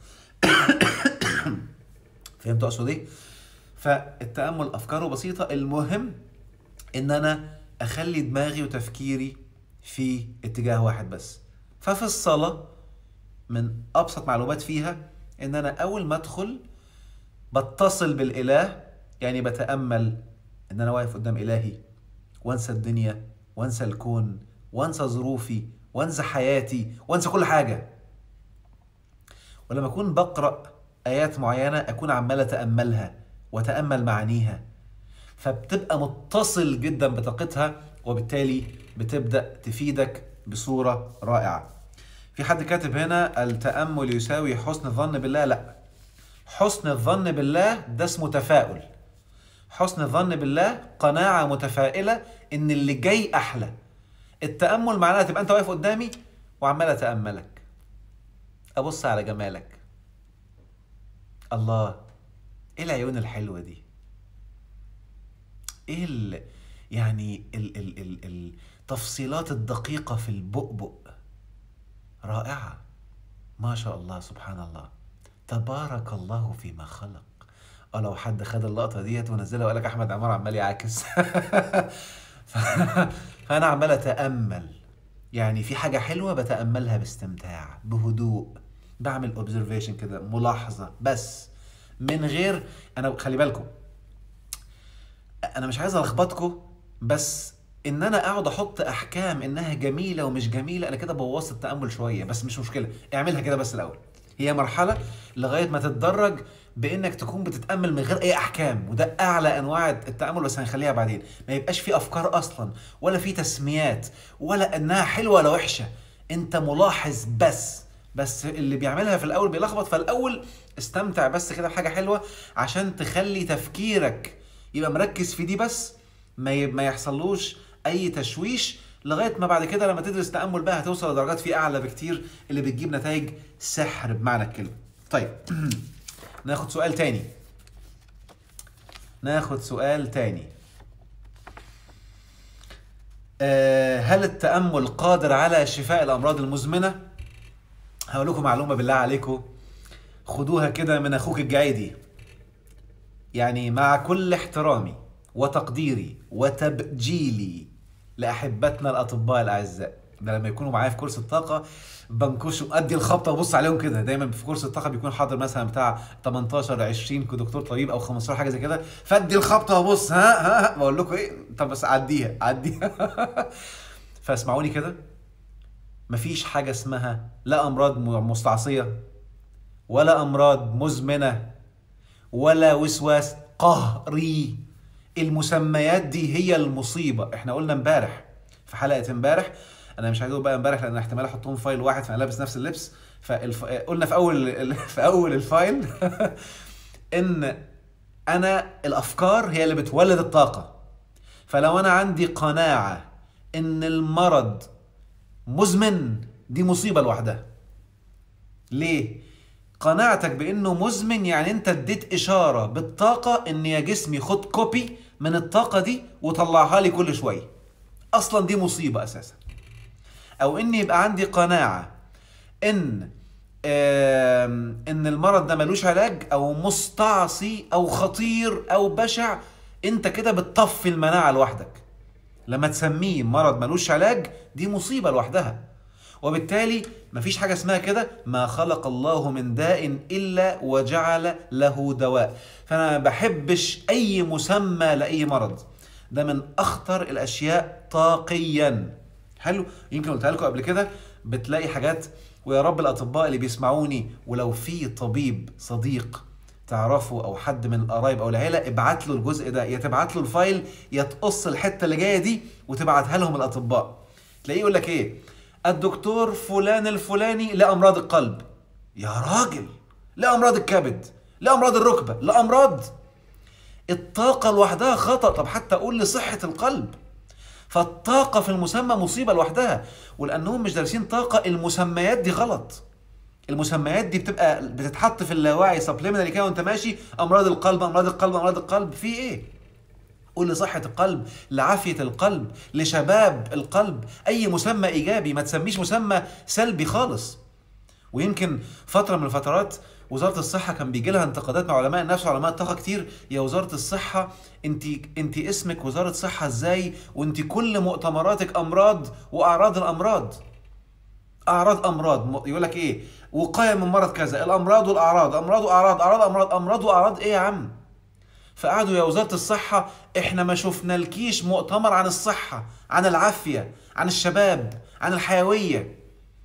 فهمت أقصد إيه؟ فالتأمل أفكاره بسيطة المهم إن أنا أخلي دماغي وتفكيري في اتجاه واحد بس ففي الصلاة من أبسط معلومات فيها إن أنا أول ما أدخل بتصل بالإله يعني بتأمل إن أنا واقف قدام إلهي وأنسى الدنيا وأنسى الكون وأنسى ظروفي وأنسى حياتي وأنسى كل حاجة ولما أكون بقرأ آيات معينة أكون عمال أتأملها وأتأمل معانيها فبتبقى متصل جدا بطاقتها وبالتالي بتبدأ تفيدك بصورة رائعة في حد كاتب هنا التأمل يساوي حسن الظن بالله لا حسن الظن بالله ده اسمه تفاؤل حسن الظن بالله قناعة متفائلة إن اللي جاي أحلى التأمل معناها تبقى أنت واقف قدامي وعمال أتأملك أبص على جمالك الله إيه العيون الحلوة دي إيه ال... يعني ال... ال... ال... التفصيلات الدقيقة في البؤبؤ رائعة ما شاء الله سبحان الله تبارك الله فيما خلق اه لو حد خد اللقطة ديت ونزلها وقال لك أحمد عمار عمال يعاكس فأنا عمال أتأمل يعني في حاجة حلوة بتأملها باستمتاع بهدوء بعمل اوبزرفيشن كده ملاحظة بس من غير أنا خلي بالكم أنا مش عايز ألخبطكم بس ان انا اقعد احط احكام انها جميله ومش جميله انا كده بوظت التامل شويه بس مش مشكله اعملها كده بس الاول هي مرحله لغايه ما تتدرج بانك تكون بتتامل من غير اي احكام وده اعلى انواع التامل بس هنخليها بعدين ما يبقاش في افكار اصلا ولا في تسميات ولا انها حلوه ولا وحشه انت ملاحظ بس بس اللي بيعملها في الاول بيلخبط فالاول استمتع بس كده بحاجه حلوه عشان تخلي تفكيرك يبقى مركز في دي بس ما ما يحصلوش اي تشويش لغايه ما بعد كده لما تدرس تامل بقى هتوصل لدرجات فيه اعلى بكتير اللي بتجيب نتائج سحر بمعنى الكلمه طيب ناخد سؤال تاني ناخد سؤال تاني أه هل التامل قادر على شفاء الامراض المزمنه هقول لكم معلومه بالله عليكم خدوها كده من اخوك الجعيدي يعني مع كل احترامي وتقديري وتبجيلي لاحبتنا الاطباء الاعزاء ده لما يكونوا معايا في كورس الطاقه بنكش ادي الخبطه وابص عليهم كده دايما في كورس الطاقه بيكون حاضر مثلا بتاع 18 20 كدكتور طبيب او 15 حاجه زي كده فادي الخبطه وابص ها ها, ها بقول لكم ايه طب بس عديها عديها فاسمعوني كده مفيش حاجه اسمها لا امراض مستعصيه ولا امراض مزمنه ولا وسواس قهري المسميات دي هي المصيبه احنا قلنا امبارح في حلقه امبارح انا مش عايز اقول بقى امبارح لان احتمال احطهم في فايل واحد فانا لابس نفس اللبس فقلنا في اول في اول الفايل ان انا الافكار هي اللي بتولد الطاقه فلو انا عندي قناعه ان المرض مزمن دي مصيبه لوحدها ليه قناعتك بانه مزمن يعني انت اديت اشاره بالطاقه ان يا جسمي خد كوبي من الطاقه دي وطلعها لي كل شويه اصلا دي مصيبه اساسا او ان يبقى عندي قناعه ان ان المرض ده ملوش علاج او مستعصي او خطير او بشع انت كده بتطفي المناعه لوحدك لما تسميه مرض ملوش علاج دي مصيبه لوحدها وبالتالي مفيش حاجه اسمها كده ما خلق الله من داء الا وجعل له دواء فانا ما بحبش اي مسمى لاي مرض ده من اخطر الاشياء طاقيا حلو يمكن قلتها لكم قبل كده بتلاقي حاجات ويا رب الاطباء اللي بيسمعوني ولو في طبيب صديق تعرفه او حد من القرايب او العيله ابعت له الجزء ده يا تبعت له الفايل يا تقص الحته اللي جايه دي وتبعتها لهم الاطباء تلاقيه يقول لك ايه الدكتور فلان الفلاني لامراض القلب يا راجل لامراض الكبد لامراض الركبه لامراض الطاقه لوحدها خطا طب حتى اقول لصحه القلب فالطاقه في المسمى مصيبه لوحدها ولانهم مش دارسين طاقه المسميات دي غلط المسميات دي بتبقى بتتحط في اللاواعي سبليمينري كده وانت ماشي امراض القلب امراض القلب امراض القلب في ايه قول لصحة القلب لعافية القلب لشباب القلب أي مسمى إيجابي ما تسميش مسمى سلبي خالص ويمكن فترة من الفترات وزارة الصحة كان بيجي لها انتقادات مع علماء النفس وعلماء الطاقة كتير يا وزارة الصحة انت انت اسمك وزارة صحة ازاي وانت كل مؤتمراتك أمراض وأعراض الأمراض أعراض أمراض يقول لك إيه وقاية من مرض كذا الأمراض والأعراض أمراض وأعراض أعراض أمراض أمراض وأعراض إيه يا عم فقعدوا يا وزارة الصحة احنا ما شفنا لكيش مؤتمر عن الصحة عن العافية عن الشباب عن الحيوية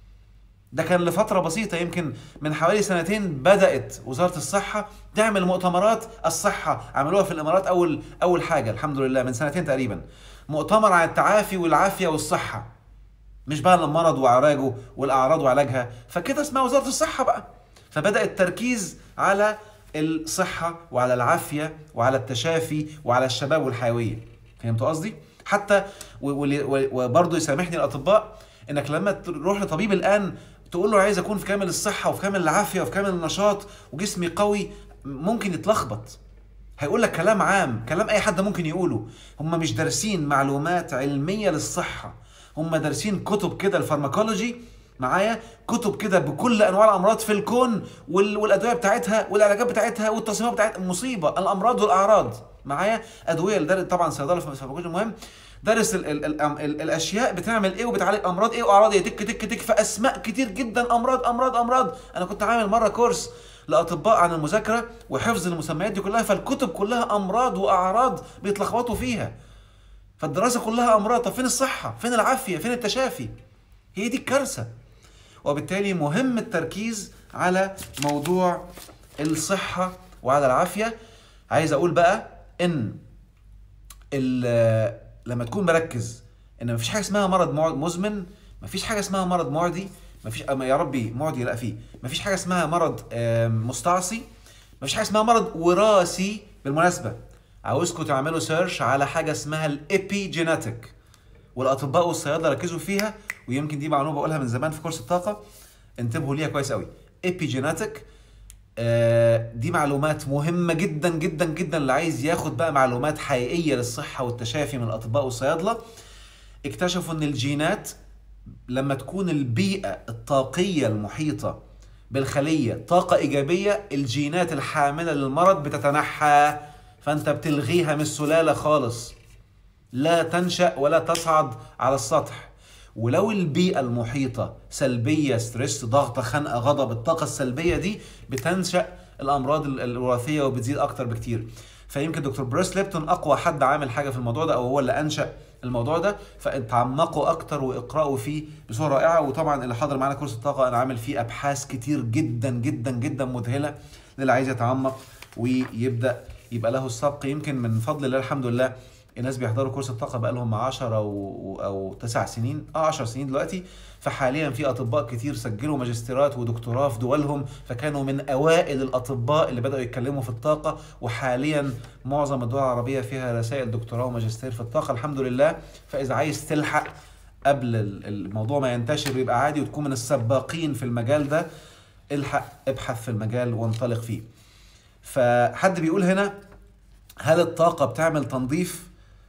ده كان لفترة بسيطة يمكن من حوالي سنتين بدأت وزارة الصحة تعمل مؤتمرات الصحة عملوها في الإمارات أول أول حاجة الحمد لله من سنتين تقريبا مؤتمر عن التعافي والعافية والصحة مش بقى المرض وعلاجه والأعراض وعلاجها فكده اسمها وزارة الصحة بقى فبدأ التركيز على الصحة وعلى العافية وعلى التشافي وعلى الشباب والحيوية فهمتوا قصدي؟ حتى وبرضه يسامحني الأطباء إنك لما تروح لطبيب الآن تقول له عايز أكون في كامل الصحة وفي كامل العافية وفي كامل النشاط وجسمي قوي ممكن يتلخبط هيقول لك كلام عام كلام أي حد ممكن يقوله هم مش دارسين معلومات علمية للصحة هم دارسين كتب كده الفارماكولوجي معايا كتب كده بكل انواع الامراض في الكون والادويه بتاعتها والعلاجات بتاعتها والتصميمات بتاعتها مصيبه الامراض والاعراض معايا ادويه طبعا صيدله في الفارماكولوجي المهم درس ال ال ال ال الاشياء بتعمل ايه وبتعالج امراض ايه واعراض ايه تك تك تك في اسماء كتير جدا امراض امراض امراض انا كنت عامل مره كورس لاطباء عن المذاكره وحفظ المسميات دي كلها فالكتب كلها امراض واعراض بيتلخبطوا فيها فالدراسه كلها امراض طب فين الصحه فين العافيه فين التشافي هي دي الكارثه وبالتالي مهم التركيز على موضوع الصحة وعلى العافية عايز أقول بقى إن لما تكون مركز إن مفيش حاجة اسمها مرض مزمن مفيش حاجة اسمها مرض معدي مفيش يا ربي معدي لا فيه مفيش حاجة اسمها مرض مستعصي مفيش حاجة اسمها مرض وراثي بالمناسبة عاوزكم تعملوا سيرش على حاجة اسمها الابي جيناتيك والاطباء والصيادله ركزوا فيها ويمكن دي معلومه بقولها من زمان في كورس الطاقه انتبهوا ليها كويس قوي ايبيجيناتيك آه دي معلومات مهمة جدا جدا جدا اللي عايز ياخد بقى معلومات حقيقية للصحة والتشافي من الأطباء والصيادلة اكتشفوا إن الجينات لما تكون البيئة الطاقية المحيطة بالخلية طاقة إيجابية الجينات الحاملة للمرض بتتنحى فأنت بتلغيها من السلالة خالص لا تنشأ ولا تصعد على السطح ولو البيئة المحيطة سلبية ستريس ضغط خنقة غضب الطاقة السلبية دي بتنشأ الأمراض الوراثية وبتزيد أكتر بكتير فيمكن دكتور بريس ليبتون أقوى حد عامل حاجة في الموضوع ده أو هو اللي أنشأ الموضوع ده فتعمقوا أكتر واقرأوا فيه بصورة رائعة وطبعا اللي حاضر معانا كورس الطاقة أنا عامل فيه أبحاث كتير جدا جدا جدا مذهلة للي عايز يتعمق ويبدأ يبقى له السبق يمكن من فضل الله الحمد لله الناس بيحضروا كورس الطاقه بقى لهم 10 او او 9 سنين اه 10 سنين دلوقتي فحاليا في اطباء كتير سجلوا ماجستيرات ودكتوراه في دولهم فكانوا من اوائل الاطباء اللي بداوا يتكلموا في الطاقه وحاليا معظم الدول العربيه فيها رسائل دكتوراه وماجستير في الطاقه الحمد لله فاذا عايز تلحق قبل الموضوع ما ينتشر ويبقى عادي وتكون من السباقين في المجال ده الحق ابحث في المجال وانطلق فيه فحد بيقول هنا هل الطاقة بتعمل تنظيف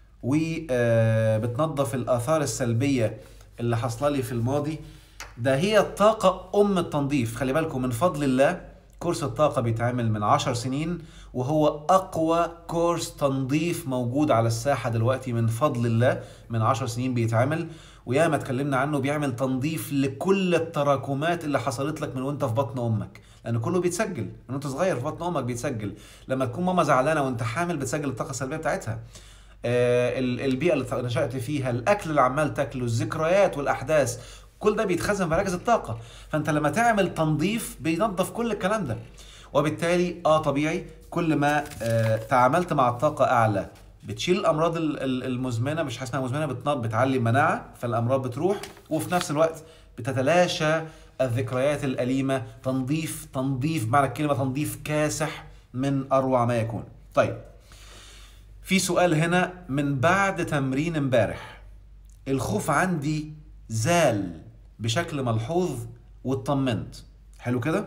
وبتنظف الاثار السلبيه اللي حصله لي في الماضي ده هي الطاقه ام التنظيف خلي بالكم من فضل الله كورس الطاقه بيتعمل من عشر سنين وهو اقوى كورس تنظيف موجود على الساحه دلوقتي من فضل الله من عشر سنين بيتعمل وياما اتكلمنا عنه بيعمل تنظيف لكل التراكمات اللي حصلت لك من وانت في بطن امك لان كله بيتسجل من وانت صغير في بطن امك بيتسجل لما تكون ماما زعلانه وانت حامل بتسجل الطاقه السلبيه بتاعتها آه، البيئه اللي نشات فيها الاكل اللي عمال تاكله الذكريات والاحداث كل ده بيتخزن في مراكز الطاقه فانت لما تعمل تنظيف بينظف كل الكلام ده وبالتالي اه طبيعي كل ما آه تعاملت مع الطاقه اعلى بتشيل الامراض ال- ال- المزمنه مش حاسس انها مزمنه بتنض بتعلي المناعه فالامراض بتروح وفي نفس الوقت بتتلاشى الذكريات الاليمه تنظيف تنظيف معنى الكلمه تنظيف كاسح من اروع ما يكون طيب في سؤال هنا من بعد تمرين امبارح الخوف عندي زال بشكل ملحوظ واطمنت حلو كده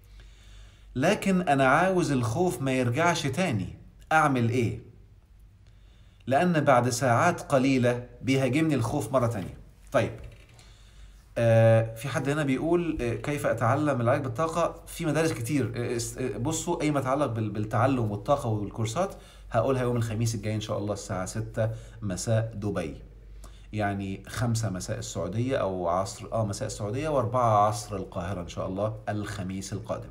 لكن انا عاوز الخوف ما يرجعش تاني اعمل ايه لان بعد ساعات قليله بيهاجمني الخوف مره تانية طيب آه في حد هنا بيقول آه كيف اتعلم العلاج بالطاقه في مدارس كتير آه است- آه، بصوا اي ما يتعلق بال- بالتعلم والطاقه والكورسات هقولها يوم الخميس الجاي ان شاء الله الساعه 6 مساء دبي يعني خمسة مساء السعودية أو عصر آه مساء السعودية وأربعة عصر القاهرة إن شاء الله الخميس القادم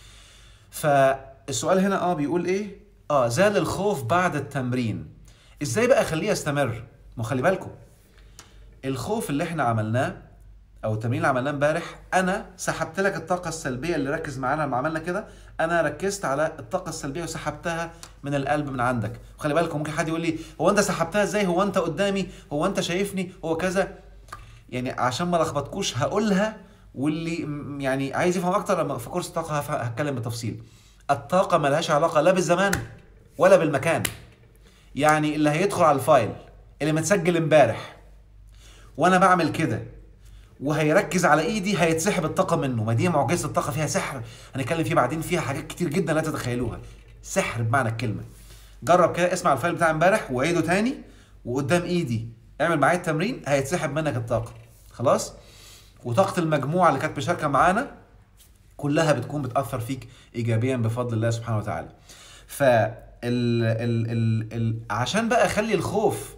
فالسؤال هنا اه بيقول ايه اه زال الخوف بعد التمرين ازاي بقى اخليه يستمر ما خلي بالكم الخوف اللي احنا عملناه او التمرين اللي عملناه امبارح انا سحبت لك الطاقه السلبيه اللي ركز معانا لما عملنا كده انا ركزت على الطاقه السلبيه وسحبتها من القلب من عندك وخلي بالكم ممكن حد يقول لي هو انت سحبتها ازاي هو انت قدامي هو انت شايفني هو كذا يعني عشان ما لخبطكوش هقولها واللي م- يعني عايز يفهم اكتر لما في كورس الطاقه هف- هتكلم بالتفصيل الطاقه ملهاش علاقه لا بالزمان ولا بالمكان يعني اللي هيدخل على الفايل اللي متسجل امبارح وانا بعمل كده وهيركز على ايدي هيتسحب الطاقه منه ما دي معجزه الطاقه فيها سحر هنتكلم فيه بعدين فيها حاجات كتير جدا لا تتخيلوها سحر بمعنى الكلمه جرب كده اسمع الفايل بتاع امبارح وعيده تاني وقدام ايدي اعمل معايا التمرين هيتسحب منك الطاقه خلاص وطاقه المجموعه اللي كانت مشاركه معانا كلها بتكون بتاثر فيك ايجابيا بفضل الله سبحانه وتعالى ف ال ال ال ال عشان بقى اخلي الخوف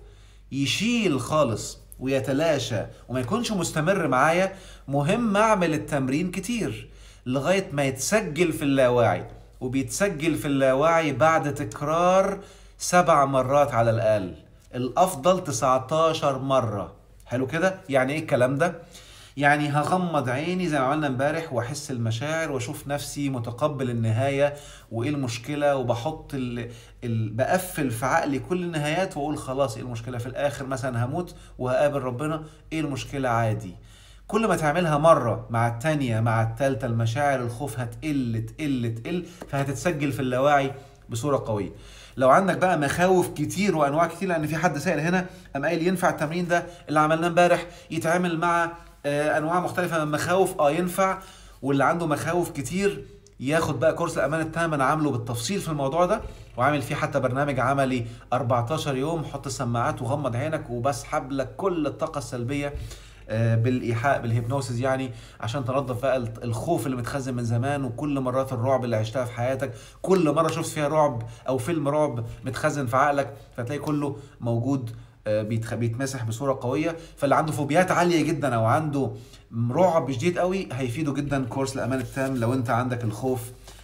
يشيل خالص ويتلاشى وما يكونش مستمر معايا مهم اعمل التمرين كتير لغايه ما يتسجل في اللاواعي وبيتسجل في اللاواعي بعد تكرار سبع مرات على الاقل الافضل 19 مره حلو كده يعني ايه الكلام ده يعني هغمض عيني زي ما عملنا امبارح واحس المشاعر واشوف نفسي متقبل النهايه وايه المشكله وبحط ال... ال... بقفل في عقلي كل النهايات واقول خلاص ايه المشكله في الاخر مثلا هموت وهقابل ربنا ايه المشكله عادي كل ما تعملها مرة مع التانية مع التالتة المشاعر الخوف هتقل تقل تقل فهتتسجل في اللاواعي بصورة قوية لو عندك بقى مخاوف كتير وانواع كتير لان في حد سائل هنا قام قايل ينفع التمرين ده اللي عملناه امبارح يتعامل مع آه، انواع مختلفه من المخاوف اه ينفع واللي عنده مخاوف كتير ياخد بقى كورس الامان التام انا عامله بالتفصيل في الموضوع ده وعامل فيه حتى برنامج عملي 14 يوم حط السماعات وغمض عينك وبسحب لك كل الطاقه السلبيه آه، بالايحاء بالهيبنوسيس يعني عشان تنظف بقى الخوف اللي متخزن من زمان وكل مرات الرعب اللي عشتها في حياتك كل مره شفت فيها رعب او فيلم رعب متخزن في عقلك فتلاقي كله موجود آه، بيتخ- بيتمسح بصوره قويه فاللي عنده فوبيات عاليه جدا او عنده رعب شديد قوي هيفيده جدا كورس الامان التام لو انت عندك الخوف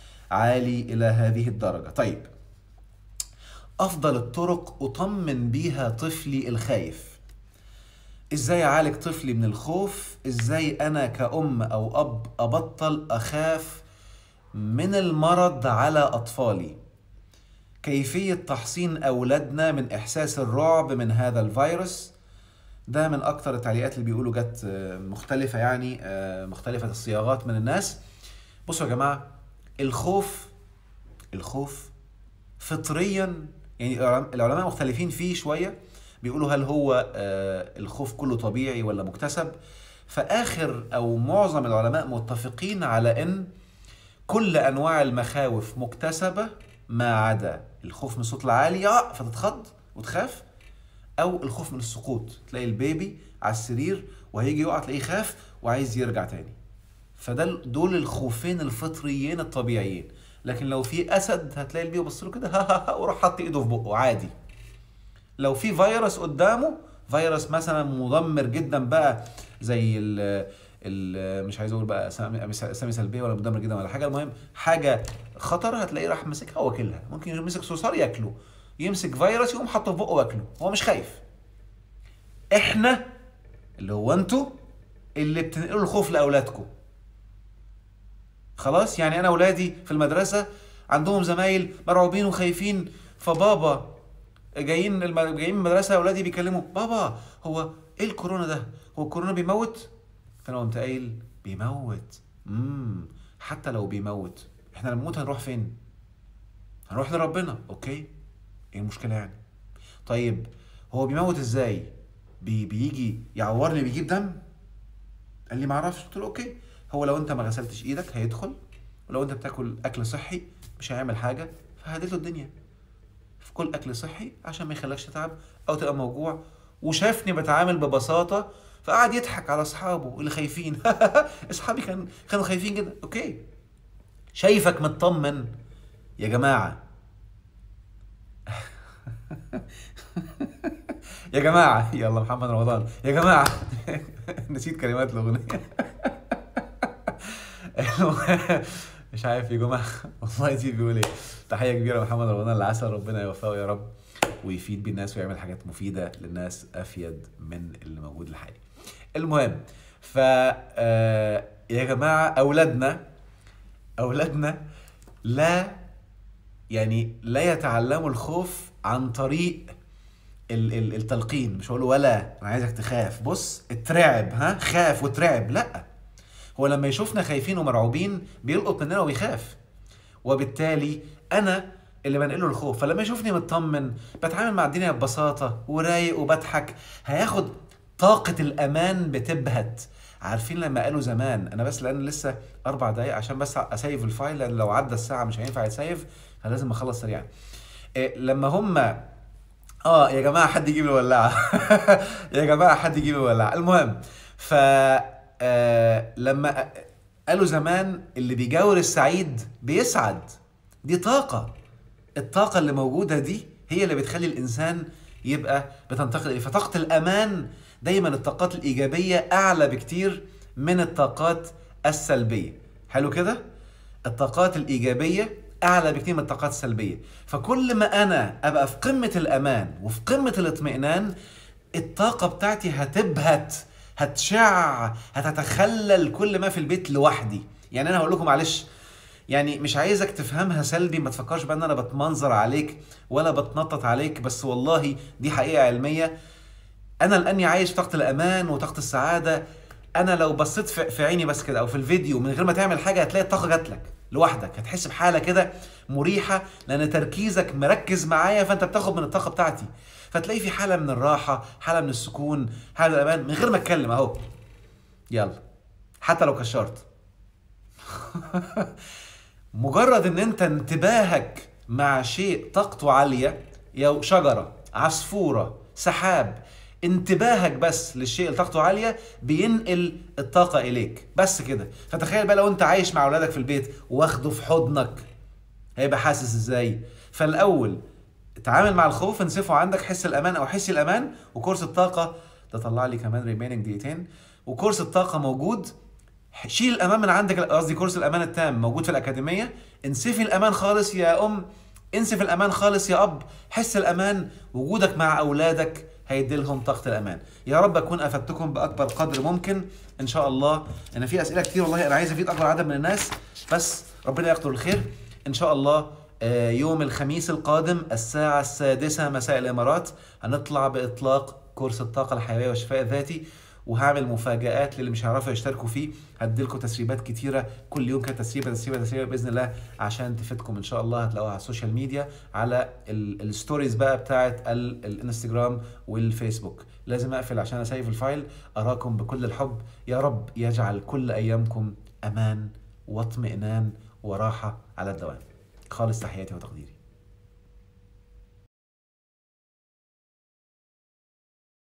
عالي الى هذه الدرجه طيب افضل الطرق اطمن بيها طفلي الخايف ازاي اعالج طفلي من الخوف ازاي انا كأم او اب ابطل اخاف من المرض على اطفالي كيفية تحصين اولادنا من احساس الرعب من هذا الفيروس ده من اكتر التعليقات اللي بيقولوا جت آه، مختلفة يعني آه، مختلفة الصياغات من الناس بصوا يا جماعة الخوف الخوف فطريا يعني العلم- العلماء مختلفين فيه شويه بيقولوا هل هو آه، الخوف كله طبيعي ولا مكتسب فاخر او معظم العلماء متفقين على ان كل انواع المخاوف مكتسبه ما عدا الخوف من الصوت العالي اه فتتخض وتخاف او الخوف من السقوط تلاقي البيبي على السرير وهيجي يقع تلاقيه خاف وعايز يرجع تاني فده دول الخوفين الفطريين الطبيعيين لكن لو في اسد هتلاقي البيبي بص له كده ها ها ها وراح حاطط ايده في بقه عادي لو في فيروس قدامه فيروس مثلا مدمر جدا بقى زي ال ال مش عايز اقول بقى اسامي اسامي سلبيه ولا مدمر جدا ولا حاجه المهم حاجه خطر هتلاقيه راح ماسكها واكلها ممكن يمسك صرصار ياكله يمسك فيروس يقوم حاطه في بقه واكله هو مش خايف احنا اللي هو انتوا اللي بتنقلوا الخوف لاولادكم خلاص يعني انا اولادي في المدرسه عندهم زمايل مرعوبين وخايفين فبابا جايين الم... جايين من المدرسه اولادي بيكلموا بابا هو ايه الكورونا ده هو الكورونا بيموت فانا قمت قايل بيموت امم حتى لو بيموت احنا لما نموت هنروح فين هنروح لربنا اوكي ايه المشكله يعني طيب هو بيموت ازاي بي بيجي يعورني بيجيب دم قال لي ما اعرفش قلت له اوكي هو لو انت ما غسلتش ايدك هيدخل ولو انت بتاكل اكل صحي مش هيعمل حاجه فهديت له الدنيا في كل اكل صحي عشان ما يخليكش تتعب او تبقى موجوع وشافني بتعامل ببساطه فقعد يضحك على اصحابه اللي خايفين اصحابي كان كانوا خايفين جدا اوكي شايفك مطمن يا جماعه يا جماعه يلا محمد رمضان يا جماعه نسيت كلمات الاغنيه مش عارف يا جماعه والله دي بيقول ايه تحيه كبيره لمحمد رمضان العسل ربنا يوفقه يا رب ويفيد بيه الناس ويعمل حاجات مفيده للناس افيد من اللي موجود الحالي المهم ف آه، يا جماعه اولادنا اولادنا لا يعني لا يتعلموا الخوف عن طريق ال- ال- التلقين مش هقول له ولا انا عايزك تخاف بص اترعب ها خاف وترعب لا هو لما يشوفنا خايفين ومرعوبين بيلقط مننا وبيخاف وبالتالي انا اللي بنقله الخوف فلما يشوفني مطمن بتعامل مع الدنيا ببساطه ورايق وبضحك هياخد طاقه الامان بتبهت عارفين لما قالوا زمان انا بس لان لسه اربع دقايق عشان بس اسيف الفايل لان لو عدى الساعه مش هينفع يتسيف فلازم اخلص سريعا إيه لما هم اه يا جماعه حد يجيب الولاعه يا جماعه حد يجيب الولاعه المهم ف آه لما قالوا زمان اللي بيجاور السعيد بيسعد دي طاقه الطاقه اللي موجوده دي هي اللي بتخلي الانسان يبقى بتنتقل اليه فطاقه الامان دايما الطاقات الايجابيه اعلى بكتير من الطاقات السلبيه حلو كده الطاقات الايجابيه اعلى بكتير من الطاقات السلبيه فكل ما انا ابقى في قمه الامان وفي قمه الاطمئنان الطاقه بتاعتي هتبهت هتشع هتتخلل كل ما في البيت لوحدي يعني انا هقول لكم معلش يعني مش عايزك تفهمها سلبي ما تفكرش بان انا بتمنظر عليك ولا بتنطط عليك بس والله دي حقيقه علميه انا لاني عايش في طاقه الامان وطاقه السعاده انا لو بصيت في في عيني بس كده او في الفيديو من غير ما تعمل حاجه هتلاقي الطاقه جات لك لوحدك هتحس بحاله كده مريحه لان تركيزك مركز معايا فانت بتاخد من الطاقه بتاعتي فتلاقي في حاله من الراحه حاله من السكون حاله من الامان من غير ما اتكلم اهو يلا حتى لو كشرت مجرد ان انت انتباهك مع شيء طاقته عاليه يا شجره عصفوره سحاب انتباهك بس للشيء اللي طاقته عاليه بينقل الطاقه اليك بس كده فتخيل بقى لو انت عايش مع اولادك في البيت واخده في حضنك هيبقى حاسس ازاي فالاول اتعامل مع الخوف انسفه عندك حس الامان او حس الامان وكورس الطاقه ده طلع لي كمان ريميننج دقيقتين وكورس الطاقه موجود شيل الامان من عندك قصدي كورس الامان التام موجود في الاكاديميه انسفي الامان خالص يا ام انسف الامان خالص يا اب حس الامان وجودك مع اولادك هيدي لهم طاقه الامان يا رب اكون افدتكم باكبر قدر ممكن ان شاء الله انا في اسئله كتير والله انا عايز افيد اكبر عدد من الناس بس ربنا يقدر الخير ان شاء الله آه، يوم الخميس القادم الساعة السادسة مساء الإمارات هنطلع بإطلاق كورس الطاقة الحيوية والشفاء الذاتي وهعمل مفاجآت للي مش هيعرفوا يشتركوا فيه هديلكم تسريبات كتيرة كل يوم كده تسريبة تسريبة تسريبة بإذن الله عشان تفيدكم إن شاء الله هتلاقوها على السوشيال ميديا على ال- الستوريز بقى بتاعت ال- الانستجرام والفيسبوك لازم أقفل عشان أسيف الفايل أراكم بكل الحب يا رب يجعل كل أيامكم أمان واطمئنان وراحة على الدوام خالص تحياتي وتقديري